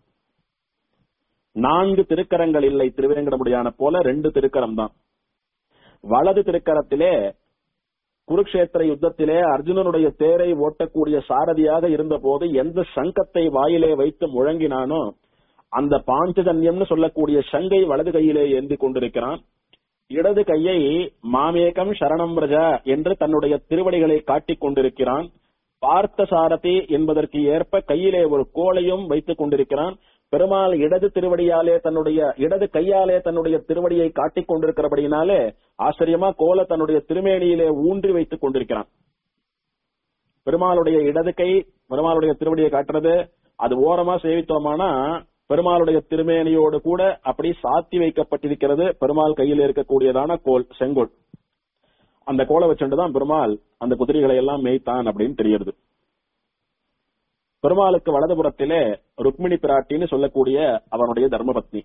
நான்கு திருக்கரங்கள் இல்லை திருவேங்கடமுடையான போல ரெண்டு திருக்கரம் தான் வலது திருக்கரத்திலே குருக்ஷேத்திர யுத்தத்திலே அர்ஜுனனுடைய தேரை ஓட்டக்கூடிய சாரதியாக இருந்த போது எந்த சங்கத்தை வாயிலே வைத்து முழங்கினானோ அந்த பாஞ்சஜன்யம்னு சொல்லக்கூடிய சங்கை வலது கையிலே ஏந்தி கொண்டிருக்கிறான் இடது கையை மாமேகம் சரணம் ரஜா என்று தன்னுடைய திருவடிகளை காட்டிக் கொண்டிருக்கிறான் பார்த்த சாரதி என்பதற்கு ஏற்ப கையிலே ஒரு கோலையும் வைத்துக் கொண்டிருக்கிறான் பெருமாள் இடது திருவடியாலே தன்னுடைய இடது கையாலே தன்னுடைய திருவடியை காட்டிக் கொண்டிருக்கிறபடினாலே ஆச்சரியமா கோல தன்னுடைய திருமேனியிலே ஊன்றி வைத்துக் கொண்டிருக்கிறான் பெருமாளுடைய இடது கை பெருமாளுடைய திருவடியை காட்டுறது அது ஓரமா சேவித்தோமானா பெருமாளுடைய திருமேனியோடு கூட அப்படி சாத்தி வைக்கப்பட்டிருக்கிறது பெருமாள் கையில் இருக்கக்கூடியதான கோல் செங்கோல் அந்த கோலை வச்சுட்டுதான் பெருமாள் அந்த குதிரைகளை எல்லாம் மேய்த்தான் அப்படின்னு தெரியுது பெருமாளுக்கு வலதுபுறத்திலே ருக்மிணி பிராட்டின்னு சொல்லக்கூடிய அவனுடைய தர்மபத்னி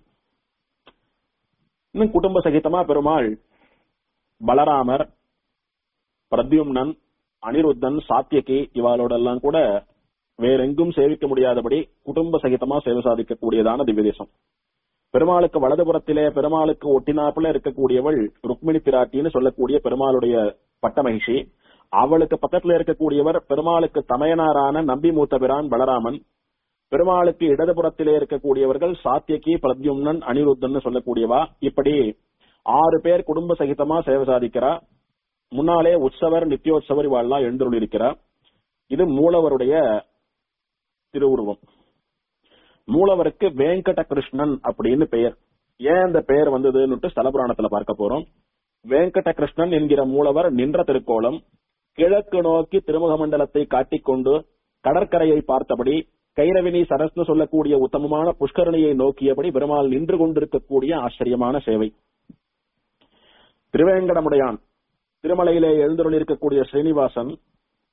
இன்னும் குடும்ப சகிதமா பெருமாள் பலராமர் பிரத்யும்னன் அனிருத்தன் சாத்தியகி இவாளோடெல்லாம் கூட வேறெங்கும் சேவிக்க முடியாதபடி குடும்ப சகிதமா சேவை சாதிக்கக்கூடியதான திவ்யதேசம் பெருமாளுக்கு வலதுபுறத்திலே பெருமாளுக்கு ஒட்டினாப்புல இருக்கக்கூடியவள் ருக்மிணி பிராட்டின்னு சொல்லக்கூடிய பெருமாளுடைய பட்டமகிஷி அவளுக்கு பக்கத்துல இருக்கக்கூடியவர் பெருமாளுக்கு தமையனாரான நம்பி மூத்த பிரான் பலராமன் பெருமாளுக்கு இடதுபுறத்திலே இருக்கக்கூடியவர்கள் சாத்தியகி பிரத்யும்னன் அனிருத்தன் சொல்லக்கூடியவா இப்படி ஆறு பேர் குடும்ப சகிதமா சேவை சாதிக்கிறா முன்னாலே உற்சவர் நித்தியோற்சவர் இவாள்லாம் எழுந்துள்ள இருக்கிறார் இது மூலவருடைய திருவுருவம் மூலவருக்கு வெங்கட கிருஷ்ணன் அப்படின்னு பெயர் ஏன் அந்த பெயர் வந்ததுன்னு ஸ்தலபுராணத்துல பார்க்க போறோம் வெங்கட கிருஷ்ணன் என்கிற மூலவர் நின்ற திருக்கோலம் கிழக்கு நோக்கி திருமுக மண்டலத்தை காட்டிக்கொண்டு கடற்கரையை பார்த்தபடி கைரவினி சரஸ்னு சொல்லக்கூடிய உத்தமமான புஷ்கரணியை நோக்கியபடி பெருமாள் நின்று கொண்டிருக்கக்கூடிய ஆச்சரியமான சேவை திருவேங்கடமுடையான் திருமலையிலே எழுந்தருள் இருக்கக்கூடிய ஸ்ரீனிவாசன்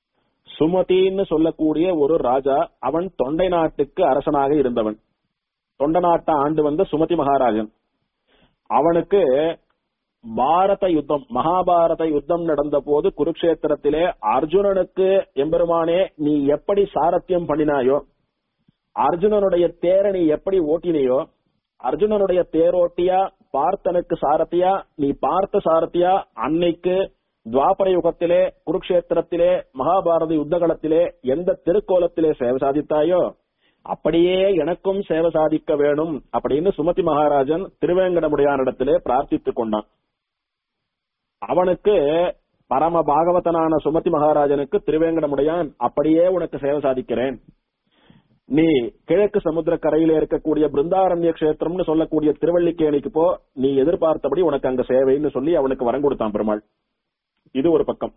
சுமதின்னு சொல்லக்கூடிய ஒரு ராஜா அவன் தொண்டை நாட்டுக்கு அரசனாக இருந்தவன் தொண்ட நாட்டை ஆண்டு வந்த சுமதி மகாராஜன் அவனுக்கு பாரத யுத்தம் மகாபாரத யுத்தம் நடந்த போது குருக்ஷேத்திரத்திலே அர்ஜுனனுக்கு எம்பெருமானே நீ எப்படி சாரத்தியம் பண்ணினாயோ அர்ஜுனனுடைய தேரை நீ எப்படி ஓட்டினையோ அர்ஜுனனுடைய தேரோட்டியா பார்த்தனுக்கு சாரத்தியா நீ பார்த்த சாரத்தியா அன்னைக்கு துவாபர யுகத்திலே குருக்ஷேத்திரத்திலே மகாபாரத யுத்தகலத்திலே எந்த திருக்கோலத்திலே சேவை சாதித்தாயோ அப்படியே எனக்கும் சேவை சாதிக்க வேணும் அப்படின்னு சுமதி மகாராஜன் திருவேங்கடமுடையானிடத்திலே பிரார்த்தித்துக் கொண்டான் அவனுக்கு பரம பாகவதனான சுமதி மகாராஜனுக்கு திருவேங்கடமுடையான் அப்படியே உனக்கு சேவை சாதிக்கிறேன் நீ கிழக்கு சமுத்திர கரையில இருக்கக்கூடிய பிருந்தாரண்ய கஷேத்திரம்னு சொல்லக்கூடிய திருவள்ளிக்கேணிக்கு போ நீ எதிர்பார்த்தபடி உனக்கு அங்க சேவைன்னு சொல்லி அவனுக்கு வரம் கொடுத்தான் பெருமாள் இது ஒரு பக்கம்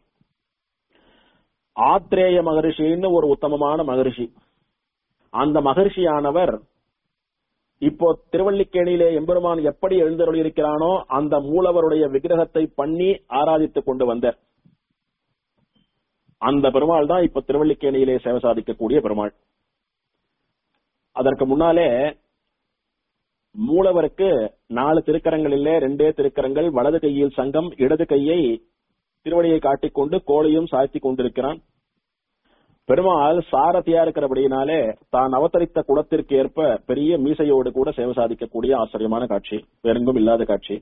ஆத்ரேய மகரிஷின்னு ஒரு உத்தமமான மகரிஷி அந்த மகர்ஷியானவர் இப்போ திருவள்ளிக்கேணியிலே எம்பெருமான் எப்படி எழுந்தருளி இருக்கிறானோ அந்த மூலவருடைய விக்கிரகத்தை பண்ணி ஆராதித்துக் கொண்டு வந்தார் அந்த பெருமாள் தான் இப்ப திருவள்ளிக்கேணியிலே சேவை சாதிக்கக்கூடிய பெருமாள் அதற்கு முன்னாலே மூலவருக்கு நாலு திருக்கரங்களிலே ரெண்டே திருக்கரங்கள் வலது கையில் சங்கம் இடது கையை திருவடியை காட்டிக்கொண்டு கோழையும் சாய்த்தி கொண்டிருக்கிறான் பெருமாள் சாரதியா இருக்கிறபடியினாலே தான் அவதரித்த குலத்திற்கு ஏற்ப பெரிய மீசையோடு கூட சேவை சாதிக்கக்கூடிய ஆச்சரியமான காட்சி வேறெங்கும் இல்லாத காட்சி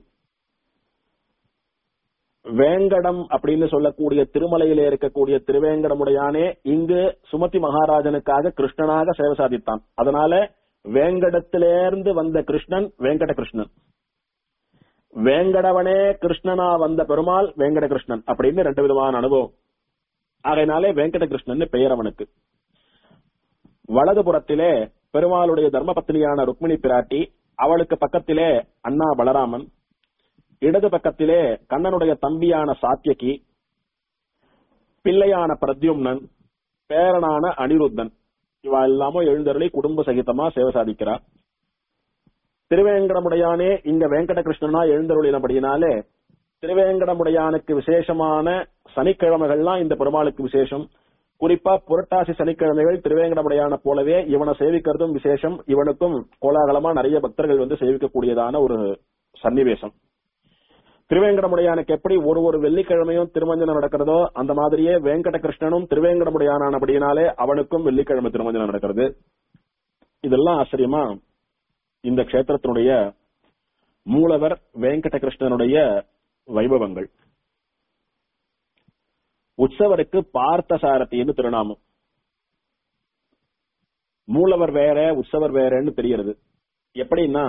வேங்கடம் அப்படின்னு சொல்லக்கூடிய திருமலையிலே இருக்கக்கூடிய திருவேங்கடமுடையானே இங்கு சுமதி மகாராஜனுக்காக கிருஷ்ணனாக சேவை சாதித்தான் அதனால வேங்கடத்திலிருந்து வந்த கிருஷ்ணன் வேங்கட கிருஷ்ணன் வேங்கடவனே கிருஷ்ணனா வந்த பெருமாள் வேங்கட கிருஷ்ணன் அப்படின்னு ரெண்டு விதமான அனுபவம் ஆகையினாலே வெங்கட கிருஷ்ணன் பெயர் அவனுக்கு வலதுபுறத்திலே பெருமாளுடைய தர்மபத்னியான ருக்மிணி பிராட்டி அவளுக்கு பக்கத்திலே அண்ணா பலராமன் இடது பக்கத்திலே கண்ணனுடைய தம்பியான சாத்தியகி பிள்ளையான பிரத்யும்னன் பேரனான அனிருத்தன் இவா எல்லாமோ எழுந்தருளி குடும்ப சகிதமா சேவை சாதிக்கிறார் திருவேங்கடமுடையானே இங்க வெங்கட கிருஷ்ணனா எழுந்தருளினபடியினாலே திருவேங்கடமுடையானுக்கு விசேஷமான சனிக்கிழமைகள்லாம் இந்த பெருமாளுக்கு விசேஷம் குறிப்பா புரட்டாசி சனிக்கிழமைகள் திருவேங்கடமுடையான போலவே இவனை சேவிக்கிறதும் விசேஷம் இவனுக்கும் கோலாகலமா நிறைய பக்தர்கள் வந்து சேவிக்கக்கூடியதான ஒரு சன்னிவேசம் திருவேங்கடமுடையானுக்கு எப்படி ஒரு ஒரு வெள்ளிக்கிழமையும் திருமஞ்சனம் நடக்கிறதோ அந்த மாதிரியே வெங்கட கிருஷ்ணனும் திருவேங்கடமுடையானபடியினாலே அவனுக்கும் வெள்ளிக்கிழமை திருமஞ்சனம் நடக்கிறது இதெல்லாம் ஆச்சரியமா இந்த கஷேத்திரத்தினுடைய மூலவர் வெங்கட கிருஷ்ணனுடைய வைபவங்கள் உற்சவருக்கு பார்த்த சாரதின்னு திருநாமம் மூலவர் வேற உற்சவர் வேறன்னு தெரிகிறது எப்படின்னா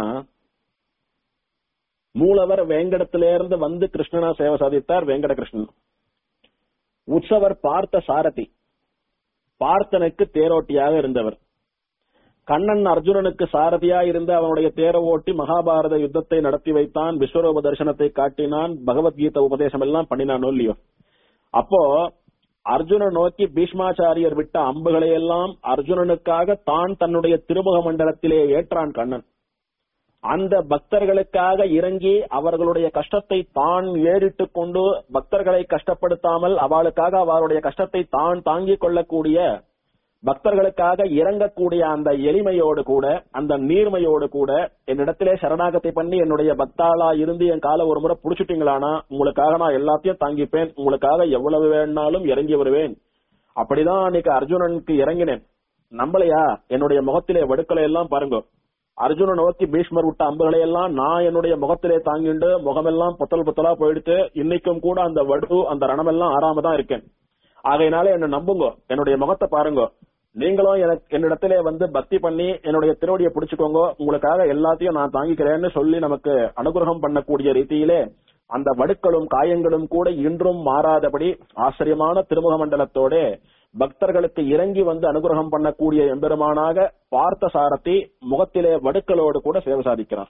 மூலவர் வேங்கடத்திலிருந்து வந்து கிருஷ்ணனா சேவை சாதித்தார் வேங்கட கிருஷ்ணன் உற்சவர் பார்த்த சாரதி பார்த்தனுக்கு தேரோட்டியாக இருந்தவர் கண்ணன் அர்ஜுனனுக்கு சாரதியா இருந்து அவனுடைய தேர ஓட்டி மகாபாரத யுத்தத்தை நடத்தி வைத்தான் விஸ்வரூப தரிசனத்தை காட்டினான் பகவத்கீதை உபதேசம் எல்லாம் பண்ணினானோ இல்லையோ அப்போ அர்ஜுன நோக்கி பீஷ்மாச்சாரியர் விட்ட அம்புகளை எல்லாம் அர்ஜுனனுக்காக தான் தன்னுடைய திருமுக மண்டலத்திலே ஏற்றான் கண்ணன் அந்த பக்தர்களுக்காக இறங்கி அவர்களுடைய கஷ்டத்தை தான் ஏறிட்டு கொண்டு பக்தர்களை கஷ்டப்படுத்தாமல் அவளுக்காக அவருடைய கஷ்டத்தை தான் தாங்கிக் கொள்ளக்கூடிய பக்தர்களுக்காக இறங்கக்கூடிய அந்த எளிமையோடு கூட அந்த நீர்மையோடு கூட என்னிடத்திலே சரணாகத்தை பண்ணி என்னுடைய பக்தாளா இருந்து என் காலை ஒரு முறை புடிச்சிட்டீங்களானா உங்களுக்காக நான் எல்லாத்தையும் தாங்கிப்பேன் உங்களுக்காக எவ்வளவு வேணாலும் இறங்கி வருவேன் அப்படிதான் அன்னைக்கு அர்ஜுனனுக்கு இறங்கினேன் நம்பலையா என்னுடைய முகத்திலே வடுக்களை எல்லாம் பாருங்க அர்ஜுன நோக்கி பீஷ்மர் விட்ட அம்புகளை எல்லாம் நான் என்னுடைய முகத்திலே தாங்கிண்டு முகமெல்லாம் புத்தல் புத்தலா போயிடுத்து இன்னைக்கும் கூட அந்த வடு அந்த ரணமெல்லாம் ஆறாம தான் இருக்கேன் ஆகையினால என்ன நம்புங்க என்னுடைய முகத்தை பாருங்க நீங்களும் எனக்கு என்னிடத்திலே வந்து பக்தி பண்ணி என்னுடைய திருவடியை பிடிச்சுக்கோங்க உங்களுக்காக எல்லாத்தையும் நான் தாங்கிக்கிறேன்னு சொல்லி நமக்கு அனுகிரகம் பண்ணக்கூடிய ரீதியிலே அந்த வடுக்களும் காயங்களும் கூட இன்றும் மாறாதபடி ஆச்சரியமான திருமுக மண்டலத்தோட பக்தர்களுக்கு இறங்கி வந்து அனுகிரகம் பண்ணக்கூடிய எம்பெருமானாக பார்த்த சாரதி முகத்திலே வடுக்களோடு கூட சேவை சாதிக்கிறான்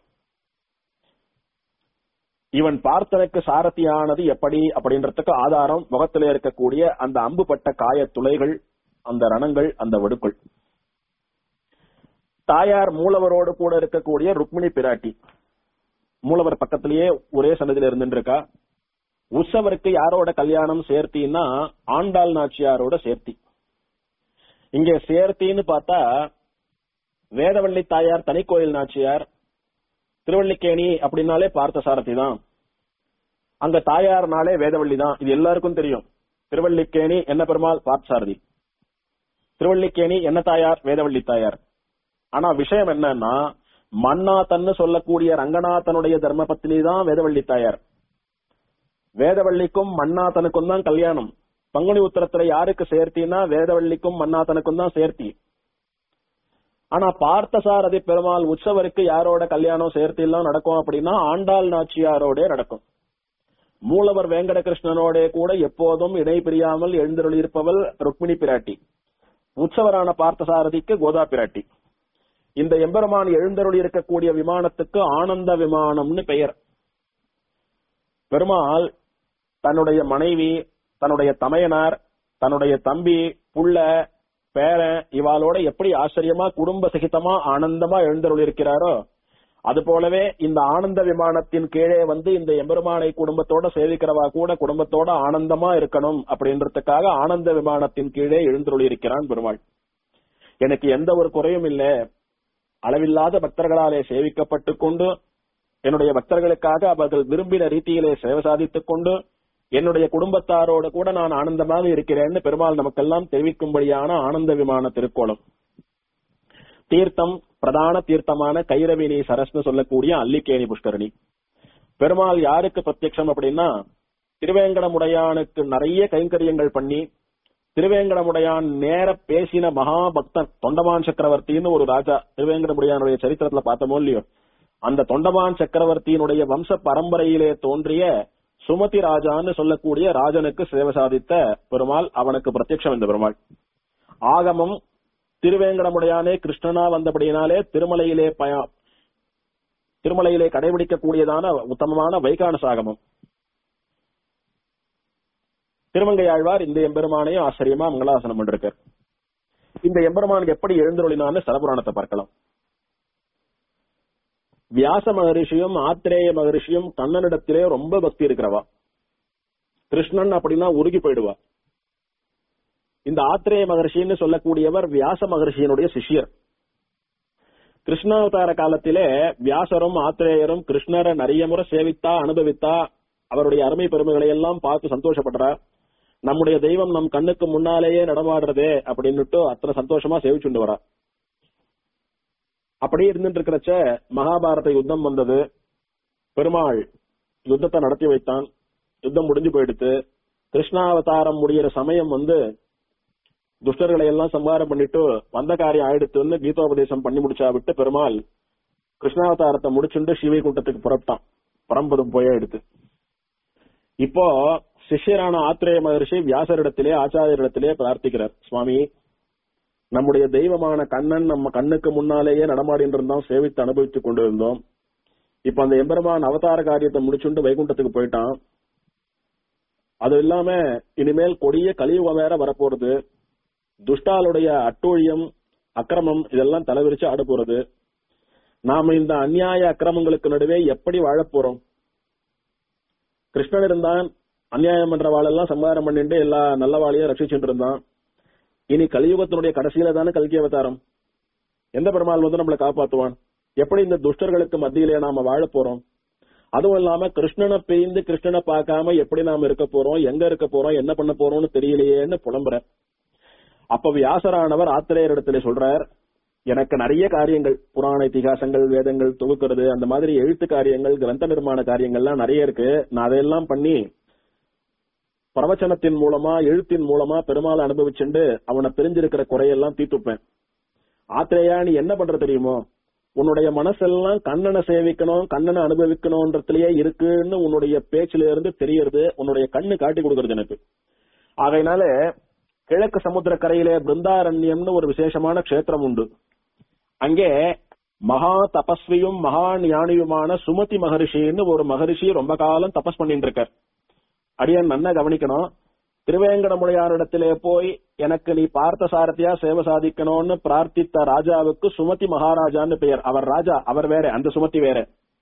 இவன் பார்த்தனுக்கு சாரதியானது எப்படி அப்படின்றதுக்கு ஆதாரம் முகத்திலே இருக்கக்கூடிய அந்த அம்புபட்ட காய துளைகள் அந்த ரணங்கள் அந்த வடுக்கள் தாயார் மூலவரோடு கூட இருக்கக்கூடிய ருக்மிணி பிராட்டி மூலவர் பக்கத்திலேயே ஒரே சன்னதியில இருந்துட்டு இருக்கா உற்சவருக்கு யாரோட கல்யாணம் சேர்த்தின்னா ஆண்டாள் நாச்சியாரோட சேர்த்தி இங்க சேர்த்தின்னு பார்த்தா வேதவள்ளி தாயார் தனிக்கோயில் நாச்சியார் திருவள்ளிக்கேணி அப்படின்னாலே பார்த்த சாரதி தான் அங்க தாயார்னாலே வேதவள்ளி தான் இது எல்லாருக்கும் தெரியும் திருவள்ளிக்கேணி என்ன பெருமாள் பார்த்தசாரதி திருவள்ளிக்கேணி என்ன தாயார் வேதவள்ளி தாயார் ஆனா விஷயம் என்னன்னா மன்னாத்தன்னு சொல்லக்கூடிய ரங்கநாதனுடைய தர்மபத்தினி தான் வேதவள்ளி தாயார் வேதவள்ளிக்கும் மன்னாத்தனுக்கும் தான் கல்யாணம் பங்குனி உத்தரத்துல யாருக்கு சேர்த்தினா வேதவள்ளிக்கும் மன்னாத்தனுக்கும் தான் சேர்த்தி ஆனா பார்த்தசாரதி பெருமாள் உற்சவருக்கு யாரோட கல்யாணம் சேர்த்தி எல்லாம் நடக்கும் அப்படின்னா ஆண்டாள் நாச்சியாரோட நடக்கும் மூலவர் வேங்கட கிருஷ்ணனோட கூட எப்போதும் இணை பிரியாமல் எழுந்தருளியிருப்பவள் ருக்மிணி பிராட்டி உற்சவரான பார்த்தசாரதிக்கு கோதா பிராட்டி இந்த எம்பெருமான் எழுந்தருளி இருக்கக்கூடிய விமானத்துக்கு ஆனந்த விமானம்னு பெயர் பெருமாள் தன்னுடைய மனைவி தன்னுடைய தமையனார் தன்னுடைய தம்பி புள்ள பேரன் இவாளோட எப்படி ஆச்சரியமா குடும்ப சகிதமா ஆனந்தமா எழுந்தருளி இருக்கிறாரோ அது போலவே இந்த ஆனந்த விமானத்தின் கீழே வந்து இந்த எம்பெருமானை குடும்பத்தோட சேவிக்கிறவா கூட குடும்பத்தோட ஆனந்தமா இருக்கணும் அப்படின்றதுக்காக ஆனந்த விமானத்தின் கீழே எழுந்தருளி இருக்கிறான் பெருமாள் எனக்கு எந்த ஒரு குறையும் இல்ல அளவில்லாத பக்தர்களாலே சேவிக்கப்பட்டு கொண்டு என்னுடைய பக்தர்களுக்காக அவர்கள் விரும்பின ரீதியிலே சேவை சாதித்துக் கொண்டு என்னுடைய குடும்பத்தாரோட கூட நான் ஆனந்தமாக இருக்கிறேன்னு பெருமாள் நமக்கெல்லாம் தெரிவிக்கும்படியான ஆனந்த விமான திருக்கோலம் தீர்த்தம் பிரதான தீர்த்தமான கைரவினி சரஸ்னு சொல்லக்கூடிய அல்லிக்கேணி புஷ்கரணி பெருமாள் யாருக்கு பிரத்யக்ஷம் அப்படின்னா திருவேங்கடமுடையானுக்கு நிறைய கைங்கரியங்கள் பண்ணி திருவேங்கடமுடையான் நேர பேசின மகாபக்தன் தொண்டமான் சக்கரவர்த்தின்னு ஒரு ராஜா திருவேங்கடமுடையானுடைய சரித்திரத்துல பார்த்தோமோ இல்லையோ அந்த தொண்டமான் சக்கரவர்த்தியினுடைய வம்ச பரம்பரையிலே தோன்றிய சுமதி ராஜான்னு சொல்லக்கூடிய ராஜனுக்கு சேவை சாதித்த பெருமாள் அவனுக்கு பிரத்யக்ஷம் இந்த பெருமாள் ஆகமம் திருவேங்கடமுடையானே கிருஷ்ணனா வந்தபடியினாலே திருமலையிலே பய திருமலையிலே கடைபிடிக்கக்கூடியதான உத்தமமான வைகான சாகமம் திருமங்கையாழ்வார் இந்த எம்பெருமானையும் ஆச்சரியமா மங்களாசனம் பண்ணிருக்கார் இந்த எம்பெருமானுக்கு எப்படி எழுந்தருளினான்னு சலபுராணத்தை பார்க்கலாம் வியாச மகரிஷியும் ஆத்திரேய மகரிஷியும் கண்ணனிடத்திலே ரொம்ப பக்தி இருக்கிறவா கிருஷ்ணன் அப்படின்னா உருகி போயிடுவா இந்த ஆத்திரேய மகர்ஷின்னு சொல்லக்கூடியவர் வியாச மகர்ஷியினுடைய சிஷ்யர் கிருஷ்ணாவதார காலத்திலே வியாசரும் ஆத்திரேயரும் கிருஷ்ணரை நிறைய முறை சேவித்தா அனுபவித்தா அவருடைய அருமை பெருமைகளை எல்லாம் பார்த்து சந்தோஷப்படுறார் நம்முடைய தெய்வம் நம் கண்ணுக்கு முன்னாலேயே நடமாடுறதே அப்படின்னுட்டு அத்தனை சந்தோஷமா சேவிச்சுண்டு வரா அப்படியே இருந்துட்டு இருக்கிறச்ச மகாபாரத யுத்தம் வந்தது பெருமாள் யுத்தத்தை நடத்தி வைத்தான் யுத்தம் முடிஞ்சு போயிடுத்து கிருஷ்ணாவதாரம் முடியிற சமயம் வந்து துஷ்டர்களை எல்லாம் சம்ஹாரம் பண்ணிட்டு வந்த காரியம் ஆயிடுத்துன்னு கீதோபதேசம் பண்ணி முடிச்சா விட்டு பெருமாள் கிருஷ்ணாவதாரத்தை முடிச்சுட்டு சிவைகுண்டத்துக்கு புறப்பட்டான் பரம்பதும் போயே எடுத்து இப்போ சிஷ்யரான ஆத்திரேய மகர்ஷி வியாசரிடத்திலே ஆச்சாரியரிடத்திலே பிரார்த்திக்கிறார் சுவாமி நம்முடைய தெய்வமான கண்ணன் நம்ம கண்ணுக்கு முன்னாலேயே நடமாடின்னு இருந்தோம் சேவித்து அனுபவித்துக் கொண்டிருந்தோம் இப்ப அந்த எம்பெருமான் அவதார காரியத்தை முடிச்சுட்டு வைகுண்டத்துக்கு போயிட்டான் அது இல்லாம இனிமேல் கொடிய கலியுகம் வேற வரப்போறது துஷ்டாளுடைய அட்டூழியம் அக்கிரமம் இதெல்லாம் தலைவிரிச்சு ஆட போறது நாம இந்த அநியாய அக்கிரமங்களுக்கு நடுவே எப்படி வாழப் போறோம் கிருஷ்ணன் இருந்தான் அநியாயம் பண்றவாளெல்லாம் சம்ஹாரம் பண்ணிட்டு எல்லா நல்லவாளையும் ரட்சிச்சுட்டு இருந்தான் இனி கலியுகத்தினுடைய கடைசியில தானே கல்கி அவதாரம் எந்த பெருமாள் வந்து நம்மளை காப்பாத்துவான் எப்படி இந்த துஷ்டர்களுக்கு மத்தியிலே நாம வாழ போறோம் அதுவும் இல்லாம கிருஷ்ணனை பெய்ந்து கிருஷ்ணனை பார்க்காம எப்படி நாம இருக்க போறோம் எங்க இருக்க போறோம் என்ன பண்ண போறோம்னு தெரியலையேன்னு புலம்புற அப்ப வியாசரானவர் ஆத்திரேயர் இடத்துல சொல்றார் எனக்கு நிறைய காரியங்கள் புராண இதிகாசங்கள் வேதங்கள் தொகுக்கிறது அந்த மாதிரி எழுத்து காரியங்கள் கிரந்த நிர்மாண காரியங்கள்லாம் நிறைய இருக்கு நான் அதையெல்லாம் பண்ணி பிரவச்சனத்தின் மூலமா எழுத்தின் மூலமா பெருமாளை அனுபவிச்சுண்டு அவனை பிரிஞ்சிருக்கிற குறையெல்லாம் தீர்த்துப்பேன் ஆத்திரேயா நீ என்ன பண்ற தெரியுமோ உன்னுடைய மனசெல்லாம் கண்ணனை சேவிக்கணும் கண்ணனை அனுபவிக்கணும்ன்றதுலயே இருக்குன்னு உன்னுடைய பேச்சில இருந்து தெரியறது உன்னுடைய கண்ணு காட்டி கொடுக்கறது எனக்கு ஆகையினால கிழக்கு சமுத்திர கரையிலே பிருந்தாரண்யம்னு ஒரு விசேஷமான க்ஷேத்திரம் உண்டு அங்கே மகா தபஸ்வியும் மகா ஞானியுமான சுமதி மகரிஷின்னு ஒரு மகரிஷி ரொம்ப காலம் தபஸ் பண்ணிட்டு இருக்கார் அடியன் நன்னா கவனிக்கணும் திருவேங்கடமுடையாரிடத்திலே போய் எனக்கு நீ பார்த்த சாரதியா சேவை சாதிக்கணும்னு பிரார்த்தித்த ராஜாவுக்கு சுமதி மகாராஜான்னு பெயர் அவர் ராஜா அவர் வேற அந்த சுமதி வேற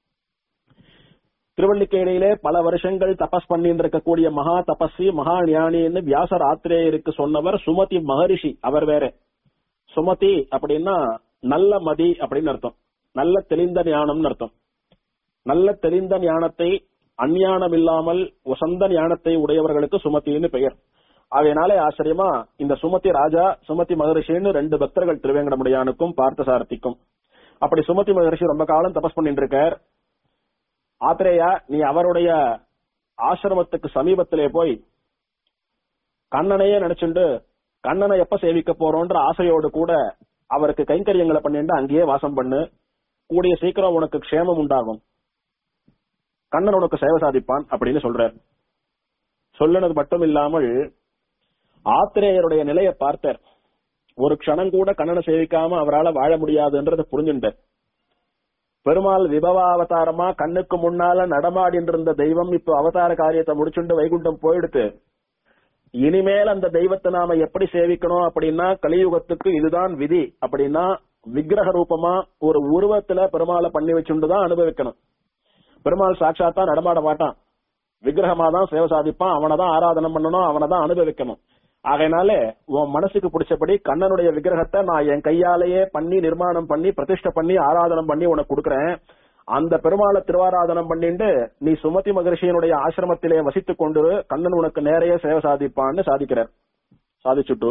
திருவள்ளிக்கேணியிலே பல வருஷங்கள் தபஸ் பண்ணிட்டு இருக்கக்கூடிய மகா தபஸ்வி மகா ஞானின்னு வியாசர் ஆத்திரேயருக்கு சொன்னவர் சுமதி மகரிஷி அவர் வேற சுமதி அப்படின்னா நல்ல மதி அப்படின்னு அர்த்தம் நல்ல தெளிந்த ஞானம்னு அர்த்தம் நல்ல தெளிந்த ஞானத்தை அஞ்ஞானம் இல்லாமல் உசந்த ஞானத்தை உடையவர்களுக்கு சுமதின்னு பெயர் அதனாலே ஆச்சரியமா இந்த சுமதி ராஜா சுமதி மகரிஷின்னு ரெண்டு பக்தர்கள் திருவேங்கடமுடியானுக்கும் பார்த்தசாரதிக்கும் அப்படி சுமதி மகரிஷி ரொம்ப காலம் தபஸ் பண்ணிட்டு இருக்கார் ஆத்திரேயா நீ அவருடைய ஆசிரமத்துக்கு சமீபத்திலே போய் கண்ணனையே நினைச்சுண்டு கண்ணனை எப்ப சேவிக்க போறோன்ற ஆசையோடு கூட அவருக்கு கைங்கரியங்களை பண்ணிட்டு அங்கேயே வாசம் பண்ணு கூடிய சீக்கிரம் உனக்கு க்ஷேமம் உண்டாகும் கண்ணன் உனக்கு சேவை சாதிப்பான் அப்படின்னு சொல்றார் சொல்லுனது மட்டும் இல்லாமல் ஆத்திரேயருடைய நிலையை பார்த்தார் ஒரு க்ஷணம் கூட கண்ணனை சேவிக்காம அவரால் வாழ முடியாதுன்றதை புரிஞ்சுட்டார் பெருமாள் விபவாவதாரமா கண்ணுக்கு முன்னால நடமாடிட்டு இருந்த தெய்வம் இப்போ அவதார காரியத்தை முடிச்சுண்டு வைகுண்டம் போயிடுத்து இனிமேல் அந்த தெய்வத்தை நாம எப்படி சேவிக்கணும் அப்படின்னா கலியுகத்துக்கு இதுதான் விதி அப்படின்னா விக்கிரக ரூபமா ஒரு உருவத்துல பெருமாளை பண்ணி வச்சுட்டு தான் அனுபவிக்கணும் பெருமாள் சாட்சாத்தா நடமாட மாட்டான் விக்கிரகமா தான் சேவை சாதிப்பான் அவனை தான் ஆராதனம் பண்ணணும் அவனை தான் அனுபவிக்கணும் ஆகையினால உன் மனசுக்கு பிடிச்சபடி கண்ணனுடைய விக்கிரகத்தை நான் என் கையாலேயே பண்ணி நிர்மாணம் பண்ணி பிரதிஷ்டை பண்ணி ஆராதனம் பண்ணி உனக்கு கொடுக்கறேன் அந்த பெருமாளை திருவாராதனம் பண்ணிட்டு நீ சுமதி மகரிஷியனுடைய ஆசிரமத்திலே வசித்துக் கொண்டு கண்ணன் உனக்கு நேரைய சேவை சாதிப்பான்னு சாதிக்கிறார் சாதிச்சுட்டு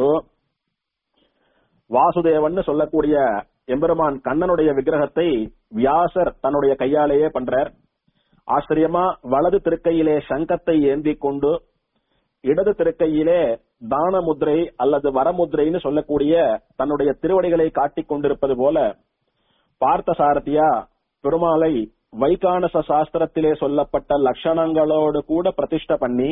வாசுதேவன் சொல்லக்கூடிய எம்பெருமான் கண்ணனுடைய விக்கிரகத்தை வியாசர் தன்னுடைய கையாலேயே பண்றார் ஆச்சரியமா வலது திருக்கையிலே சங்கத்தை ஏந்தி கொண்டு இடது திருக்கையிலே தான முத்திரை அல்லது வரமுத்திரைன்னு சொல்லக்கூடிய தன்னுடைய திருவடிகளை காட்டிக் கொண்டிருப்பது போல பார்த்த சாரதியா பெருமாளை வைகானச சாஸ்திரத்திலே சொல்லப்பட்ட லட்சணங்களோடு கூட பிரதிஷ்டை பண்ணி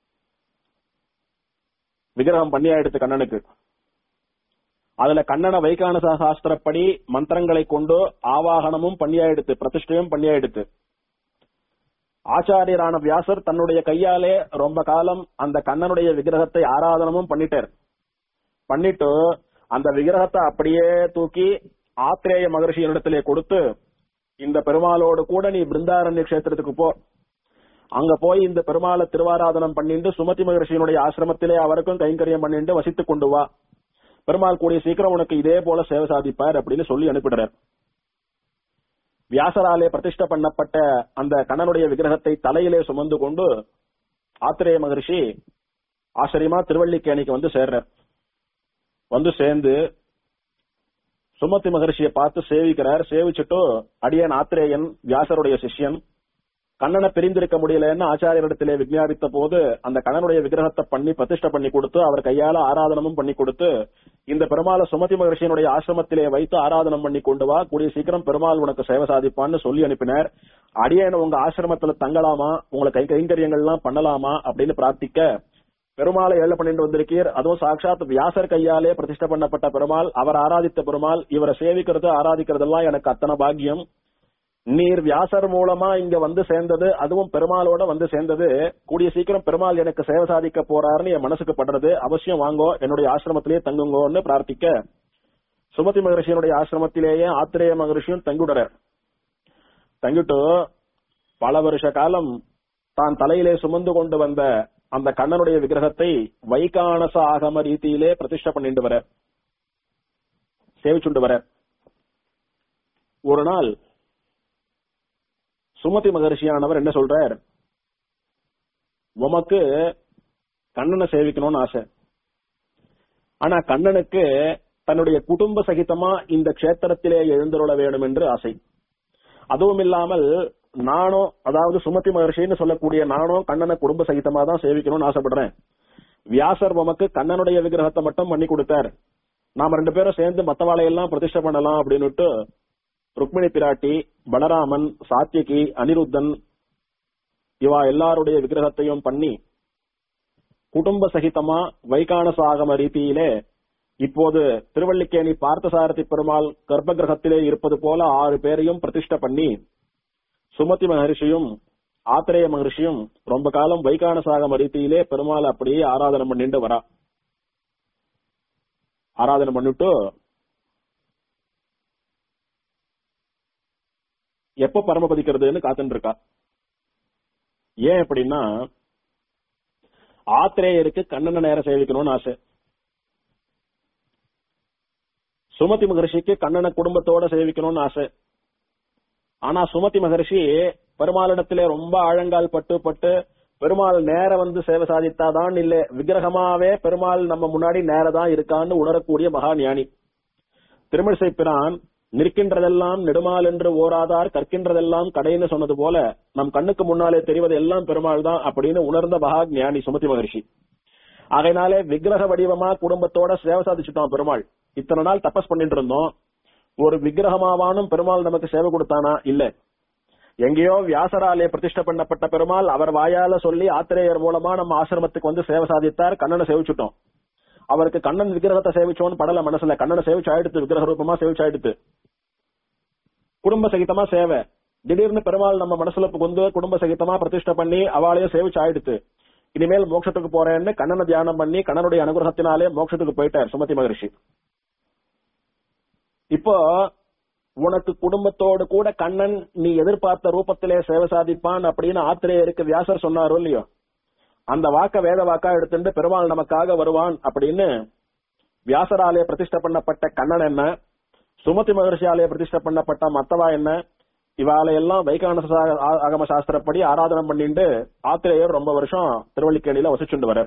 விக்கிரகம் பண்ணி ஆயிடுத்து கண்ணனுக்கு அதுல கண்ணன வைகானச சாஸ்திரப்படி மந்திரங்களை கொண்டு ஆவாகனமும் பண்ணியாயிடுத்து பிரதிஷ்டையும் பண்ணியாயிடுத்து ஆச்சாரியரான வியாசர் தன்னுடைய கையாலே ரொம்ப காலம் அந்த கண்ணனுடைய விக்கிரகத்தை ஆராதனமும் பண்ணிட்டார் பண்ணிட்டு அந்த விக்கிரகத்தை அப்படியே தூக்கி ஆத்திரேய மகர்ஷியனிடத்திலே கொடுத்து இந்த பெருமாளோடு கூட நீ பிருந்தாரண்ய கஷேத்திரத்துக்கு போ அங்க போய் இந்த பெருமாளை திருவாராதனம் பண்ணிட்டு சுமதி மகர்ஷியினுடைய ஆசிரமத்திலே அவருக்கும் கைங்கரியம் பண்ணிட்டு வசித்துக் கொண்டு வா பெருமாள் கூடிய சீக்கிரம் உனக்கு இதே போல சேவை சாதிப்பார் அப்படின்னு சொல்லி அனுப்பிடுறார் வியாசராலே பிரதிஷ்டை பண்ணப்பட்ட அந்த கண்ணனுடைய விக்கிரகத்தை தலையிலே சுமந்து கொண்டு ஆத்திரேய மகரிஷி ஆச்சரியமா திருவள்ளிக்கேணிக்கு வந்து சேர்றார் வந்து சேர்ந்து சுமதி மகரிஷியை பார்த்து சேவிக்கிறார் சேவிச்சுட்டு அடியன் ஆத்திரேயன் வியாசருடைய சிஷ்யன் கண்ணனை பிரிந்திருக்க முடியலன்னு ஆச்சாரியரிடத்திலே விஞ்ஞாபித்த போது அந்த கண்ணனுடைய விக்கிரகத்தை பண்ணி பிரதிஷ்டை பண்ணி கொடுத்து அவர் கையால ஆராதனமும் பண்ணி கொடுத்து இந்த பெருமாளை சுமதி மகர்ஷியினுடைய ஆசிரமத்திலே வைத்து ஆராதனம் பண்ணி கொண்டு வா கூடிய சீக்கிரம் பெருமாள் உனக்கு சேவை சாதிப்பான்னு சொல்லி அனுப்பினார் அடியேன உங்க ஆசிரமத்துல தங்கலாமா உங்களை கை கைங்கரியங்கள் எல்லாம் பண்ணலாமா அப்படின்னு பிரார்த்திக்க பெருமாளை ஏழை பண்ணிட்டு வந்திருக்கீர் அதுவும் சாட்சாத் வியாசர் கையாலே பிரதிஷ்டை பண்ணப்பட்ட பெருமாள் அவர் ஆராதித்த பெருமாள் இவரை சேவிக்கிறது ஆராதிக்கிறதெல்லாம் எனக்கு அத்தனை பாக்கியம் நீர் வியாசர் மூலமா இங்க வந்து சேர்ந்தது அதுவும் பெருமாளோட வந்து சேர்ந்தது கூடிய சீக்கிரம் பெருமாள் எனக்கு சேவை சாதிக்க போறாருன்னு என் மனசுக்கு படுறது அவசியம் வாங்கோ என்னுடைய ஆசிரமத்திலேயே தங்குங்கோன்னு பிரார்த்திக்க சுமதி மகரிஷியனுடைய ஆசிரமத்திலேயே ஆத்திரேய மகரிஷியும் தங்கிவிடுறார் தங்கிட்டு பல வருஷ காலம் தான் தலையிலே சுமந்து கொண்டு வந்த அந்த கண்ணனுடைய விக்கிரகத்தை வைகானச ஆகம ரீதியிலே பிரதிஷ்டை பண்ணிட்டு வர சேவிச்சுண்டு வர ஒரு நாள் சுமதி மகரிஷியானவர் என்ன சொல்றார் உமக்கு கண்ணனை சேவிக்கணும்னு ஆசை ஆனா கண்ணனுக்கு தன்னுடைய குடும்ப சகிதமா இந்த க்ஷேத்திரத்திலே எழுந்தருள வேண்டும் என்று ஆசை அதுவும் இல்லாமல் நானும் அதாவது சுமதி மகர்ஷின்னு சொல்லக்கூடிய நானும் கண்ணனை குடும்ப சகிதமா தான் சேவிக்கணும்னு ஆசைப்படுறேன் வியாசர் உமக்கு கண்ணனுடைய விக்கிரகத்தை மட்டும் பண்ணி கொடுத்தார் நாம ரெண்டு பேரும் சேர்ந்து மத்தவாளையெல்லாம் பிரதிஷ்டை பண்ணலாம் அப்படின்னுட்டு ருக்மிணி பிராட்டி பலராமன் சாத்தியகி அனிருத்தன் இவா எல்லாருடைய விக்கிரகத்தையும் பண்ணி குடும்ப சகிதமா வைகானச ஆகம ரீதியிலே இப்போது திருவள்ளிக்கேணி பார்த்தசாரதி பெருமாள் கர்ப்ப கிரகத்திலே இருப்பது போல ஆறு பேரையும் பிரதிஷ்டை பண்ணி சுமதி மகரிஷியும் ஆத்திரேய மகரிஷியும் ரொம்ப காலம் வைகானசாகம ரீதியிலே பெருமாள் அப்படியே ஆராதனை பண்ணிட்டு வரா ஆராதனை பண்ணிட்டு எப்ப பரமபதிக்கிறதுன்னு காத்துட்டு இருக்கா ஏன் அப்படின்னா ஆத்திரேயருக்கு கண்ணனை நேரம் சேவிக்கணும்னு ஆசை சுமதி மகர்ஷிக்கு கண்ணனை குடும்பத்தோட சேவிக்கணும்னு ஆசை ஆனா சுமதி மகர்ஷி பெருமாளிடத்திலே ரொம்ப ஆழங்கால் பட்டு பட்டு பெருமாள் நேர வந்து சேவை சாதித்தாதான் இல்ல விக்கிரகமாவே பெருமாள் நம்ம முன்னாடி நேரதான் இருக்கான்னு உணரக்கூடிய மகா ஞானி திருமிழிசை பிரான் நிற்கின்றதெல்லாம் நெடுமால் என்று ஓராதார் கற்கின்றதெல்லாம் கடைன்னு சொன்னது போல நம் கண்ணுக்கு முன்னாலே தெரிவது எல்லாம் பெருமாள் தான் அப்படின்னு உணர்ந்த மகா ஞானி சுமதி மகர்ஷி அதனாலே விக்கிரக வடிவமா குடும்பத்தோட சேவை சாதிச்சுட்டோம் பெருமாள் இத்தனை நாள் தபஸ் பண்ணிட்டு இருந்தோம் ஒரு விக்கிரகமாவானும் பெருமாள் நமக்கு சேவை கொடுத்தானா இல்ல எங்கேயோ வியாசராலே பிரதிஷ்டை பண்ணப்பட்ட பெருமாள் அவர் வாயால சொல்லி ஆத்திரேயர் மூலமா நம்ம ஆசிரமத்துக்கு வந்து சேவை சாதித்தார் கண்ணனை சேவிச்சுட்டோம் அவருக்கு கண்ணன் விக்கிரகத்தை சேவிச்சோன்னு படல மனசுல கண்ணனை சேவிச்சு ஆயிடுத்து விக்கிரக ரூபமா சேவிச்சு ஆயிடுத்து குடும்ப சகிதமா சேவை திடீர்னு பெருமாள் நம்ம மனசுல புகுந்து குடும்ப சகிதமா பிரதிஷ்டை பண்ணி அவளையும் சேவிச்சு ஆயிடுத்து இனிமேல் மோட்சத்துக்கு போறேன்னு கண்ணனை தியானம் பண்ணி கண்ணனுடைய அனுகிரகத்தினாலே மோட்சத்துக்கு போயிட்டார் சுமதி மகரிஷி இப்போ உனக்கு குடும்பத்தோடு கூட கண்ணன் நீ எதிர்பார்த்த ரூபத்திலே சேவை சாதிப்பான் அப்படின்னு ஆத்திரேயருக்கு வியாசர் சொன்னாரோ இல்லையோ அந்த வாக்க வேத வாக்கா எடுத்துட்டு பெருமாள் நமக்காக வருவான் அப்படின்னு வியாசராலே பிரதிஷ்டை பண்ணப்பட்ட கண்ணன் என்ன சுமதி மகர்ஷியாலே பிரதிஷ்டை பண்ணப்பட்ட மத்தவா என்ன இவால எல்லாம் வைகான சா- ஆ- ஆகம சாஸ்திரப்படி ஆராதனை பண்ணிட்டு ஆத்திரேயர் ரொம்ப வருஷம் திருவள்ளிக்கேணியில வசிச்சுண்டு வர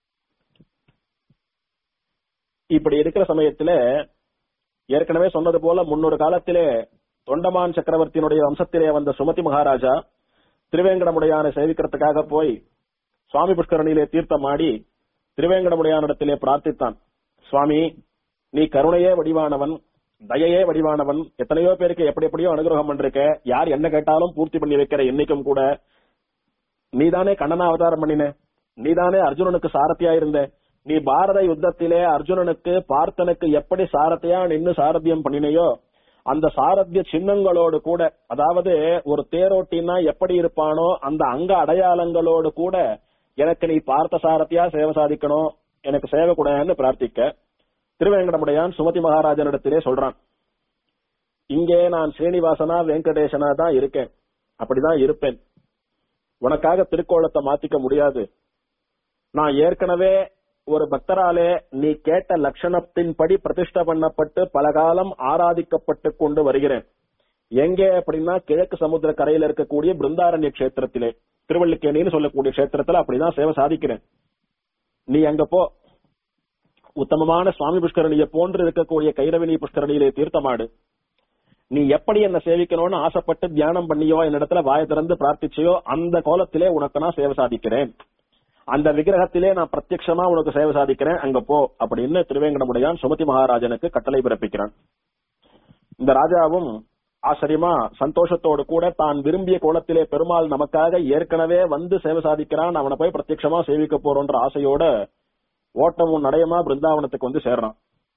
இப்படி இருக்கிற சமயத்துல ஏற்கனவே சொன்னது போல முன்னொரு காலத்திலே தொண்டமான் சக்கரவர்த்தியினுடைய வம்சத்திலே வந்த சுமதி மகாராஜா திருவேங்கடமுடையான சேவிக்கிறதுக்காக போய் சுவாமி புஷ்கரணியிலே தீர்த்தமாடி திருவேங்கடமுடையானிடத்திலே பிரார்த்தித்தான் சுவாமி நீ கருணையே வடிவானவன் தயையே வடிவானவன் எத்தனையோ பேருக்கு எப்படி எப்படியோ அனுகிரகம் பண்ணிருக்க யார் என்ன கேட்டாலும் பூர்த்தி பண்ணி வைக்கிற என்னைக்கும் கூட நீதானே கண்ணனா அவதாரம் பண்ணின நீதானே அர்ஜுனனுக்கு சாரதியா இருந்த நீ பாரத யுத்தத்திலே அர்ஜுனனுக்கு பார்த்தனுக்கு எப்படி சாரதியா நின்னு சாரத்தியம் பண்ணினையோ அந்த சாரத்திய சின்னங்களோடு கூட அதாவது ஒரு தேரோட்டினா எப்படி இருப்பானோ அந்த அங்க அடையாளங்களோடு கூட எனக்கு நீ பார்த்த சாரதியா சேவை சாதிக்கணும் எனக்கு சேவை கூடன்னு பிரார்த்திக்க திருவேங்கடமுடையான் சுமதி மகாராஜனிடத்திலே சொல்றான் இங்கே நான் ஸ்ரீனிவாசனா வெங்கடேசனா தான் இருக்கேன் அப்படிதான் இருப்பேன் உனக்காக திருக்கோலத்தை மாத்திக்க முடியாது நான் ஏற்கனவே ஒரு பக்தராலே நீ கேட்ட லட்சணத்தின்படி பிரதிஷ்டை பண்ணப்பட்டு பல காலம் ஆராதிக்கப்பட்டு கொண்டு வருகிறேன் எங்கே அப்படின்னா கிழக்கு சமுத்திர கரையில இருக்கக்கூடிய பிருந்தாரண்ய கஷேத்திரத்திலே திருவள்ளிக்கேணின்னு சொல்லக்கூடிய கஷேத்திரத்துல அப்படிதான் சேவை சாதிக்கிறேன் நீ அங்க போ உத்தமமான சுவாமி புஷ்கரணியை போன்று இருக்கக்கூடிய கைரவினி புஷ்கரணியிலே தீர்த்தமாடு நீ எப்படி என்ன சேவிக்கணும்னு ஆசைப்பட்டு தியானம் பண்ணியோ என்னிடத்துல வாய திறந்து பிரார்த்திச்சியோ அந்த கோலத்திலே உனக்கு நான் சேவை சாதிக்கிறேன் அந்த விக்கிரகத்திலே நான் பிரத்யட்சமா உனக்கு சேவை சாதிக்கிறேன் அங்க போ அப்படின்னு திருவேங்கடமுடையான் சுமதி மகாராஜனுக்கு கட்டளை பிறப்பிக்கிறான் இந்த ராஜாவும் ஆச்சரியமா சந்தோஷத்தோடு கூட தான் விரும்பிய கோலத்திலே பெருமாள் நமக்காக ஏற்கனவே வந்து சேவை சாதிக்கிறான் அவனை போய் பிரத்யட்சமா சேவிக்க போறோன்ற ஆசையோட ஓட்டமும் நடையமா பிருந்தாவனத்துக்கு வந்து சேர்றான்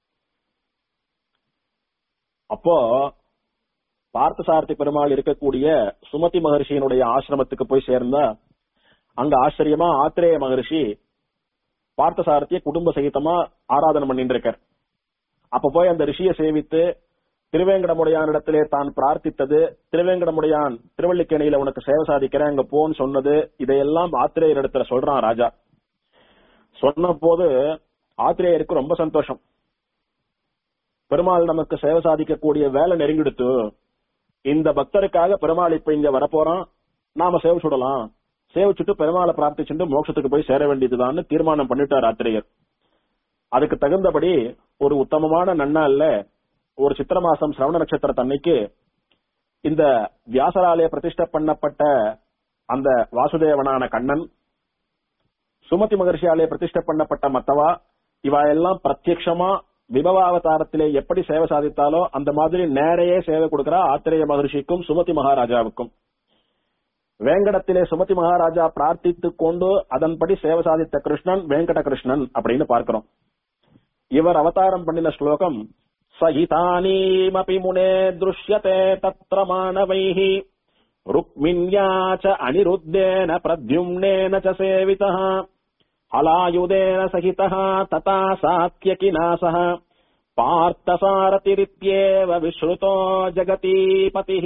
அப்போ பார்த்தசாரதி பெருமாள் இருக்கக்கூடிய சுமதி மகர்ஷியினுடைய ஆசிரமத்துக்கு போய் சேர்ந்தா அங்க ஆச்சரியமா ஆத்திரேய மகர்ஷி பார்த்தசாரதிய குடும்ப சகிதமா ஆராதனை பண்ணிட்டு இருக்கார் அப்ப போய் அந்த ரிஷியை சேவித்து திருவேங்கடமுடையானிடத்திலே தான் பிரார்த்தித்தது திருவேங்கடமுடையான் திருவள்ளிக்கேணியில உனக்கு சேவை சாதிக்கிறேன் அங்க போன்னு சொன்னது இதையெல்லாம் ஆத்திரேயர் இடத்துல சொல்றான் ராஜா சொன்ன போது ஆத்திரேயருக்கு ரொம்ப சந்தோஷம் பெருமாள் நமக்கு சேவை சாதிக்கக்கூடிய வேலை நெருங்கிடுத்து இந்த பக்தருக்காக பெருமாள் இப்ப இங்க வரப்போறான் நாம சேவிச்சுடலாம் சேவிச்சுட்டு பெருமாளை பிரார்த்திச்சுட்டு மோட்சத்துக்கு போய் சேர வேண்டியதுதான்னு தீர்மானம் பண்ணிட்டார் ஆத்திரேயர் அதுக்கு தகுந்தபடி ஒரு உத்தமமான நன்னாள்ல ஒரு சித்திர மாசம் சிரவண நட்சத்திரத்தன்னைக்கு இந்த வியாசராலே பிரதிஷ்டை பண்ணப்பட்ட அந்த வாசுதேவனான கண்ணன் சுமதி மகர்ஷியாலே பிரதிஷ்டை பண்ணப்பட்ட மத்தவா இவா எல்லாம் பிரத்யக்ஷமா விபவாவதாரத்திலே எப்படி சேவை சாதித்தாலோ அந்த மாதிரி நேரையே சேவை கொடுக்கிறா ஆத்திரேய மகர்ஷிக்கும் சுமதி மகாராஜாவுக்கும் வேங்கடத்திலே சுமதி மகாராஜா பிரார்த்தித்துக் கொண்டு அதன்படி சேவை சாதித்த கிருஷ்ணன் வேங்கட கிருஷ்ணன் அப்படின்னு பார்க்கிறோம் இவர் அவதாரம் பண்ணின ஸ்லோகம் சகிதானீமபி முனே திருஷ்யதே தத்ர மாணவைः ருக்மிண்யா ச அனிருத்தேன பிரத்யும்னேன ச சேவிதः हलायुधेन सहितः तथा सात्यकिनासः பார்த்தசாரதிரித்யேவ விஸ்ருதோ ஜெகதீபதிः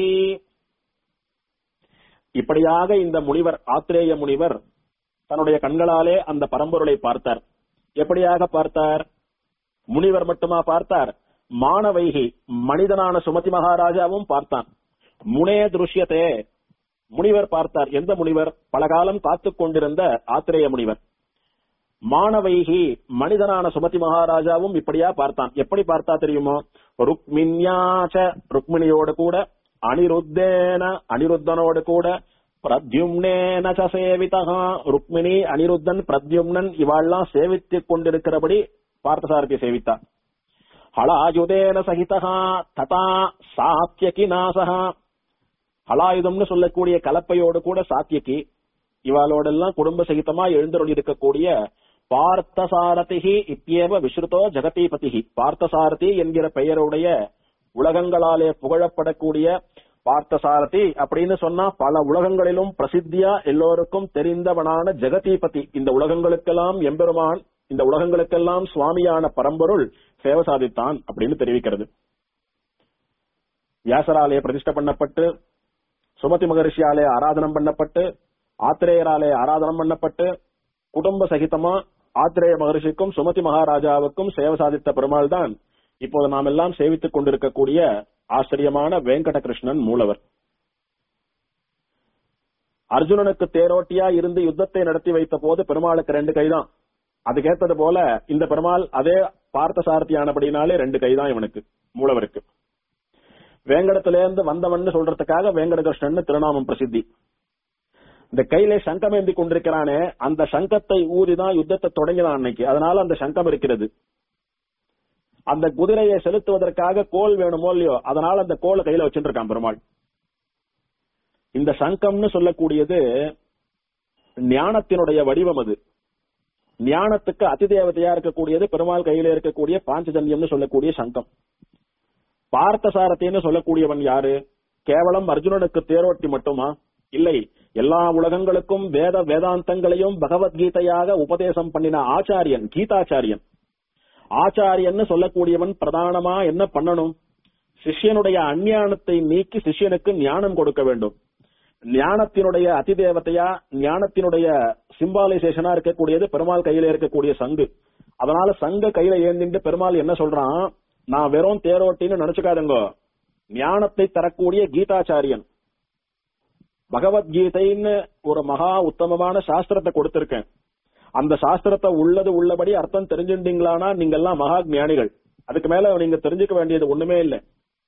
இப்படியாக இந்த முனிவர் ஆத்திரேய முனிவர் தன்னுடைய கண்களாலே அந்த பரம்பொருளை பார்த்தார் எப்படியாக பார்த்தார் முனிவர் மட்டுமா பார்த்தார் மாணவைகி மனிதனான சுமதி மகாராஜாவும் பார்த்தான் முனே திருஷ்யத்தே முனிவர் பார்த்தார் எந்த முனிவர் பலகாலம் காத்துக் கொண்டிருந்த ஆத்திரேய முனிவர் மாணவைகி மனிதனான சுமதி மகாராஜாவும் இப்படியா பார்த்தான் எப்படி பார்த்தா தெரியுமோ ருக்மின்யாச்ச ருக்மிணியோடு கூட அனிருத்தேன அனிருத்தனோடு கூட பிரத்யும்னேன ச சேவிதா ருக்மிணி அனிருத்தன் பிரத்யும்னன் இவாள்லாம் சேவித்துக் கொண்டிருக்கிறபடி பார்த்தசாரதி சேவித்தார் ஹலாயுதேன சகிதா ததா சாத்தியகி நாசகா ஹலாயுதம்னு சொல்லக்கூடிய கலப்பையோடு கூட சாத்தியகி இவாளோடெல்லாம் குடும்ப சகிதமா எழுந்தருள் இருக்கக்கூடிய பார்த்தசாரதிகி இத்தியேவ விஸ்ருதோ ஜெகதீபதிகி பார்த்தசாரதி என்கிற பெயருடைய உலகங்களாலே புகழப்படக்கூடிய பார்த்தசாரதி அப்படின்னு சொன்னா பல உலகங்களிலும் பிரசித்தியா எல்லோருக்கும் தெரிந்தவனான ஜெகதீபதி இந்த உலகங்களுக்கெல்லாம் எம்பெருமான் இந்த உலகங்களுக்கெல்லாம் சுவாமியான பரம்பொருள் சேவை சாதித்தான் அப்படின்னு தெரிவிக்கிறது வியாசராலே பிரதிஷ்ட பண்ணப்பட்டு சுமதி மகரிஷியாலே ஆராதனம் பண்ணப்பட்டு ஆத்திரேயராலே ஆராதனம் பண்ணப்பட்டு குடும்ப சகிதமா ஆத்திரேய மகரிஷிக்கும் சுமதி மகாராஜாவுக்கும் சேவை சாதித்த பெருமாள் தான் இப்போது நாம் எல்லாம் சேவித்துக் கொண்டிருக்கக்கூடிய ஆச்சரியமான வெங்கடகிருஷ்ணன் மூலவர் அர்ஜுனனுக்கு தேரோட்டியா இருந்து யுத்தத்தை நடத்தி வைத்த போது பெருமாளுக்கு ரெண்டு கைதான் அதுக்கேத்தது போல இந்த பெருமாள் அதே பார்த்த சாரதியானபடினாலே ரெண்டு கைதான் இவனுக்கு மூலவருக்கு வேங்கடத்திலேருந்து வந்தவன் சொல்றதுக்காக வேங்கடகிருஷ்ணன் திருநாமம் பிரசித்தி இந்த கையில சங்கம் ஏந்தி கொண்டிருக்கிறானே அந்த சங்கத்தை ஊதிதான் யுத்தத்தை தொடங்கினான் அன்னைக்கு அதனால அந்த சங்கம் இருக்கிறது அந்த குதிரையை செலுத்துவதற்காக கோல் வேணுமோ இல்லையோ அதனால அந்த கோலை கையில வச்சுட்டு இருக்கான் பெருமாள் இந்த சங்கம்னு சொல்லக்கூடியது ஞானத்தினுடைய வடிவம் அது ஞானத்துக்கு அதிதேவதையா இருக்கக்கூடியது பெருமாள் கையில இருக்கக்கூடிய பாஞ்சஜன்யம்னு சொல்லக்கூடிய சங்கம் பார்த்தசாரத்தின்னு சொல்லக்கூடியவன் யாரு கேவலம் அர்ஜுனனுக்கு தேரோட்டி மட்டுமா இல்லை எல்லா உலகங்களுக்கும் வேத வேதாந்தங்களையும் பகவத்கீதையாக உபதேசம் பண்ணின ஆச்சாரியன் கீதாச்சாரியன் ஆச்சாரியன்னு சொல்லக்கூடியவன் பிரதானமா என்ன பண்ணணும் சிஷ்யனுடைய அஞ்ஞானத்தை நீக்கி சிஷ்யனுக்கு ஞானம் கொடுக்க வேண்டும் ஞானத்தினுடைய அதிதேவதையா ஞானத்தினுடைய சிம்பாலைசேஷனா இருக்கக்கூடியது பெருமாள் கையில இருக்கக்கூடிய சங்கு அதனால சங்க கையில ஏந்திட்டு பெருமாள் என்ன சொல்றான் நான் வெறும் தேரோட்டின்னு நினைச்சுக்காதுங்க ஞானத்தை தரக்கூடிய கீதாச்சாரியன் பகவத்கீதைன்னு ஒரு மகா உத்தமமான சாஸ்திரத்தை கொடுத்திருக்கேன் அந்த சாஸ்திரத்தை உள்ளது உள்ளபடி அர்த்தம் தெரிஞ்சுட்டீங்களானா நீங்க எல்லாம் மகா ஞானிகள் அதுக்கு மேல நீங்க தெரிஞ்சுக்க வேண்டியது ஒண்ணுமே இல்லை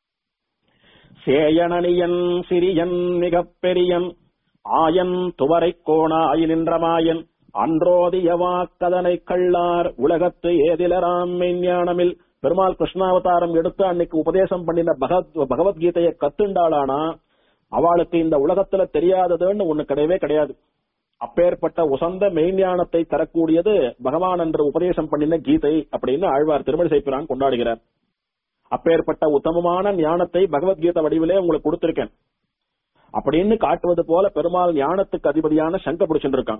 சேயனனியன் சிறியன் மிகப் பெரியன் ஆயன் துவரை கோணாய் நின்றமாயன் அன்றோதியவா கதனை கள்ளார் உலகத்து ஏதிலராம் மெஞ்ஞானமில் பெருமாள் கிருஷ்ணாவதாரம் எடுத்து அன்னைக்கு உபதேசம் பண்ணின பகவத் பகவத்கீதையை கத்துண்டாளானா அவளுக்கு இந்த உலகத்துல தெரியாததுன்னு ஒண்ணு கிடையவே கிடையாது அப்பேற்பட்ட உசந்த மெய்ஞானத்தை தரக்கூடியது பகவான் என்று உபதேசம் பண்ணின கீதை அப்படின்னு ஆழ்வார் திருமணி செய்கிறான் கொண்டாடுகிறார் அப்பேற்பட்ட உத்தமமான ஞானத்தை பகவத்கீதை வடிவிலே உங்களுக்கு கொடுத்திருக்கேன் அப்படின்னு காட்டுவது போல பெருமாள் ஞானத்துக்கு அதிபதியான சங்க பிடிச்சுட்டு இருக்கான்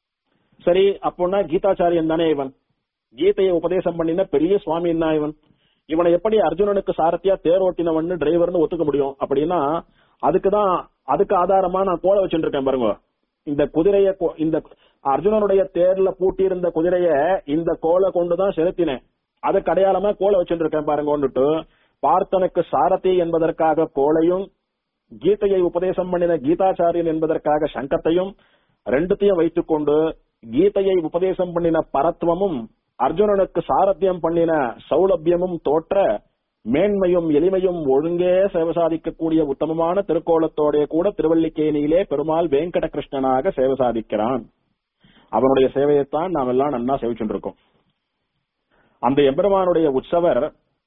சரி அப்போனா கீதாச்சாரியன் தானே இவன் கீதையை உபதேசம் பண்ணின பெரிய சுவாமி என்ன இவன் இவனை எப்படி அர்ஜுனனுக்கு சாரத்தியா தேரோட்டினவன் டிரைவர்னு ஒத்துக்க முடியும் அப்படின்னா அதுக்குதான் அதுக்கு ஆதாரமா நான் கோலை வச்சுட்டு இருக்கேன் பாருங்க இந்த குதிரைய கொ- இந்த அர்ஜுனனுடைய தேர்ல பூட்டியிருந்த குதிரைய இந்த கோலை கொண்டுதான் செலுத்தினேன் அதுக்கு அடையாளமா கோலை வச்சுட்டு இருக்கேன் பாருங்கன்னுட்டு பார்த்தனுக்கு சாரதி என்பதற்காக கோலையும் கீதையை உபதேசம் பண்ணின கீதாச்சாரியன் என்பதற்காக சங்கத்தையும் ரெண்டுத்தையும் வைத்துக்கொண்டு கீதையை உபதேசம் பண்ணின பரத்துவமும் அர்ஜுனனுக்கு சாரத்தியம் பண்ணின சௌலபியமும் தோற்ற மேன்மையும் எளிமையும் ஒழுங்கே சேவை சாதிக்கக்கூடிய உத்தமமான திருக்கோலத்தோடைய கூட திருவல்லிக்கேணியிலே பெருமாள் வெங்கட கிருஷ்ணனாக சேவை சாதிக்கிறான் அவனுடைய சேவையைத்தான் நாம் எல்லாம் நன்னா சேவிச்சுட்டு இருக்கோம் அந்த எம்பெருமானுடைய உற்சவர்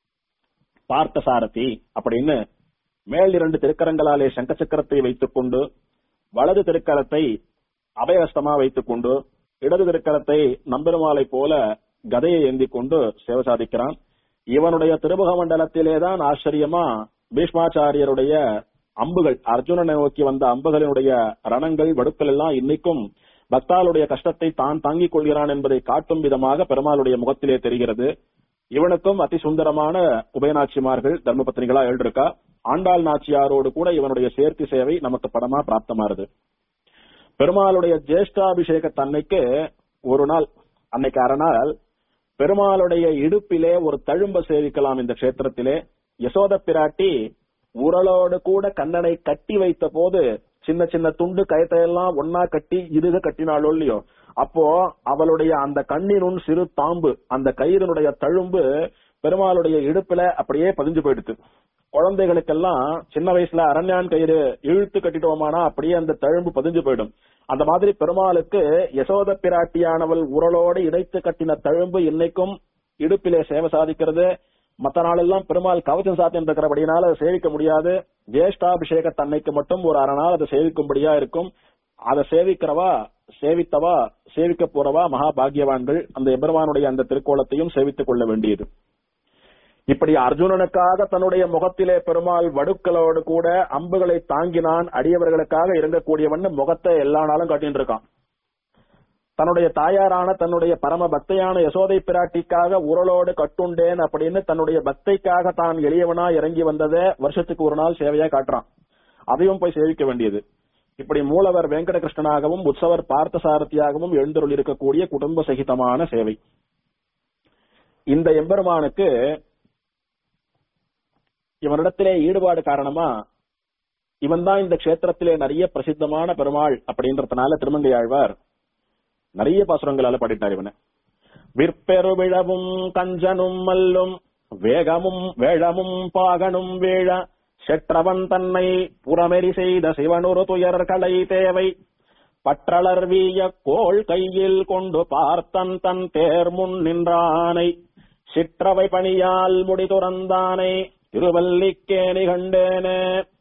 பார்த்த சாரதி அப்படின்னு மேல் இரண்டு திருக்கரங்களாலே சங்க சக்கரத்தை வைத்துக் கொண்டு வலது திருக்கரத்தை அபயஹஸ்தமா வைத்துக் கொண்டு இடது திருக்கரத்தை நம்பெருமாளை போல கதையை ஏந்தி கொண்டு சேவை சாதிக்கிறான் இவனுடைய திருமுக மண்டலத்திலேதான் ஆச்சரியமா பீஷ்மாச்சாரியருடைய அம்புகள் அர்ஜுனனை நோக்கி வந்த அம்புகளினுடைய ரணங்கள் வடுக்கள் எல்லாம் இன்னைக்கும் பக்தாளுடைய கஷ்டத்தை தான் தாங்கிக் கொள்கிறான் என்பதை காட்டும் விதமாக பெருமாளுடைய முகத்திலே தெரிகிறது இவனுக்கும் அதி சுந்தரமான உபயநாச்சிமார்கள் தர்மபத்னிகளா எழுதிருக்கா ஆண்டாள் நாச்சியாரோடு கூட இவனுடைய சேர்த்தி சேவை நமக்கு படமா பிராப்தமாறுது பெருமாளுடைய ஜேஷ்டாபிஷேக தன்னைக்கு ஒரு நாள் அன்னைக்கு அரை நாள் பெருமாளுடைய இடுப்பிலே ஒரு தழும்ப சேவிக்கலாம் இந்த க்ஷேத்திரத்திலே யசோத பிராட்டி உரலோடு கூட கண்ணனை கட்டி வைத்த போது சின்ன சின்ன துண்டு கயத்தையெல்லாம் ஒன்னா கட்டி இருக கட்டினாளோ இல்லையோ அப்போ அவளுடைய அந்த கண்ணினும் சிறு தாம்பு அந்த கயிறினுடைய தழும்பு பெருமாளுடைய இடுப்புல அப்படியே பதிஞ்சு போயிடுது குழந்தைகளுக்கெல்லாம் சின்ன வயசுல அரண்யான் கயிறு இழுத்து கட்டிட்டோமானா அப்படியே அந்த தழும்பு பதிஞ்சு போயிடும் அந்த மாதிரி பெருமாளுக்கு யசோத பிராட்டியானவள் உரலோடு இணைத்து கட்டின தழும்பு இன்னைக்கும் இடுப்பிலே சேவை சாதிக்கிறது மத்த நாளெல்லாம் பெருமாள் கவச்சம் சாத்தியம் இருக்கிறபடினால அதை சேவிக்க முடியாது ஜேஷ்டாபிஷேக தன்னைக்கு மட்டும் ஒரு அரை நாள் அதை சேவிக்கும்படியா இருக்கும் அதை சேவிக்கிறவா சேவித்தவா சேவிக்க போறவா மகா பாக்கியவான்கள் அந்த எபெருமானுடைய அந்த திருக்கோலத்தையும் சேவித்துக் கொள்ள வேண்டியது இப்படி அர்ஜுனனுக்காக தன்னுடைய முகத்திலே பெருமாள் வடுக்களோடு கூட அம்புகளை தாங்கினான் அடியவர்களுக்காக இறங்கக்கூடியவன் முகத்தை எல்லா நாளும் காட்டின்னு இருக்கான் தன்னுடைய தாயாரான தன்னுடைய பரம பக்தையான யசோதை பிராட்டிக்காக உரலோடு கட்டுண்டேன் அப்படின்னு தன்னுடைய பக்தைக்காக தான் எளியவனா இறங்கி வந்ததை வருஷத்துக்கு ஒரு நாள் சேவையா காட்டுறான் அதையும் போய் சேவிக்க வேண்டியது இப்படி மூலவர் வெங்கடகிருஷ்ணனாகவும் உற்சவர் பார்த்தசாரதியாகவும் எழுந்தருள் இருக்கக்கூடிய குடும்ப சகிதமான சேவை இந்த எம்பெருமானுக்கு இவனிடத்திலே ஈடுபாடு காரணமா இவன் தான் இந்த க்ஷேத்திரத்திலே நிறைய பிரசித்தமான பெருமாள் அப்படின்றதுனால திருமங்கை ஆழ்வார் நிறைய பாசுரங்களால பாடிட்டார் இவனை விற்பெருவிழவும் கஞ்சனும் மல்லும் வேகமும் வேழமும் பாகனும் வேழ செற்றவன் தன்னை புறமெறி செய்த சிவனுரு துயர்களை தேவை பற்றளர் வீய கோள் கையில் கொண்டு பார்த்தன் தன் தேர் முன் நின்றானை சிற்றவை பணியால் முடி துறந்தானை திருவல்லிக்கேணி கண்டேனே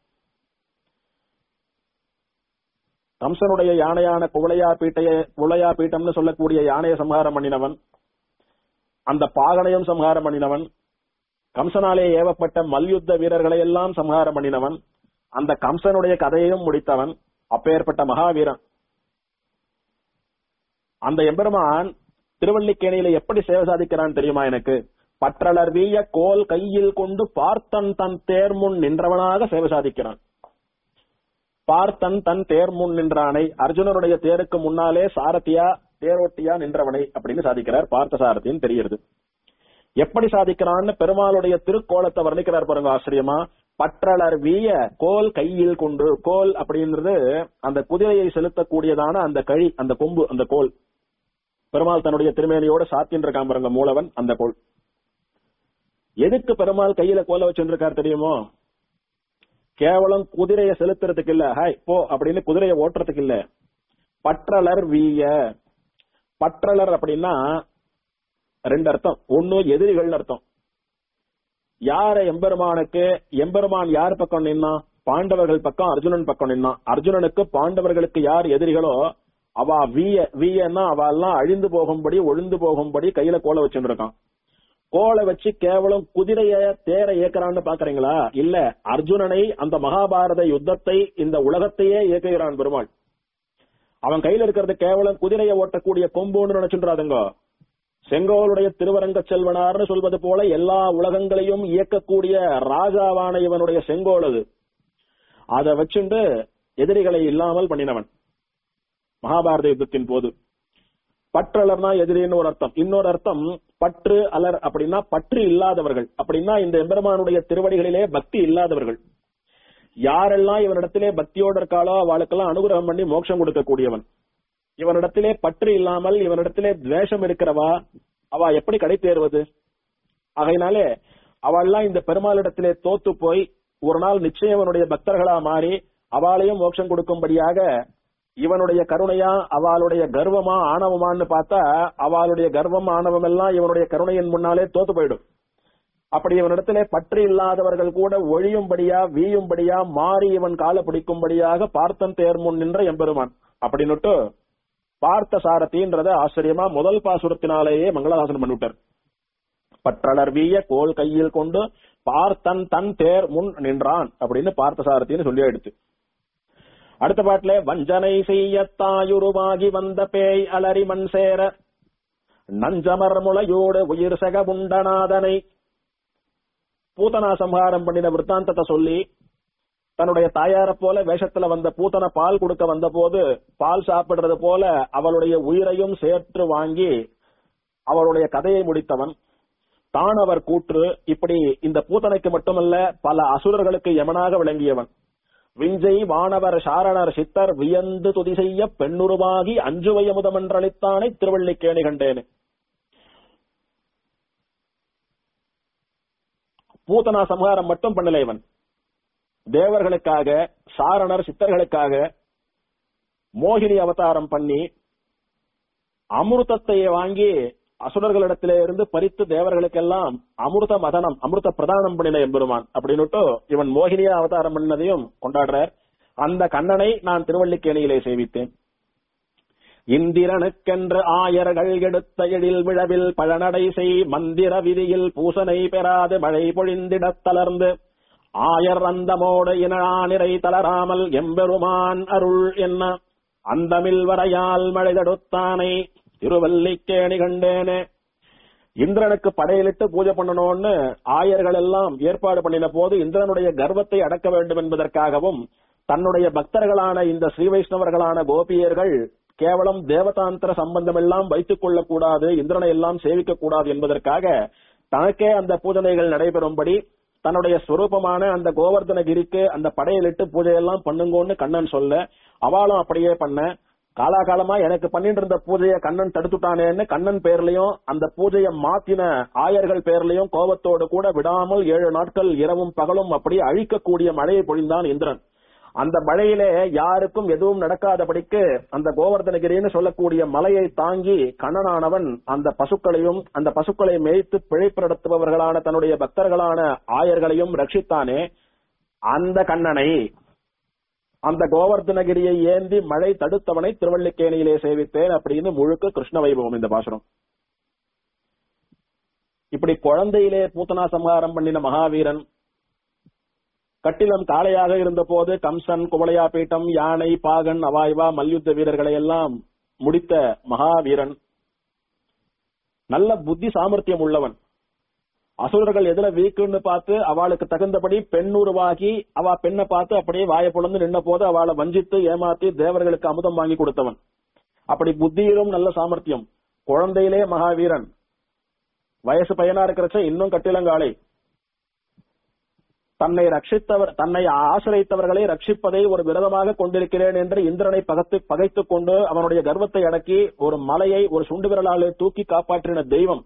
கம்சனுடைய யானையான குவளையா பீட்டைய குவளையா பீட்டம்னு சொல்லக்கூடிய யானையை சம்ஹாரம் பண்ணினவன் அந்த பாகனையும் சம்ஹாரம் பண்ணினவன் கம்சனாலே ஏவப்பட்ட மல்யுத்த வீரர்களை எல்லாம் சம்ஹாரம் பண்ணினவன் அந்த கம்சனுடைய கதையையும் முடித்தவன் அப்பேற்பட்ட மகாவீரன் அந்த எம்பெருமான் திருவள்ளிக்கேணியில எப்படி சேவை சாதிக்கிறான் தெரியுமா எனக்கு பற்றளர் வீய கோல் கையில் கொண்டு பார்த்தன் தன் தேர் முன் நின்றவனாக சேவை சாதிக்கிறான் பார்த்தன் தன் தேர் முன் நின்றானை அர்ஜுனனுடைய தேருக்கு முன்னாலே சாரதியா தேரோட்டியா நின்றவனை அப்படின்னு சாதிக்கிறார் பார்த்த சாரதின்னு தெரிகிறது எப்படி சாதிக்கிறான்னு பெருமாளுடைய திருக்கோலத்தை வர்ணிக்கிறார் பாருங்க ஆச்சரியமா பற்றளர் வீய கோல் கையில் கொண்டு கோல் அப்படின்றது அந்த குதிரையை செலுத்தக்கூடியதான அந்த கழி அந்த கொம்பு அந்த கோல் பெருமாள் தன்னுடைய திருமேனியோட சாத்தின் இருக்கான் பாருங்க மூலவன் அந்த கோல் எதுக்கு பெருமாள் கையில கோல வச்சுருக்கார் தெரியுமோ கேவலம் குதிரையை செலுத்துறதுக்கு இல்ல ஹாய் போ அப்படின்னு குதிரையை ஓட்டுறதுக்கு இல்ல பற்றலர் வீய பற்றலர் அப்படின்னா ரெண்டு அர்த்தம் ஒன்னு எதிரிகள் அர்த்தம் யார எம்பெருமானுக்கு எம்பெருமான் யார் பக்கம் நின்னா பாண்டவர்கள் பக்கம் அர்ஜுனன் பக்கம் நின்னான் அர்ஜுனனுக்கு பாண்டவர்களுக்கு யார் எதிரிகளோ அவ வீய வீயன்னா அவ எல்லாம் அழிந்து போகும்படி ஒழிந்து போகும்படி கையில கோல வச்சுருக்கான் கோலை வச்சு கேவலம் குதிரைய தேர இயக்குறான்னு பாக்குறீங்களா இல்ல அர்ஜுனனை அந்த மகாபாரத யுத்தத்தை இந்த உலகத்தையே இயக்குகிறான் பெருமாள் அவன் கையில இருக்கிறது கேவலம் குதிரையை ஓட்டக்கூடிய கொம்புன்னு நினைச்சுன்றாதுங்க செங்கோலுடைய திருவரங்க செல்வனார்னு சொல்வது போல எல்லா உலகங்களையும் இயக்கக்கூடிய ராஜாவான இவனுடைய செங்கோல் அது அதை வச்சுண்டு எதிரிகளை இல்லாமல் பண்ணினவன் மகாபாரத யுத்தத்தின் போது பற்றலர்னா எதிரின்னு ஒரு அர்த்தம் இன்னொரு அர்த்தம் பற்று அலர் அப்படின்னா பற்று இல்லாதவர்கள் அப்படின்னா இந்த எம்பெருமானுடைய திருவடிகளிலே பக்தி இல்லாதவர்கள் யாரெல்லாம் இவனிடத்திலே பக்தியோடு இருக்காளோ அவளுக்கெல்லாம் அனுகிரகம் பண்ணி மோட்சம் கொடுக்கக்கூடியவன் இவனிடத்திலே பற்று இல்லாமல் இவனிடத்திலே துவேஷம் இருக்கிறவா அவ எப்படி கடை தேர்வது ஆகையினாலே அவள்லாம் இந்த பெருமாளிடத்திலே தோத்து போய் ஒரு நாள் நிச்சயம் இவனுடைய பக்தர்களா மாறி அவளையும் மோட்சம் கொடுக்கும்படியாக இவனுடைய கருணையா அவளுடைய கர்வமா ஆணவமான்னு பார்த்தா அவளுடைய கர்வம் ஆணவம் எல்லாம் இவனுடைய கருணையின் முன்னாலே தோத்து போயிடும் அப்படி இவனிடத்திலே பற்று இல்லாதவர்கள் கூட ஒழியும்படியா வீயும்படியா மாறி இவன் கால பிடிக்கும்படியாக பார்த்தன் தேர் முன் நின்ற எம்பெருமான் அப்படின்னுட்டு பார்த்த சாரதின்றத ஆச்சரியமா முதல் பாசுரத்தினாலேயே மங்களாசாசனம் பண்ணிவிட்டார் பற்றளர் வீய கோல் கையில் கொண்டு பார்த்தன் தன் தேர் முன் நின்றான் அப்படின்னு பார்த்த சாரத்தின்னு சொல்லி எடுத்து அடுத்த பாட்டுல வஞ்சனை செய்ய தாயுருவாகி வந்த பேய் அலரி மண் சேர நஞ்சமர் முளையோடு உயிர் சக புண்டநாதனை பூதனா சம்ஹாரம் பண்ணின விற்த்தாந்தத்தை சொல்லி தன்னுடைய தாயார போல வேஷத்துல வந்த பூத்தனை பால் கொடுக்க வந்த போது பால் சாப்பிடுறது போல அவளுடைய உயிரையும் சேர்த்து வாங்கி அவருடைய கதையை முடித்தவன் தான் அவர் கூற்று இப்படி இந்த பூதனைக்கு மட்டுமல்ல பல அசுரர்களுக்கு யமனாக விளங்கியவன் விஞ்சை வானவர் சாரணர் சித்தர் வியந்து துதி செய்ய பெண்ணுருவாகி அஞ்சுவயமுதமன்றளித்தானை திருவள்ளிக்கேணி கண்டேனே பூதனா சம்ஹாரம் மட்டும் பண்ணல இவன் தேவர்களுக்காக சாரணர் சித்தர்களுக்காக மோகினி அவதாரம் பண்ணி அமிர்தத்தை வாங்கி அசுரர்களிடத்திலே இருந்து பறித்து தேவர்களுக்கெல்லாம் அமிர்த மதனம் அமிர்த பிரதானம் பண்ணின எம்பெருமான் அப்படின்னுட்டு இவன் மோகினியா அவதாரம் பண்ணதையும் கொண்டாடுறார் அந்த கண்ணனை நான் திருவள்ளிக்கேணியிலே சேவித்தேன் இந்திரனுக்கென்று ஆயர்கள் எடுத்த எழில் விழவில் பழநடை செய் மந்திர விதியில் பூசனை பெறாது மழை பொழிந்திடத் தளர்ந்து ஆயர் அந்தமோடு இனானிரை தளராமல் எம்பெருமான் அருள் என்ன அந்தமில் வரையால் மழை தடுத்தானை திருவல்லிக்கேணி கண்டேனே இந்திரனுக்கு படையலிட்டு பூஜை பண்ணணும்னு ஆயர்கள் எல்லாம் ஏற்பாடு பண்ணின போது இந்திரனுடைய கர்வத்தை அடக்க வேண்டும் என்பதற்காகவும் தன்னுடைய பக்தர்களான இந்த ஸ்ரீ வைஷ்ணவர்களான கோபியர்கள் கேவலம் தேவதாந்திர சம்பந்தம் எல்லாம் வைத்துக் கொள்ளக்கூடாது இந்திரனை எல்லாம் சேவிக்க கூடாது என்பதற்காக தனக்கே அந்த பூஜனைகள் நடைபெறும்படி தன்னுடைய ஸ்வரூபமான அந்த கோவர்தனகிரிக்கு அந்த படையலிட்டு பூஜையெல்லாம் பண்ணுங்கன்னு கண்ணன் சொல்ல அவளும் அப்படியே பண்ண காலாகாலமா எனக்கு பண்ணிட்டு இருந்த பூஜையை கண்ணன் தடுத்துட்டானேன்னு கண்ணன் பேர்லயும் அந்த பூஜையை மாத்தின ஆயர்கள் பேர்லயும் கோபத்தோடு கூட விடாமல் ஏழு நாட்கள் இரவும் பகலும் அப்படியே அழிக்கக்கூடிய மழையை பொழிந்தான் இந்திரன் அந்த மழையிலே யாருக்கும் எதுவும் நடக்காதபடிக்கு அந்த கோவர்தனகிரின்னு சொல்லக்கூடிய மலையை தாங்கி கண்ணனானவன் அந்த பசுக்களையும் அந்த பசுக்களை மேய்த்து பிழைப்பு நடத்துபவர்களான தன்னுடைய பக்தர்களான ஆயர்களையும் ரட்சித்தானே அந்த கண்ணனை அந்த கோவர்தனகிரியை ஏந்தி மழை தடுத்தவனை திருவள்ளிக்கேணியிலே சேவித்தேன் அப்படின்னு முழுக்க கிருஷ்ண வைபவம் இந்த பாசுரம் இப்படி குழந்தையிலே பூத்தனா சம்ஹாரம் பண்ணின மகாவீரன் கட்டிலம் காளையாக இருந்த போது கம்சன் குவளையாபீட்டம் யானை பாகன் அவாய்வா மல்யுத்த வீரர்களை எல்லாம் முடித்த மகாவீரன் நல்ல புத்தி சாமர்த்தியம் உள்ளவன் அசுரர்கள் எதுல வீக்குன்னு பார்த்து அவளுக்கு தகுந்தபடி பெண் உருவாகி அவ பெண்ணை பார்த்து அப்படியே வாய புலந்து நின்ன போது அவளை வஞ்சித்து ஏமாத்தி தேவர்களுக்கு அமுதம் வாங்கி கொடுத்தவன் அப்படி புத்தியிலும் நல்ல சாமர்த்தியம் குழந்தையிலே மகாவீரன் வயசு பையனா இருக்கிறச்ச இன்னும் கட்டிலங்காலை தன்னை ரட்சித்தவர் தன்னை ஆசிரியத்தவர்களை ரட்சிப்பதை ஒரு விரதமாக கொண்டிருக்கிறேன் என்று இந்திரனை பகத்து பகைத்துக் கொண்டு அவனுடைய கர்வத்தை அடக்கி ஒரு மலையை ஒரு சுண்டு விரலாலே தூக்கி காப்பாற்றின தெய்வம்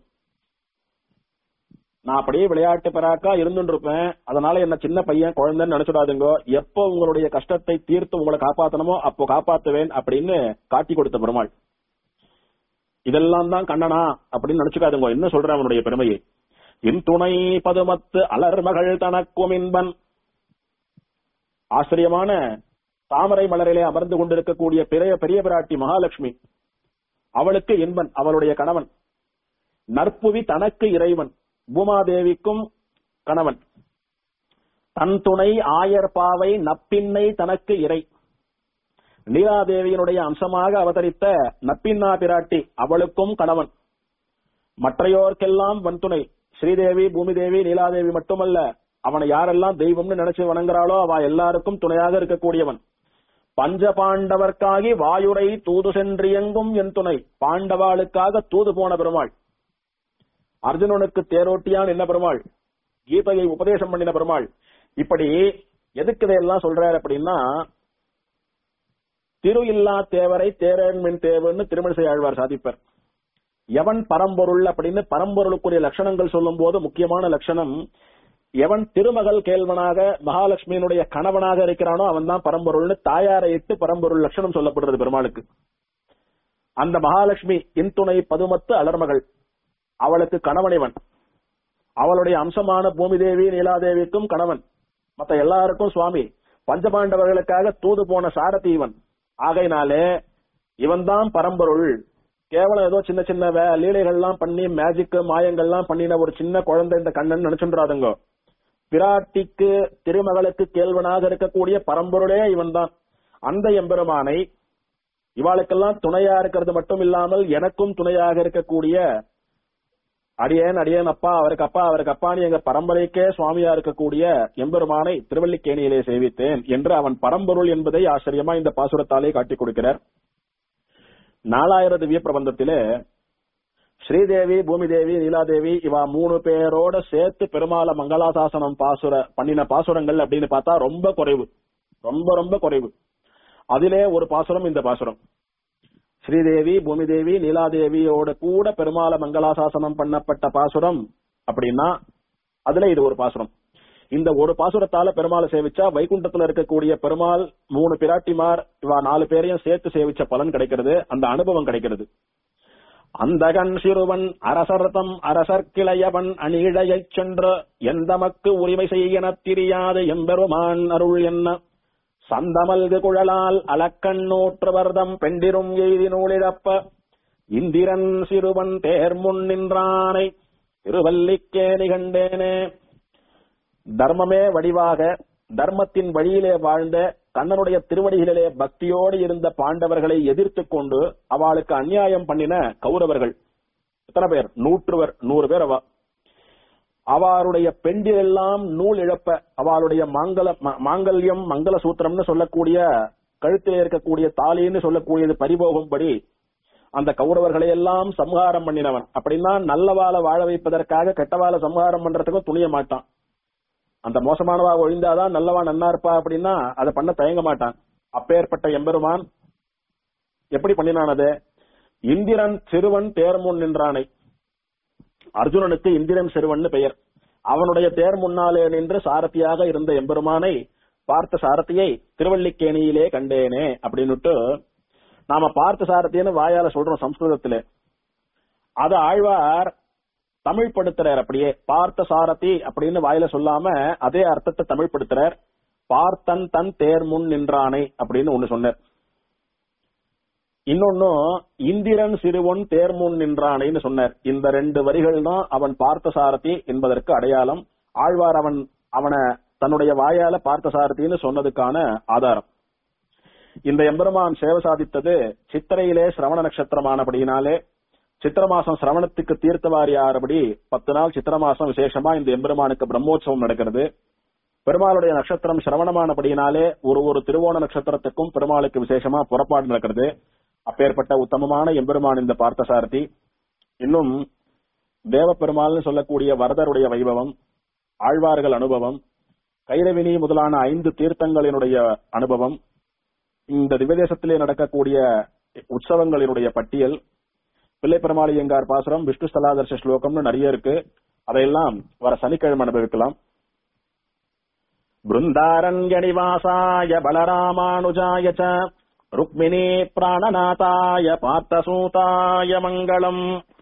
நான் அப்படியே விளையாட்டு பெறாக்கா இருந்துட்டு இருப்பேன் அதனால என்ன சின்ன பையன் குழந்தைன்னு நினைச்சுடாதுங்க எப்போ உங்களுடைய கஷ்டத்தை தீர்த்து உங்களை காப்பாத்தணுமோ அப்போ காப்பாத்துவேன் அப்படின்னு காட்டி கொடுத்த பெருமாள் இதெல்லாம் தான் கண்ணனா அப்படின்னு நினைச்சுக்காதுங்க என்ன சொல்றேன் அவனுடைய பெருமையை இன் துணை பதுமத்து அலர்மகள் தனக்கும் இன்பன் ஆச்சரியமான தாமரை மலரிலே அமர்ந்து கொண்டிருக்கக்கூடிய பெரிய பெரிய பிராட்டி மகாலட்சுமி அவளுக்கு இன்பன் அவளுடைய கணவன் நற்புவி தனக்கு இறைவன் பூமாதேவிக்கும் கணவன் தன் துணை ஆயர் பாவை நப்பின்னை தனக்கு இறை நீலாதேவியினுடைய அம்சமாக அவதரித்த நப்பின்னா பிராட்டி அவளுக்கும் கணவன் மற்றையோர்க்கெல்லாம் வன்துணை ஸ்ரீதேவி பூமிதேவி நீலாதேவி மட்டுமல்ல அவனை யாரெல்லாம் தெய்வம்னு நினைச்சு வணங்குறாளோ அவ எல்லாருக்கும் துணையாக இருக்கக்கூடியவன் பஞ்ச பாண்டவர்க்காகி வாயுரை தூது சென்றியங்கும் என் துணை பாண்டவாளுக்காக தூது போன பெருமாள் அர்ஜுனனுக்கு தேரோட்டியான் என்ன பெருமாள் கீதையை உபதேசம் பண்ணின பெருமாள் இப்படி எதுக்கு இதையெல்லாம் சொல்றாரு அப்படின்னா திரு இல்லா தேவரை தேரன்மின் தேவன்னு திருமணிசை ஆழ்வார் சாதிப்பர் எவன் பரம்பொருள் அப்படின்னு பரம்பொருளுக்குரிய லட்சணங்கள் சொல்லும் போது முக்கியமான லட்சணம் எவன் திருமகள் கேள்வனாக மகாலட்சுமியினுடைய கணவனாக இருக்கிறானோ அவன் தான் பரம்பொருள்னு தாயாரை இட்டு பரம்பொருள் லட்சணம் சொல்லப்படுறது பெருமாளுக்கு அந்த மகாலட்சுமி இன்துணை பதுமத்து அலர்மகள் அவளுக்கு கணவனிவன் அவளுடைய அம்சமான பூமிதேவி நீலாதேவிக்கும் கணவன் மத்த எல்லாருக்கும் சுவாமி பஞ்சபாண்டவர்களுக்காக தூது போன சாரதி இவன் ஆகையினாலே இவன் தான் பரம்பொருள் கேவலம் ஏதோ சின்ன சின்ன வே- லீலைகள்லாம் பண்ணி மேஜிக் மாயங்கள்லாம் பண்ணின ஒரு சின்ன குழந்தை இந்த கண்ணன் நினைச்சுன்றாதுங்க பிராட்டிக்கு திருமகளுக்கு கேள்வனாக இருக்கக்கூடிய பரம்பொருளே இவன் தான் அந்த எம்பெருமானை இவாளுக்கெல்லாம் துணையா இருக்கிறது மட்டும் இல்லாமல் எனக்கும் துணையாக இருக்கக்கூடிய அடியேன் அடியேன் அப்பா அவருக்கு அப்பா அவருக்கு அப்பான்னு எங்க பரம்பரைக்கே சுவாமியா இருக்கக்கூடிய எம்பெருமானை திருவல்லிக்கேணியிலே சேவித்தேன் என்று அவன் பரம்பொருள் என்பதை ஆச்சரியமா இந்த பாசுரத்தாலே காட்டிக் கொடுக்கிறார் நாலாயிரம் திவ்ய பிரபந்தத்திலே ஸ்ரீதேவி பூமிதேவி நீலாதேவி இவா மூணு பேரோட சேர்த்து பெருமாள மங்களாசாசனம் பாசுர பண்ணின பாசுரங்கள் அப்படின்னு பார்த்தா ரொம்ப குறைவு ரொம்ப ரொம்ப குறைவு அதிலே ஒரு பாசுரம் இந்த பாசுரம் ஸ்ரீதேவி பூமிதேவி நீலாதேவியோட கூட பெருமாள மங்களாசாசனம் பண்ணப்பட்ட பாசுரம் அப்படின்னா அதுல இது ஒரு பாசுரம் இந்த ஒரு பாசுரத்தால பெருமாளை சேவிச்சா வைகுண்டத்துல இருக்கக்கூடிய பெருமாள் மூணு பிராட்டிமார் இவா நாலு பேரையும் சேர்த்து சேவிச்ச பலன் கிடைக்கிறது அந்த அனுபவம் கிடைக்கிறது அந்தகன் சிறுவன் அரசர்தம் அரசர்கிளையவன் அணிழையைச் சென்று எந்தமக்கு உரிமை செய்யனத் தெரியாது எம்பெருமான் அருள் என்ன சந்தமல்கு குழலால் அலக்கண்ணூற்றுவர்தம் பெண்டிரும் எய்தி நூலிழப்ப இந்திரன் சிறுவன் தேர் முன் நின்றானை திருவல்லிக்கே நிகண்டேனே தர்மமே வடிவாக தர்மத்தின் வழியிலே வாழ்ந்த கண்ணனுடைய திருவடிகளிலே பக்தியோடு இருந்த பாண்டவர்களை எதிர்த்து கொண்டு அவளுக்கு அநியாயம் பண்ணின கௌரவர்கள் எத்தனை பேர் நூற்றுவர் நூறு பேர் அவ அவருடைய பெண்டிலெல்லாம் நூல் இழப்ப அவளுடைய மாங்கல ம- மாங்கல்யம் மங்கள சூத்திரம்னு சொல்லக்கூடிய கழுத்திலே இருக்கக்கூடிய தாலின்னு சொல்லக்கூடியது பரிபோகும்படி அந்த கௌரவர்களை எல்லாம் சம்ஹாரம் பண்ணினவன் அப்படின்னா நல்லவாள வாழ வைப்பதற்காக கெட்டவாள சம்ஹாரம் பண்றதுக்கும் துணிய மாட்டான் அந்த மோசமானவா ஒழிந்தாதான் நல்லவா நன்னா இருப்பா அப்படின்னா அதை பண்ண தயங்க மாட்டான் அப்பேற்பட்ட எம்பெருமான் எப்படி பண்ணினானது இந்திரன் சிறுவன் தேர் முன் நின்றானை அர்ஜுனனுக்கு இந்திரன் சிறுவன் பெயர் அவனுடைய தேர் முன்னாலே நின்று சாரதியாக இருந்த எம்பெருமானை பார்த்த சாரதியை திருவல்லிக்கேணியிலே கண்டேனே அப்படின்னுட்டு நாம பார்த்த சாரதின்னு வாயால சொல்றோம் சம்ஸ்கிருதத்திலே அத ஆழ்வார் தமிழ் படுத்துறார் அப்படியே பார்த்த சாரதி அப்படின்னு வாயில சொல்லாம அதே அர்த்தத்தை தமிழ் படுத்துறார் பார்த்தன் தன் தேர் முன் நின்றானை அப்படின்னு ஒண்ணு சொன்னார் இன்னொன்னும் இந்திரன் சிறுவன் தேர் முன் நின்றானைன்னு சொன்னார் இந்த ரெண்டு வரிகள் தான் அவன் பார்த்த சாரதி என்பதற்கு அடையாளம் ஆழ்வார் அவன் அவனை தன்னுடைய வாயால பார்த்த சாரதின்னு சொன்னதுக்கான ஆதாரம் இந்த எம்பெருமான் சேவை சாதித்தது சித்திரையிலே சிரவண நட்சத்திரமானபடியினாலே சித்திர மாசம் சிரவணத்துக்கு தீர்த்தவாரி ஆறபடி பத்து நாள் சித்திர மாசம் விசேஷமா இந்த எம்பெருமானுக்கு பிரம்மோற்சவம் நடக்கிறது பெருமாளுடைய நட்சத்திரம் சிரவணமானபடியினாலே ஒரு ஒரு திருவோண நட்சத்திரத்துக்கும் பெருமாளுக்கு விசேஷமா புறப்பாடு நடக்கிறது அப்பேற்பட்ட உத்தமமான எம்பெருமான் இந்த பார்த்தசாரதி இன்னும் தேவ பெருமாள்னு சொல்லக்கூடிய வரதருடைய வைபவம் ஆழ்வார்கள் அனுபவம் கைரவினி முதலான ஐந்து தீர்த்தங்களினுடைய அனுபவம் இந்த திவ்யதேசத்திலே நடக்கக்கூடிய உற்சவங்களினுடைய பட்டியல் பிள்ளை பெருமாளியங்கார் பாசுரம் விஷ்ணு ஸ்தலாதர்ஷ ஸ்லோகம்னு நிறைய இருக்கு அதையெல்லாம் வர சனிக்கிழமை அனுபவிக்கலாம் பிருந்தாரண்யனிவாசாய பலராமானுஜாய ச ருக்மிணி பிராணநாதாய பார்த்தசூதாய மங்களம்